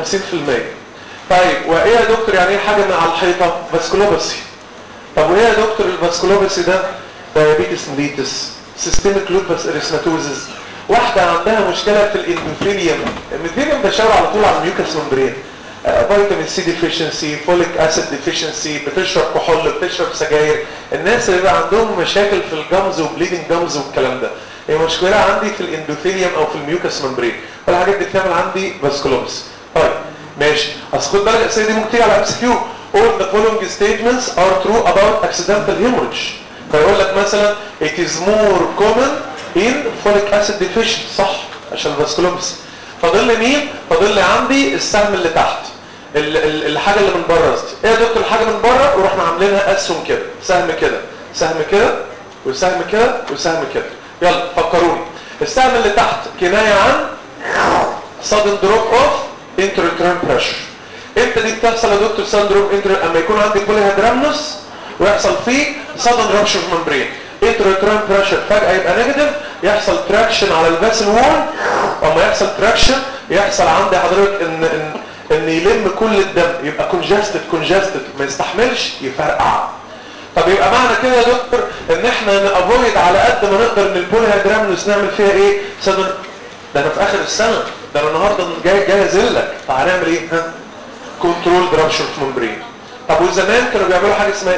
طيب وايه يا دكتور يعني ايه حاجة من على الحيطة فاسكولوباسي طب وايه يا دكتور الفاسكولوباسي ده دايابيتس ميليتس سيستميك لوبس اريثماتوزز واحدة عندها مشكلة في الاندوثيليوم الاندوثيليوم ده شاور على طول على الميوكس ممبرين فيتامين سي ديفيشنسي فوليك اسيد ديفيشنسي بتشرب كحول بتشرب سجاير الناس اللي بقى عندهم مشاكل في الجمز وبليدنج جمز والكلام ده هي مشكلة عندي في الاندوثيليوم او في الميوكس ممبرين والحاجات دي بتعمل عندي فاسكولوبس طيب ماشي اصل خد بالك الاسئله دي ممكن تيجي على ام سي كيو all the following statements are true about accidental hemorrhage فيقول لك مثلا it is more common in folic acid deficiency صح عشان الفاسكولوبس فاضل لي مين فاضل لي عندي السهم اللي تحت ال ال الحاجه اللي من بره قصدي ايه يا دكتور الحاجه من بره ورحنا عاملينها اسهم كده سهم كده سهم كده وسهم كده وسهم كده يلا فكروني السهم اللي تحت كنايه عن sudden drop of intrauterine pressure امتى دي بتحصل يا دكتور ساندروم انتر اما يكون عندي بوليهادرامنوس ويحصل فيه sudden rupture of membrane انتراتران بريشر فجأة يبقى نيجاتيف يحصل تراكشن على الفاسل وول اما يحصل تراكشن يحصل عندي حضرتك ان ان ان يلم كل الدم يبقى كونجستد كونجستد ما يستحملش يفرقع طب يبقى معنى كده يا دكتور ان احنا نافويد على قد ما نقدر ان البوليهادرامنوس نعمل فيها ايه سدن ده انا في اخر السنه ده انا النهارده جاي جاي ازلك فهنعمل ايه ها كنترول رابشر ممبرين طب وزمان كانوا بيعملوا حاجه اسمها ايه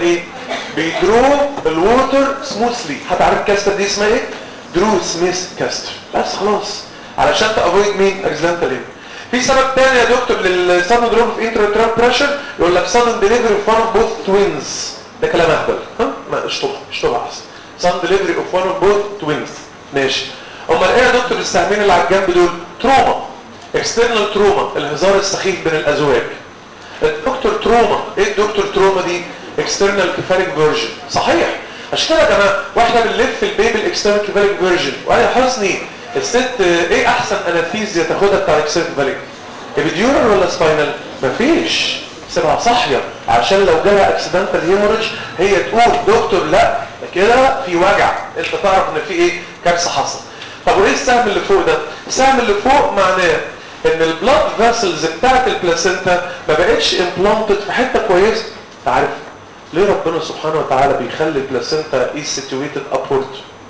بيدرو الووتر سموثلي هتعرف الكاستر دي اسمها ايه درو سميث كاستر بس خلاص علشان تافويد مين اكسيدنتال هيم في سبب تاني يا دكتور للسادن دروب في انترا بريشر يقول لك سادن ديليفري اوف وان اوف بوث توينز ده كلام اهبل ها ما اشطبها اشطبها احسن سادن ديليفري اوف وان اوف بوث توينز ماشي امال ايه يا دكتور السهمين اللي على الجنب دول تروما اكسترنال تروما الهزار السخيف بين الازواج الدكتور تروما ايه الدكتور تروما دي اكسترنال كيفاليك فيرجن صحيح عشان كده يا جماعه واحنا بنلف البيبي الاكسترنال كيفاليك فيرجن وقال حسني الست ايه احسن اناثيزيا تاخدها بتاع الاكسترنال كيفاليك ابيديورال ولا سباينال مفيش سيبها صاحيه عشان لو جالها اكسيدنتال هيموريج هي تقول دكتور لا كده في وجع انت تعرف ان في ايه كارثه حصل طب وايه السهم اللي فوق ده السهم اللي فوق معناه ان البلاد فاسلز بتاعت البلاسينتا ما بقتش امبلانتد في حته كويسه عارف ليه ربنا سبحانه وتعالى بيخلي البلاسينتا ايه سيتويتد ابورد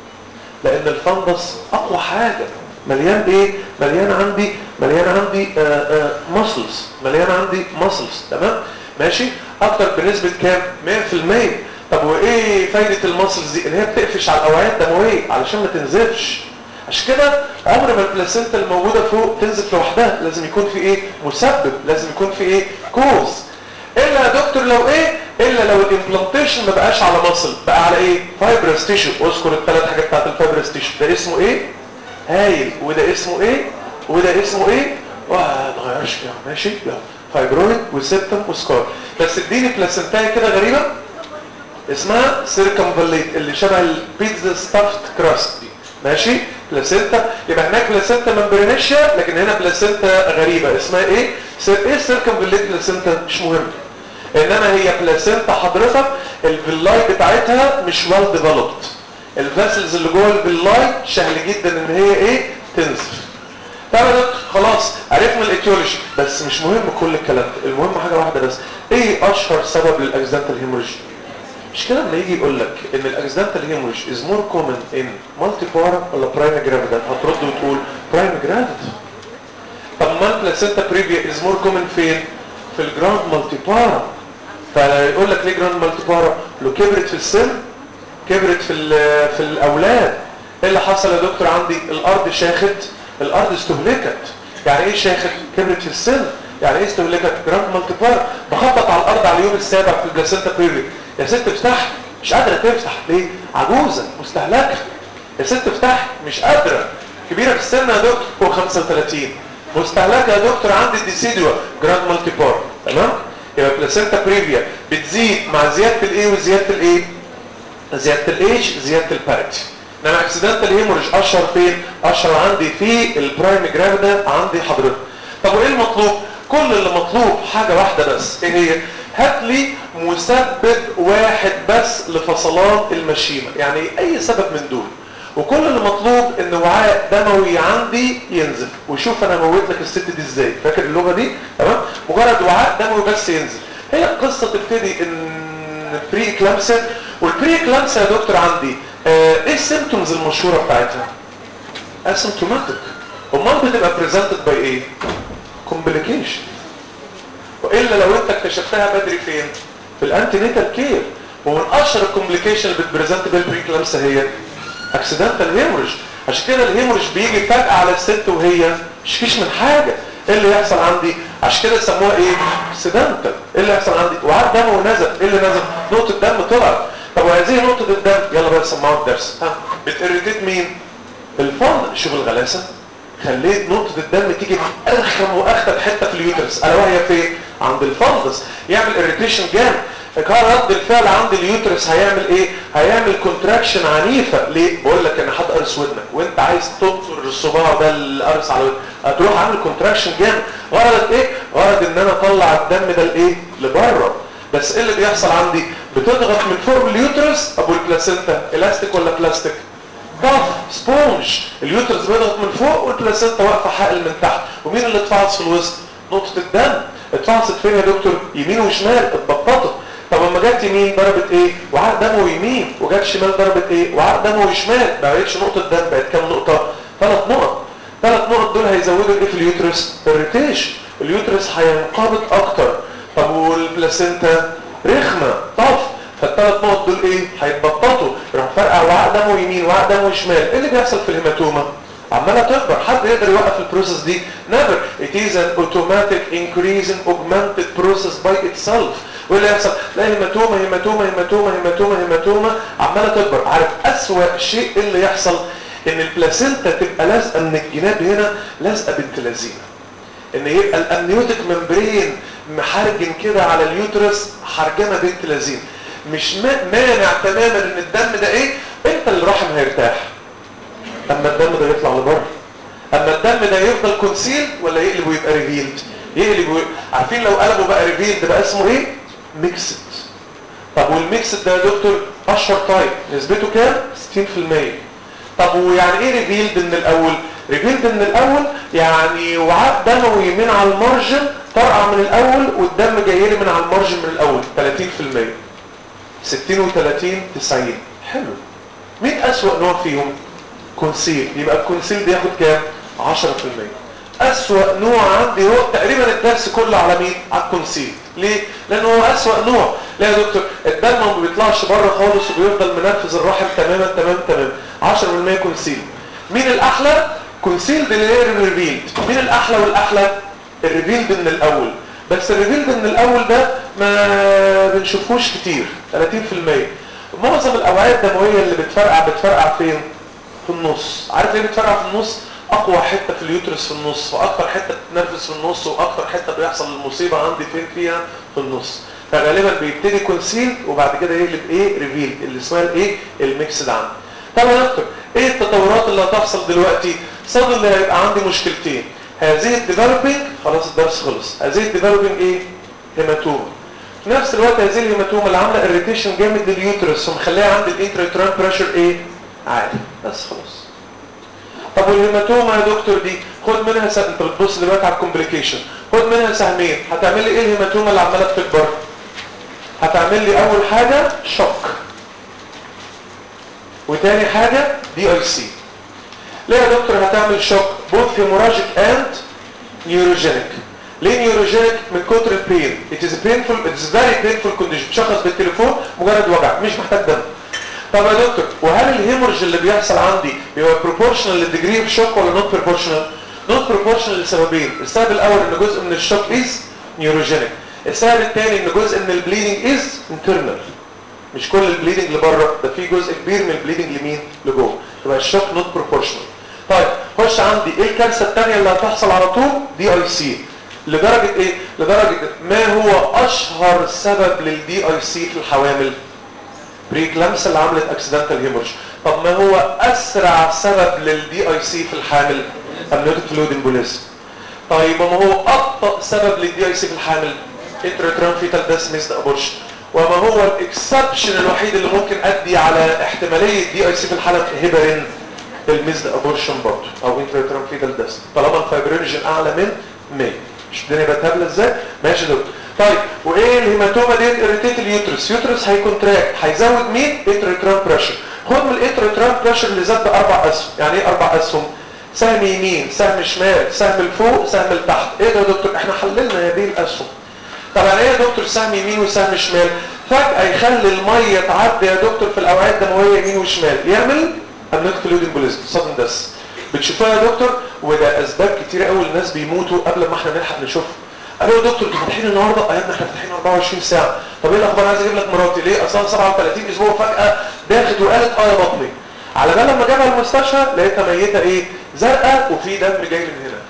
لان الفندس اقوى حاجه مليان ايه مليان عندي مليان عندي ماسلز مليان عندي ماسلز تمام ماشي اكتر بنسبه كام 100% طب وايه فايده الماسلز دي ان هي بتقفش على الاوعيه الدمويه علشان ما تنزفش عشان كده عمر ما البلاسينتا الموجوده فوق تنزف لوحدها لازم يكون في ايه مسبب لازم يكون في ايه كوز الا يا دكتور لو ايه الا لو الامبلانتيشن ما بقاش على مصل بقى على ايه فايبرس تيشو اذكر الثلاث حاجات بتاعت الفايبرس تيشو ده اسمه ايه هايل وده اسمه ايه وده اسمه ايه واه نغيرش فيها ماشي لا فايبرويد وسيبتم وسكار بس اديني بلاسنتايه كده غريبه اسمها سيركمفاليت اللي شبه البيتزا ستافت كراست دي ماشي بلاسينتا يبقى هناك بلاسينتا ممبرينيشيا لكن هنا بلاسينتا غريبه اسمها ايه سير ايه السيركمفاليت بلاسينتا مش مهم انما هي بلاسينتا حضرتك الفيلاي بتاعتها مش ويل ديفلوبد الفاسلز اللي جوه الفيلاي سهل جدا ان هي ايه تنزف طب يا دكتور خلاص عرفنا الايتيولوجي بس مش مهم كل الكلام ده المهم حاجه واحده بس ايه اشهر سبب للاكسيدنتال هيموريج مش كده لما يجي يقول لك ان الاكسيدنتال هيموريج از مور كومن ان مالتي بارا ولا برايم جرافيدا هترد وتقول برايم جرافيدا طب ما البلاسينتا بريفيا از مور كومن فين في الجراند مالتي بارا فيقول لك ليه جراند مالتي بارا لو كبرت في السن كبرت في في الاولاد ايه اللي حصل يا دكتور عندي الارض شاخت الارض استهلكت يعني ايه شاخت كبرت في السن يعني ايه استهلكت جراند مالتي بارا بخبط على الارض على اليوم السابع في البلاسينتا بريفيا يا ست افتح مش قادرة تفتح ليه عجوزة مستهلكة يا ست افتح مش قادرة كبيرة في السن يا دكتور فوق 35 مستهلكة يا دكتور عندي الديسيدوا جراند مالتي بار تمام يبقى بلاسينتا بريفيا بتزيد مع زيادة الايه وزيادة الايه زيادة الايج زيادة الباريتي انما اكسيدنتال هيموريج اشهر فين اشهر عندي في البرايم جرافيدا عندي حضرتك طب وايه المطلوب كل اللي مطلوب حاجة واحدة بس ايه هي هات لي مسبب واحد بس لفصلان المشيمة يعني اي سبب من دول وكل اللي مطلوب ان وعاء دموي عندي ينزل وشوف انا موت لك الست دي ازاي فاكر اللغة دي تمام مجرد وعاء دموي بس ينزل هي القصة تبتدي ان بري كلامسيا والبري كلامسيا يا دكتور عندي آه ايه السيمتومز المشهورة بتاعتها اسيمتوماتيك امال بتبقى بريزنتد باي ايه كومبليكيشن والا لو انت اكتشفتها بدري فين في الانتي نيتال كير ومن اشهر الكومبليكيشن اللي بتبريزنت بالبريكلامسا هي اكسيدنتال هيموريج عشان كده الهيموريج بيجي فجاه على الست وهي مش فيش من حاجه ايه اللي يحصل عندي عشان كده سموها ايه اكسيدنتال ايه اللي يحصل عندي وعاد دم ونزل ايه اللي نزل نقطه دم طلعت طب وهذه نقطه الدم يلا بقى سمعوا الدرس ها بتريتيت مين الفند شوف الغلاسه خليت نقطة الدم تيجي ارخم واخطر حتة في اليوترس الا وهي فين عند الفندس يعمل اريتيشن جامد كان رد الفعل عند اليوترس هيعمل ايه هيعمل كونتراكشن عنيفة ليه بقول لك انا هتقرص ودنك وانت عايز تنطر الصباع ده اللي قرص على ودنك هتروح عامل كونتراكشن جامد غرضك ايه غرض ان انا اطلع الدم ده لايه لبره بس ايه اللي بيحصل عندي بتضغط من فوق اليوترس ابو البلاسينتا الاستيك ولا بلاستيك ضغط سبونج اليوترس بيضغط من فوق والبلاسينتا واقفه حائل من تحت ومين اللي اتفعص في الوسط نقطه الدم اتفعصت فين يا دكتور يمين وشمال اتبططت طب لما جت يمين ضربت ايه وعاء دموي يمين وجت شمال ضربت ايه وعاء دموي شمال ما بقتش نقطه دم بقت كام نقطه ثلاث نقط ثلاث نقط دول هيزودوا ايه في اليوترس الريتيشن اليوترس هينقبض اكتر طب والبلاسينتا رخمه طف فالثلاث نقط دول ايه هيتبططوا يروح فرقع وعاء دمه يمين وعاء دمه شمال ايه اللي بيحصل في الهيماتوما عماله تكبر حد يقدر يوقف البروسيس دي never it is an automatic increasing augmented process by itself وايه اللي يحصل لا هيماتوما هيماتوما هيماتوما هيماتوما هيماتوما عماله تكبر عارف اسوأ شيء اللي يحصل ان البلاسينتا تبقى لازقه من الجناب هنا لازقه بنت لذينه ان يبقى الامنيوتيك ممبرين محرجن كده على اليوترس حرجمه بنت لذينه مش مانع تماما ان الدم ده ايه انت اللي الرحم هيرتاح اما الدم ده يطلع لبره اما الدم ده يفضل كونسيل ولا يقلب ويبقى ريفيلد يقلب ويبقى. عارفين لو قلبه بقى ريفيلد بقى اسمه ايه ميكسد طب والميكسد ده يا دكتور اشهر تايب نسبته كام 60% طب ويعني ايه ريفيلد من الاول ريفيلد من الاول يعني وعاء دموي من على المارجن طرقع من الاول والدم جاي لي من على المارجن من الاول 30% 60 و30 90 حلو مين اسوأ نوع فيهم كونسيل يبقى الكونسيل بياخد كام 10% اسوأ نوع عندي هو تقريبا الدرس كله على مين على الكونسيل ليه لانه هو اسوأ نوع ليه يا دكتور الدم ما بيطلعش بره خالص وبيفضل منفذ الرحم تماما تمام تمام 10% كونسيل مين الاحلى كونسيلد اللي هي الريفيلد مين الاحلى والاحلى الريفيلد من الاول بس الريفيلد من الاول ده ما بنشوفوش كتير 30% معظم الاوعيه الدمويه اللي بتفرقع بتفرقع فين في النص عارف ليه بتفرقع في النص اقوى حته في اليوترس في النص واكتر حته بتتنفس في النص واكتر حته بيحصل المصيبه عندي فين فيها في النص فغالبا بيبتدي كونسيل وبعد كده يقلب ايه ريفيل اللي اسمها الايه الميكس ده عندي طب يا دكتور ايه التطورات اللي هتحصل دلوقتي صدر اللي هيبقى عندي مشكلتين هذه الديفلوبينج خلاص الدرس خلص هذه الديفلوبينج ايه هيماتوما في نفس الوقت هذه الهيماتوما اللي عامله اريتيشن جامد لليوترس ومخليها عند الانتريتران بريشر ايه عالي بس خلاص طب والهيماتوما يا دكتور دي خد منها س... انت بتبص دلوقتي على الكومبليكيشن خد منها سهمين هتعمل لي ايه الهيماتوما اللي عماله تكبر هتعمل لي اول حاجه شوك وتاني حاجه دي اي سي ليه يا دكتور هتعمل شوك بوث هيموراجيك اند نيوروجينيك ليه نيوروجينيك من كتر البين it is painful it is very painful condition تشخص بالتليفون مجرد وجع مش محتاج دم طب يا دكتور وهل الهيمورج اللي بيحصل عندي بيبقى بروبورشنال للديجري اوف شوك ولا نوت بروبورشنال نوت بروبورشنال لسببين السبب الاول ان جزء من الشوك از نيوروجينيك السبب الثاني ان جزء من البليدنج از انترنال مش كل البليدنج لبره ده في جزء كبير من البليدنج لمين لجوه يبقى الشوك نوت بروبورشنال طيب خش عندي ايه الكارثه الثانيه اللي هتحصل على طول دي اي سي لدرجه ايه لدرجه ما هو اشهر سبب للدي اي سي في الحوامل بريكلامس اللي عملت اكسيدنتال هيمورج طب ما هو اسرع سبب للدي اي سي في الحامل امنيوتيك فلويد امبوليزم طيب وما هو ابطا سبب للدي اي سي في الحامل انترتران فيتال داس ميزد ابورشن وما هو الاكسبشن الوحيد اللي ممكن ادي على احتماليه دي اي سي في الحاله هيبرين الميزد ابورشن برضه او انترتران فيتال داس طالما الفايبرينجن اعلى من 100 مش الدنيا بقت هبله ازاي ماشي دكتور طيب وايه الهيماتوما دي اريتيت اليوترس يوترس هيكونتراكت هيزود مين انترتران بريشر خد من الانترتران بريشر اللي زاد باربع اسهم يعني ايه اربع اسهم سهم يمين سهم شمال سهم لفوق سهم لتحت ايه ده يا دكتور احنا حللنا هذه الاسهم طب يعني ايه يا دكتور سهم يمين وسهم شمال فجاه يخلي الميه تعدي يا دكتور في الاوعيه الدمويه يمين وشمال يعمل امنيوتيك فلويد امبوليزم صدم دس بتشوفوها يا دكتور وده اسباب كتير قوي الناس بيموتوا قبل ما احنا نلحق نشوفها قالوا يا دكتور انتوا فاتحين النهارده ايامنا احنا فاتحين 24 ساعه طب ايه الاخبار عايز اجيب لك مراتي ليه اصلا 37 اسبوع فجاه داخت وقالت اه يا بطني على بال لما جابها المستشفى لقيتها ميته ايه زرقاء وفي دم جاي من هنا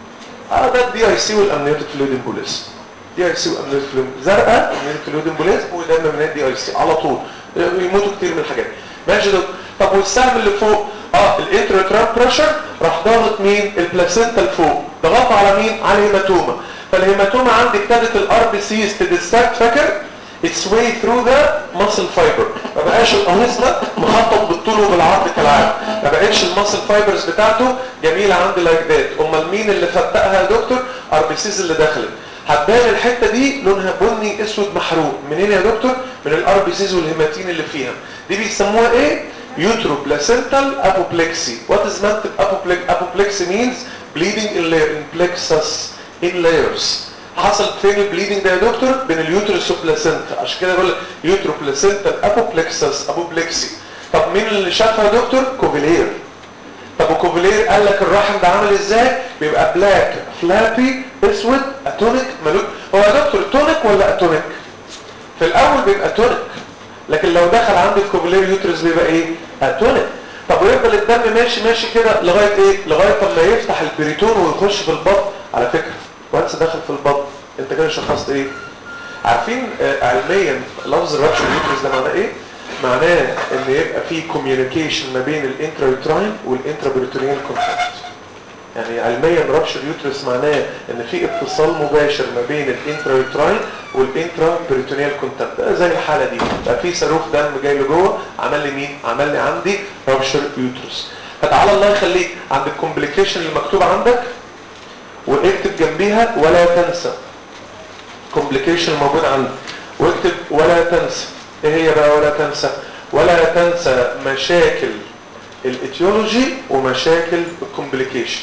اه ده الدي اي سي والامنيوتيك فلويد امبوليزم دي اي سي والامنيوتيك فلويد زرقاء امنيوتيك فلويد امبوليزم ودم من الدي اي سي على طول بيموتوا كتير من الحاجات ماشي يا دكتور طب والسهم اللي فوق اه الانترتران بريشر راح ضاغط مين البلاسينتا لفوق ضغطوا على مين على الهيماتوما فالهيماتوما عندي ابتدت الار بي سيز تدستاك فاكر its way through the muscle fiber ما بقاش القميص ده مخطط بالطول وبالعرض كالعاده ما بقتش المسل فايبرز بتاعته جميله عندي لايك ذات امال مين اللي فتقها يا دكتور ار بي سيز اللي دخلت هتبان الحته دي لونها بني اسود محروق منين يا دكتور من الار بي سيز والهيماتين اللي فيها دي بيسموها ايه uteroplacental apoplexy what is meant apoplexy apoplexy means bleeding in, layer, in plexus in layers حصل فين البليدنج ده يا دكتور بين اليوترس والبلاسنتا عشان كده بقول لك يوترو بلاسنتا ابوبلكسس ابوبلكسي طب مين اللي شافها يا دكتور كوفيلير طب وكوفيلير قال لك الرحم ده عامل ازاي بيبقى بلاك فلابي اسود اتونيك ملوك هو يا دكتور تونيك ولا اتونيك في الاول بيبقى تونيك لكن لو دخل عند الكوفيلير يوترس بيبقى ايه اتونيك طب ويفضل الدم ماشي ماشي كده لغايه ايه لغايه لما يفتح البريتون ويخش في البطن على فكره وانس دخل في البطن انت كده شخصت ايه عارفين آه علميا لفظ الرابشر يوترس ده معناه ايه معناه ان يبقى في كوميونيكيشن ما بين الانترايوتراين والانترابريتونيال كونتاكت يعني علميا رابشر يوترس معناه ان في اتصال مباشر ما بين الانترايوتراين والانترا بريتونيال كونتاكت زي الحاله دي بقى في صاروخ دم جاي لجوه عمل لي مين عمل لي عندي رابشر يوترس فتعالى الله يخليك عند الكومبليكيشن اللي مكتوب عندك واكتب جنبيها ولا تنسى كومبليكيشن موجود عندك واكتب ولا تنسى ايه هي بقى ولا تنسى ولا تنسى مشاكل الاتيولوجي ومشاكل الكومبليكيشن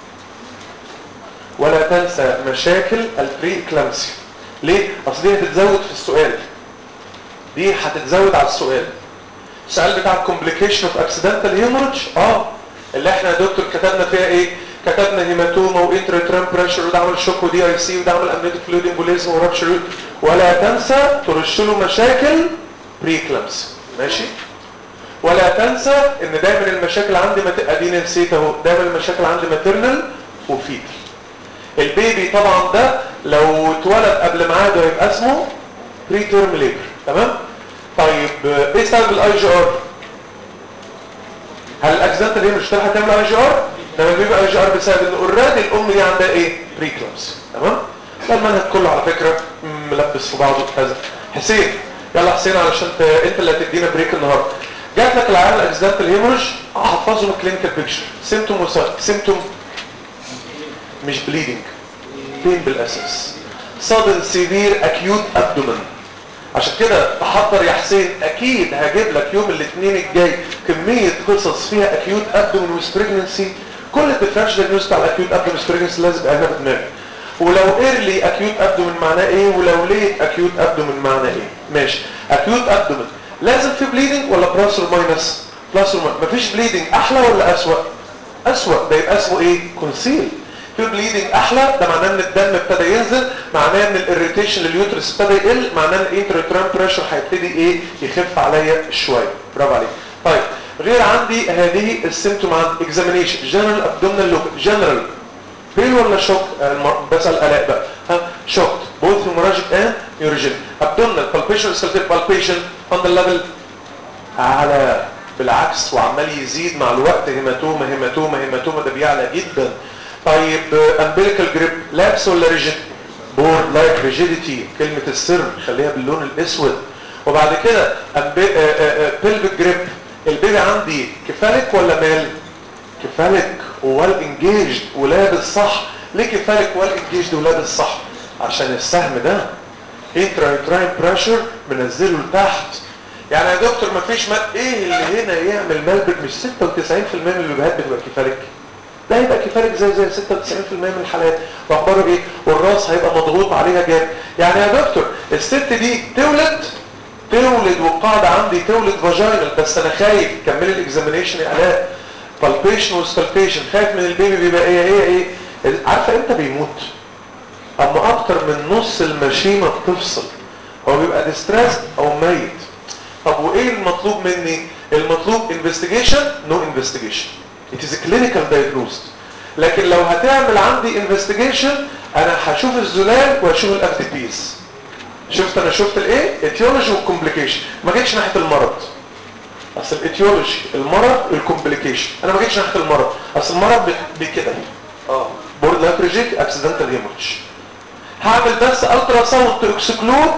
ولا تنسى مشاكل البري اكلامسي ليه اصل دي هتتزود في السؤال دي هتتزود على السؤال السؤال بتاع الكومبليكيشن اوف اكسيدنتال هيموريدج اه اللي احنا يا دكتور كتبنا فيها ايه كتبنا هيماتوما وانترترام بريشر وده عمل شوك ودي اي سي وده عمل امنيتك فلويد امبوليزم ورابشر ولا تنسى ترش له مشاكل بري كلامسي ماشي ولا تنسى ان دايما المشاكل عندي مت... اديني نسيت اهو دايما المشاكل عندي ماتيرنال وفيتال البيبي طبعا ده لو اتولد قبل ميعاده هيبقى اسمه بري تيرم ليبر تمام طيب ايه سبب الاي جي ار هل الاكسنت اللي هي مش هتلحق تعمل اي جي ار لما بيبقى اي جي ار بسبب ان اوريدي الام دي عندها ايه بري كلامس تمام ده المنهج كله على فكره ملبس في بعضه كذا حسين يلا حسين علشان ت... انت اللي هتدينا بريك النهارده جات لك العيان الاكسدنت الهيموريج احفظه من الكلينيكال بيكتشر سيمتوم وسايد سيمتوم مش بليدنج بين بالاساس sudden severe acute abdomen عشان كده تحضر يا حسين اكيد هجيب لك يوم الاثنين الجاي كمية قصص فيها acute abdomen with pregnancy كل الديفرنشال نيوز بتاع الاكيوت abdomen with pregnancy لازم يبقى هنا في دماغي ولو early acute abdomen معناه ايه ولو late acute abdomen معناه ايه ماشي acute abdomen لازم في bleeding ولا بلس اور ماينس بلس اور ماينس مفيش bleeding احلى ولا اسوأ اسوأ ده يبقى اسمه ايه كونسيل في بليدنج احلى ده معناه ان الدم ابتدى ينزل معناه ان الاريتيشن لليوترس ابتدى يقل معناه ان الانتريترام بريشر هيبتدي ايه يخف عليا شويه برافو عليك طيب غير عندي هذه السيمتوم عند اكزامينيشن جنرال ابدومينال لوك جنرال بين ولا شوك بسال الاء بقى ها شوك بوث هيموراجيك اند نيوروجين ابدومينال بالبيشن سلفيت بالبيشن اون ذا ليفل على بالعكس وعمال يزيد مع الوقت هيماتوما هيماتوما هيماتوما ده بيعلى جدا طيب امبليكال جريب لابس ولا ريجيد بورد لايك ريجيديتي كلمة السر خليها باللون الاسود وبعد كده بيلفيك جريب البيبي عندي كفالك ولا مال كفالك ووال انجيجد ولابس صح ليه كفالك وال انجيجد ولابس صح عشان السهم ده انترايتراين بريشر منزله لتحت يعني يا دكتور مفيش ما ايه اللي هنا يعمل ملبك مش 96% من البيبيهات بتبقى كفالك ده هيبقى كفالك زي زي 96% من الحالات واخباره ايه والراس هيبقى مضغوط عليها جامد يعني يا دكتور الست دي تولد تولد والقاعده عندي تولد فاجينال بس انا خايف كملي الاكزامينيشن يا الاء بالبيشن وسكالبيشن خايف من البيبي بيبقى ايه ايه ايه عارفه امتى بيموت اما اكتر من نص المشيمه بتفصل هو بيبقى ديستريس او ميت طب وايه المطلوب مني المطلوب انفستيجيشن نو انفستيجيشن it is a clinical diagnosis لكن لو هتعمل عندي investigation انا هشوف الزلال وهشوف الاف دي بيز شفت انا شفت الايه اتيولوجي والكومبليكيشن ما جيتش ناحيه المرض اصل الاتيولوجي المرض الكومبليكيشن انا ما جيتش ناحيه المرض اصل المرض بكده اه بورد لاتريجيك اكسيدنتال هيموريدج هعمل بس الترا ساوند تو اكسكلود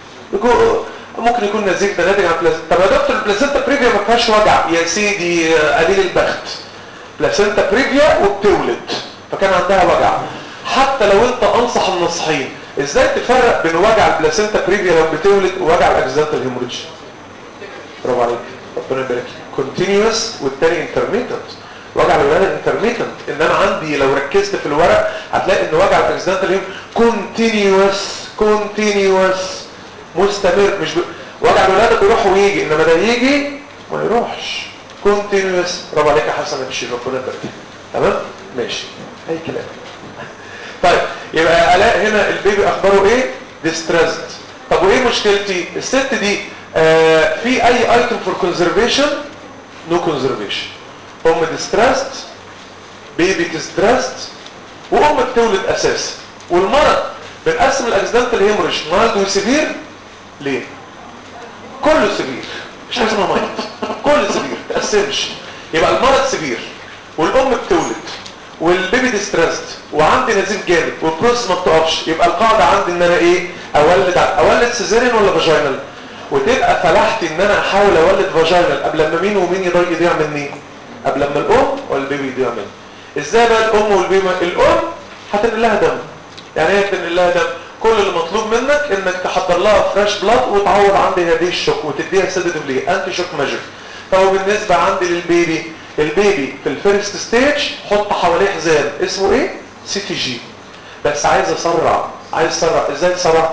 ممكن يكون نزيف ده ناتج عن بلازنتا طب يا دكتور البلازنتا بريفيا ما فيهاش وجع يا سيدي قليل البخت بلاسنتا بريفيا وبتولد فكان عندها وجع حتى لو انت انصح النصحين ازاي تفرق بين وجع البلاسنتا بريفيا لو بتولد ووجع الاكسيدنتال هيموريدج برافو عليك ربنا يبارك كونتينيوس والتاني انترميتنت وجع الولاده انترميتنت ان انا عندي لو ركزت في الورق هتلاقي ان وجع الاكسيدنتال هيم كونتينيوس كونتينيوس مستمر مش ب... وجع الولاده بيروح ويجي انما ده يجي ما يروحش كونتينيوس برافو عليك يا حسن يا بشير ربنا يبارك فيك. تمام ماشي اي كلام طيب يبقى الاء هنا البيبي اخباره ايه ديستريسد طب وايه مشكلتي الست دي آه في اي ايتم فور كونزرفيشن نو كونزرفيشن ام ديستريسد بيبي ديستريسد وام بتولد اساسا والمرض بنقسم الاكسيدنتال هيموريج مايلد وسيفير ليه كله سيفير مش حاجه اسمها مايلد كله سيفير تقسمش يبقى المرض سيفير والام بتولد والبيبي ديستريسد وعندي نزيف جامد والبروسس ما بتقفش يبقى القاعده عندي ان انا ايه اولد اولد سيزيريان ولا فاجينال وتبقى فلاحتي ان انا احاول اولد فاجينال قبل ما مين ومين يضيع يضيع مني قبل ما الام ولا البيبي يضيع مني ازاي بقى الام والبيبي الام هتنقل لها دم يعني ايه تنقل لها دم كل اللي مطلوب منك انك تحضر لها فريش بلاد وتعوض عندي هذه الشوك وتديها سيداتيف ليه انتي شوك ماجر طب بالنسبه عندي للبيبي البيبي في الفيرست ستيج حط حواليه حزام اسمه ايه سي تي جي بس عايز اسرع عايز اسرع ازاي تسرع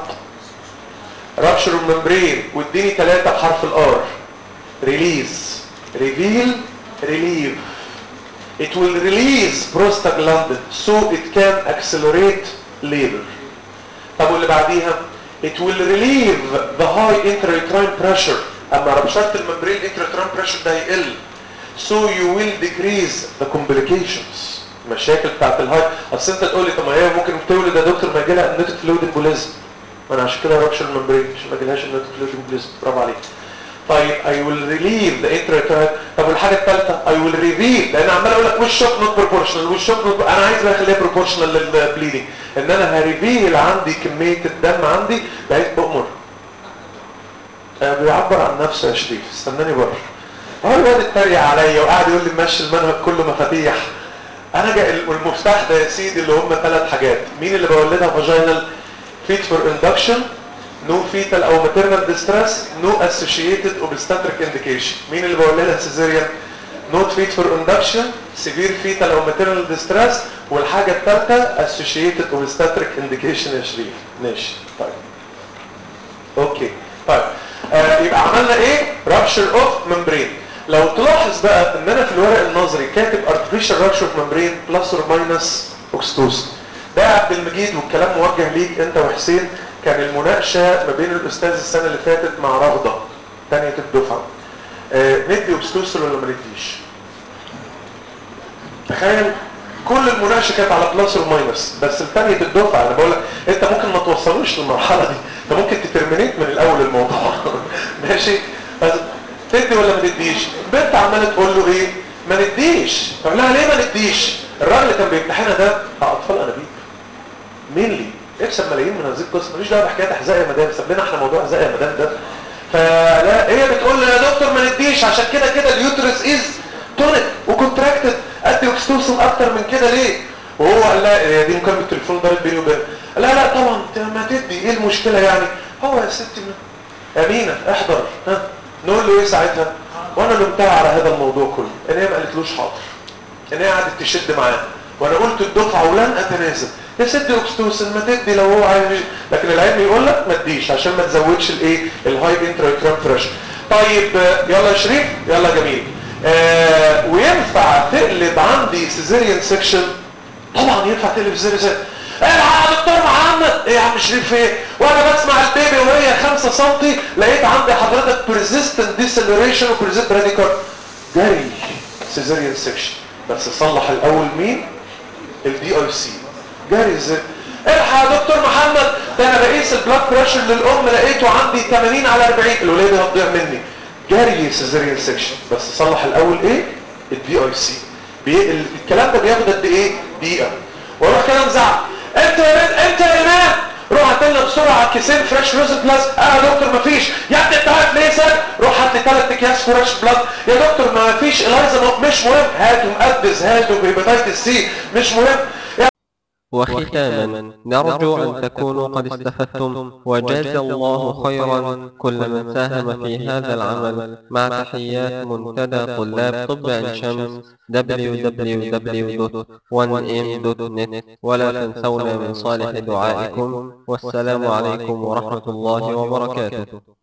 رابشر الممبرين واديني ثلاثه بحرف الار ريليز ريفيل ريليف it will release prostaglandin so it can accelerate labor طب واللي بعديها it will relieve the high intrauterine pressure اما ربشرت الممبرين intrauterine pressure ده هيقل so you will decrease the complications المشاكل بتاعت الهاي اصل انت تقول لي طب ما هي ممكن تولد يا دكتور ما يجي لها امنيتك فلويد امبوليزم ما انا عشان كده رابشر الممبرين عشان ما يجيلهاش امنيتك فلويد امبوليزم برافو عليك طيب I will relieve the intrauterine طب والحاجه الثالثه I will reveal لان عمال اقول لك وش شوك نوت بروبورشنال وش شوك نوت انا عايز بقى اخليها بروبورشنال للبليدنج ان انا هريفيل عندي كميه الدم عندي بقيت بأمر آه بيعبر عن نفسه يا شريف استناني بره هو الواد اتريق عليا وقعد يقول لي مشي المنهج كله مفاتيح انا جاي والمفتاح ده يا سيدي اللي هم ثلاث حاجات مين اللي بولدها فاجينال فيت فور اندكشن نو فيتال او ماتيرنال ديستريس نو اسوشيتد اوبستاتريك انديكيشن مين اللي بولدها سيزيريان نوت فيت فور اندكشن سيفير فيتال او ماتيرنال ديستريس والحاجه الثالثه اسوشيتد اوبستاتريك انديكيشن يا شريف ماشي طيب اوكي طيب آه يبقى عملنا ايه رابشر اوف ممبرين لو تلاحظ بقى ان انا في الورق النظري كاتب artificial rupture of membrane plus or minus oxytocin ده عبد المجيد والكلام موجه ليك انت وحسين كان المناقشه ما بين الاستاذ السنه اللي فاتت مع رغده ثانيه الدفعه آه ندي اوكسيتوسين ولا ما نديش تخيل كل المناقشه كانت على بلس وماينس بس الثانيه الدفعه انا بقول لك انت ممكن ما توصلوش للمرحله دي انت ممكن تترمينيت من الاول الموضوع ماشي بس تدي ولا ما تديش بنت عماله تقول له ايه ما نديش طب لها ليه ما نديش الراجل اللي كان بيمتحنها ده اطفال انابيب مين لي اكسب ملايين من هذه القصه ماليش دعوه بحكايه احزاء يا مدام ساب لنا احنا موضوع احزاء يا مدام ده فلا هي بتقول له يا دكتور ما نديش عشان كده كده اليوترس از تونيك وكونتراكتد ادي اوكسيتوسين اكتر من كده ليه وهو قال لا دي مكالمه التليفون ضارب بيني وبينه لا لا طبعا ما تدي ايه المشكله يعني هو يا ستي امينه احضر ها نقول له ايه ساعتها وانا لمتها على هذا الموضوع كله ان هي ما قالتلوش حاضر ان هي قعدت تشد معاه وانا قلت الدفعه ولن اتنازل يا ست اوكستوسن ما تدي لو هو عايز لكن العلم يقول لك ما تديش عشان ما تزودش الايه الهاي انترايترام بريشر طيب يلا يا شريف يلا جميل آه وينفع تقلب عندي سيزيريان سيكشن طبعا ينفع تقلب سيزيريان سيكشن الحق يا دكتور محمد ايه يا عم شريف ايه وانا بسمع البيبي وهي 5 سم لقيت عندي حضرتك persistent deceleration و persistent radical جري سيزيريان سيكشن بس صلح الاول مين الدي اي سي جري ازاي الحق يا دكتور محمد ده انا بقيس البلاد بريشر للام لقيته عندي 80 على 40 الولاده هتضيع مني جري سيزيريان سيكشن بس صلح الاول ايه الدي اي سي الكلام ده بياخد قد ايه دقيقه واروح كده مزعق انت يا بنت انت يا امام روح هات لنا بسرعه كيسين فريش روز بلس اه يا دكتور مفيش يا ابني انت عارف ليه سد روح هات لي ثلاث اكياس فريش بلس يا دكتور ما فيش الايزا مش مهم هاتوا مقدس هاتوا بهيباتيتس سي مش مهم وختاما نرجو أن تكونوا قد استفدتم وجاز الله خيرا كل من ساهم في هذا العمل مع تحيات منتدى طلاب طب عين شمس www.1m.net ولا تنسونا من صالح دعائكم والسلام عليكم ورحمة الله وبركاته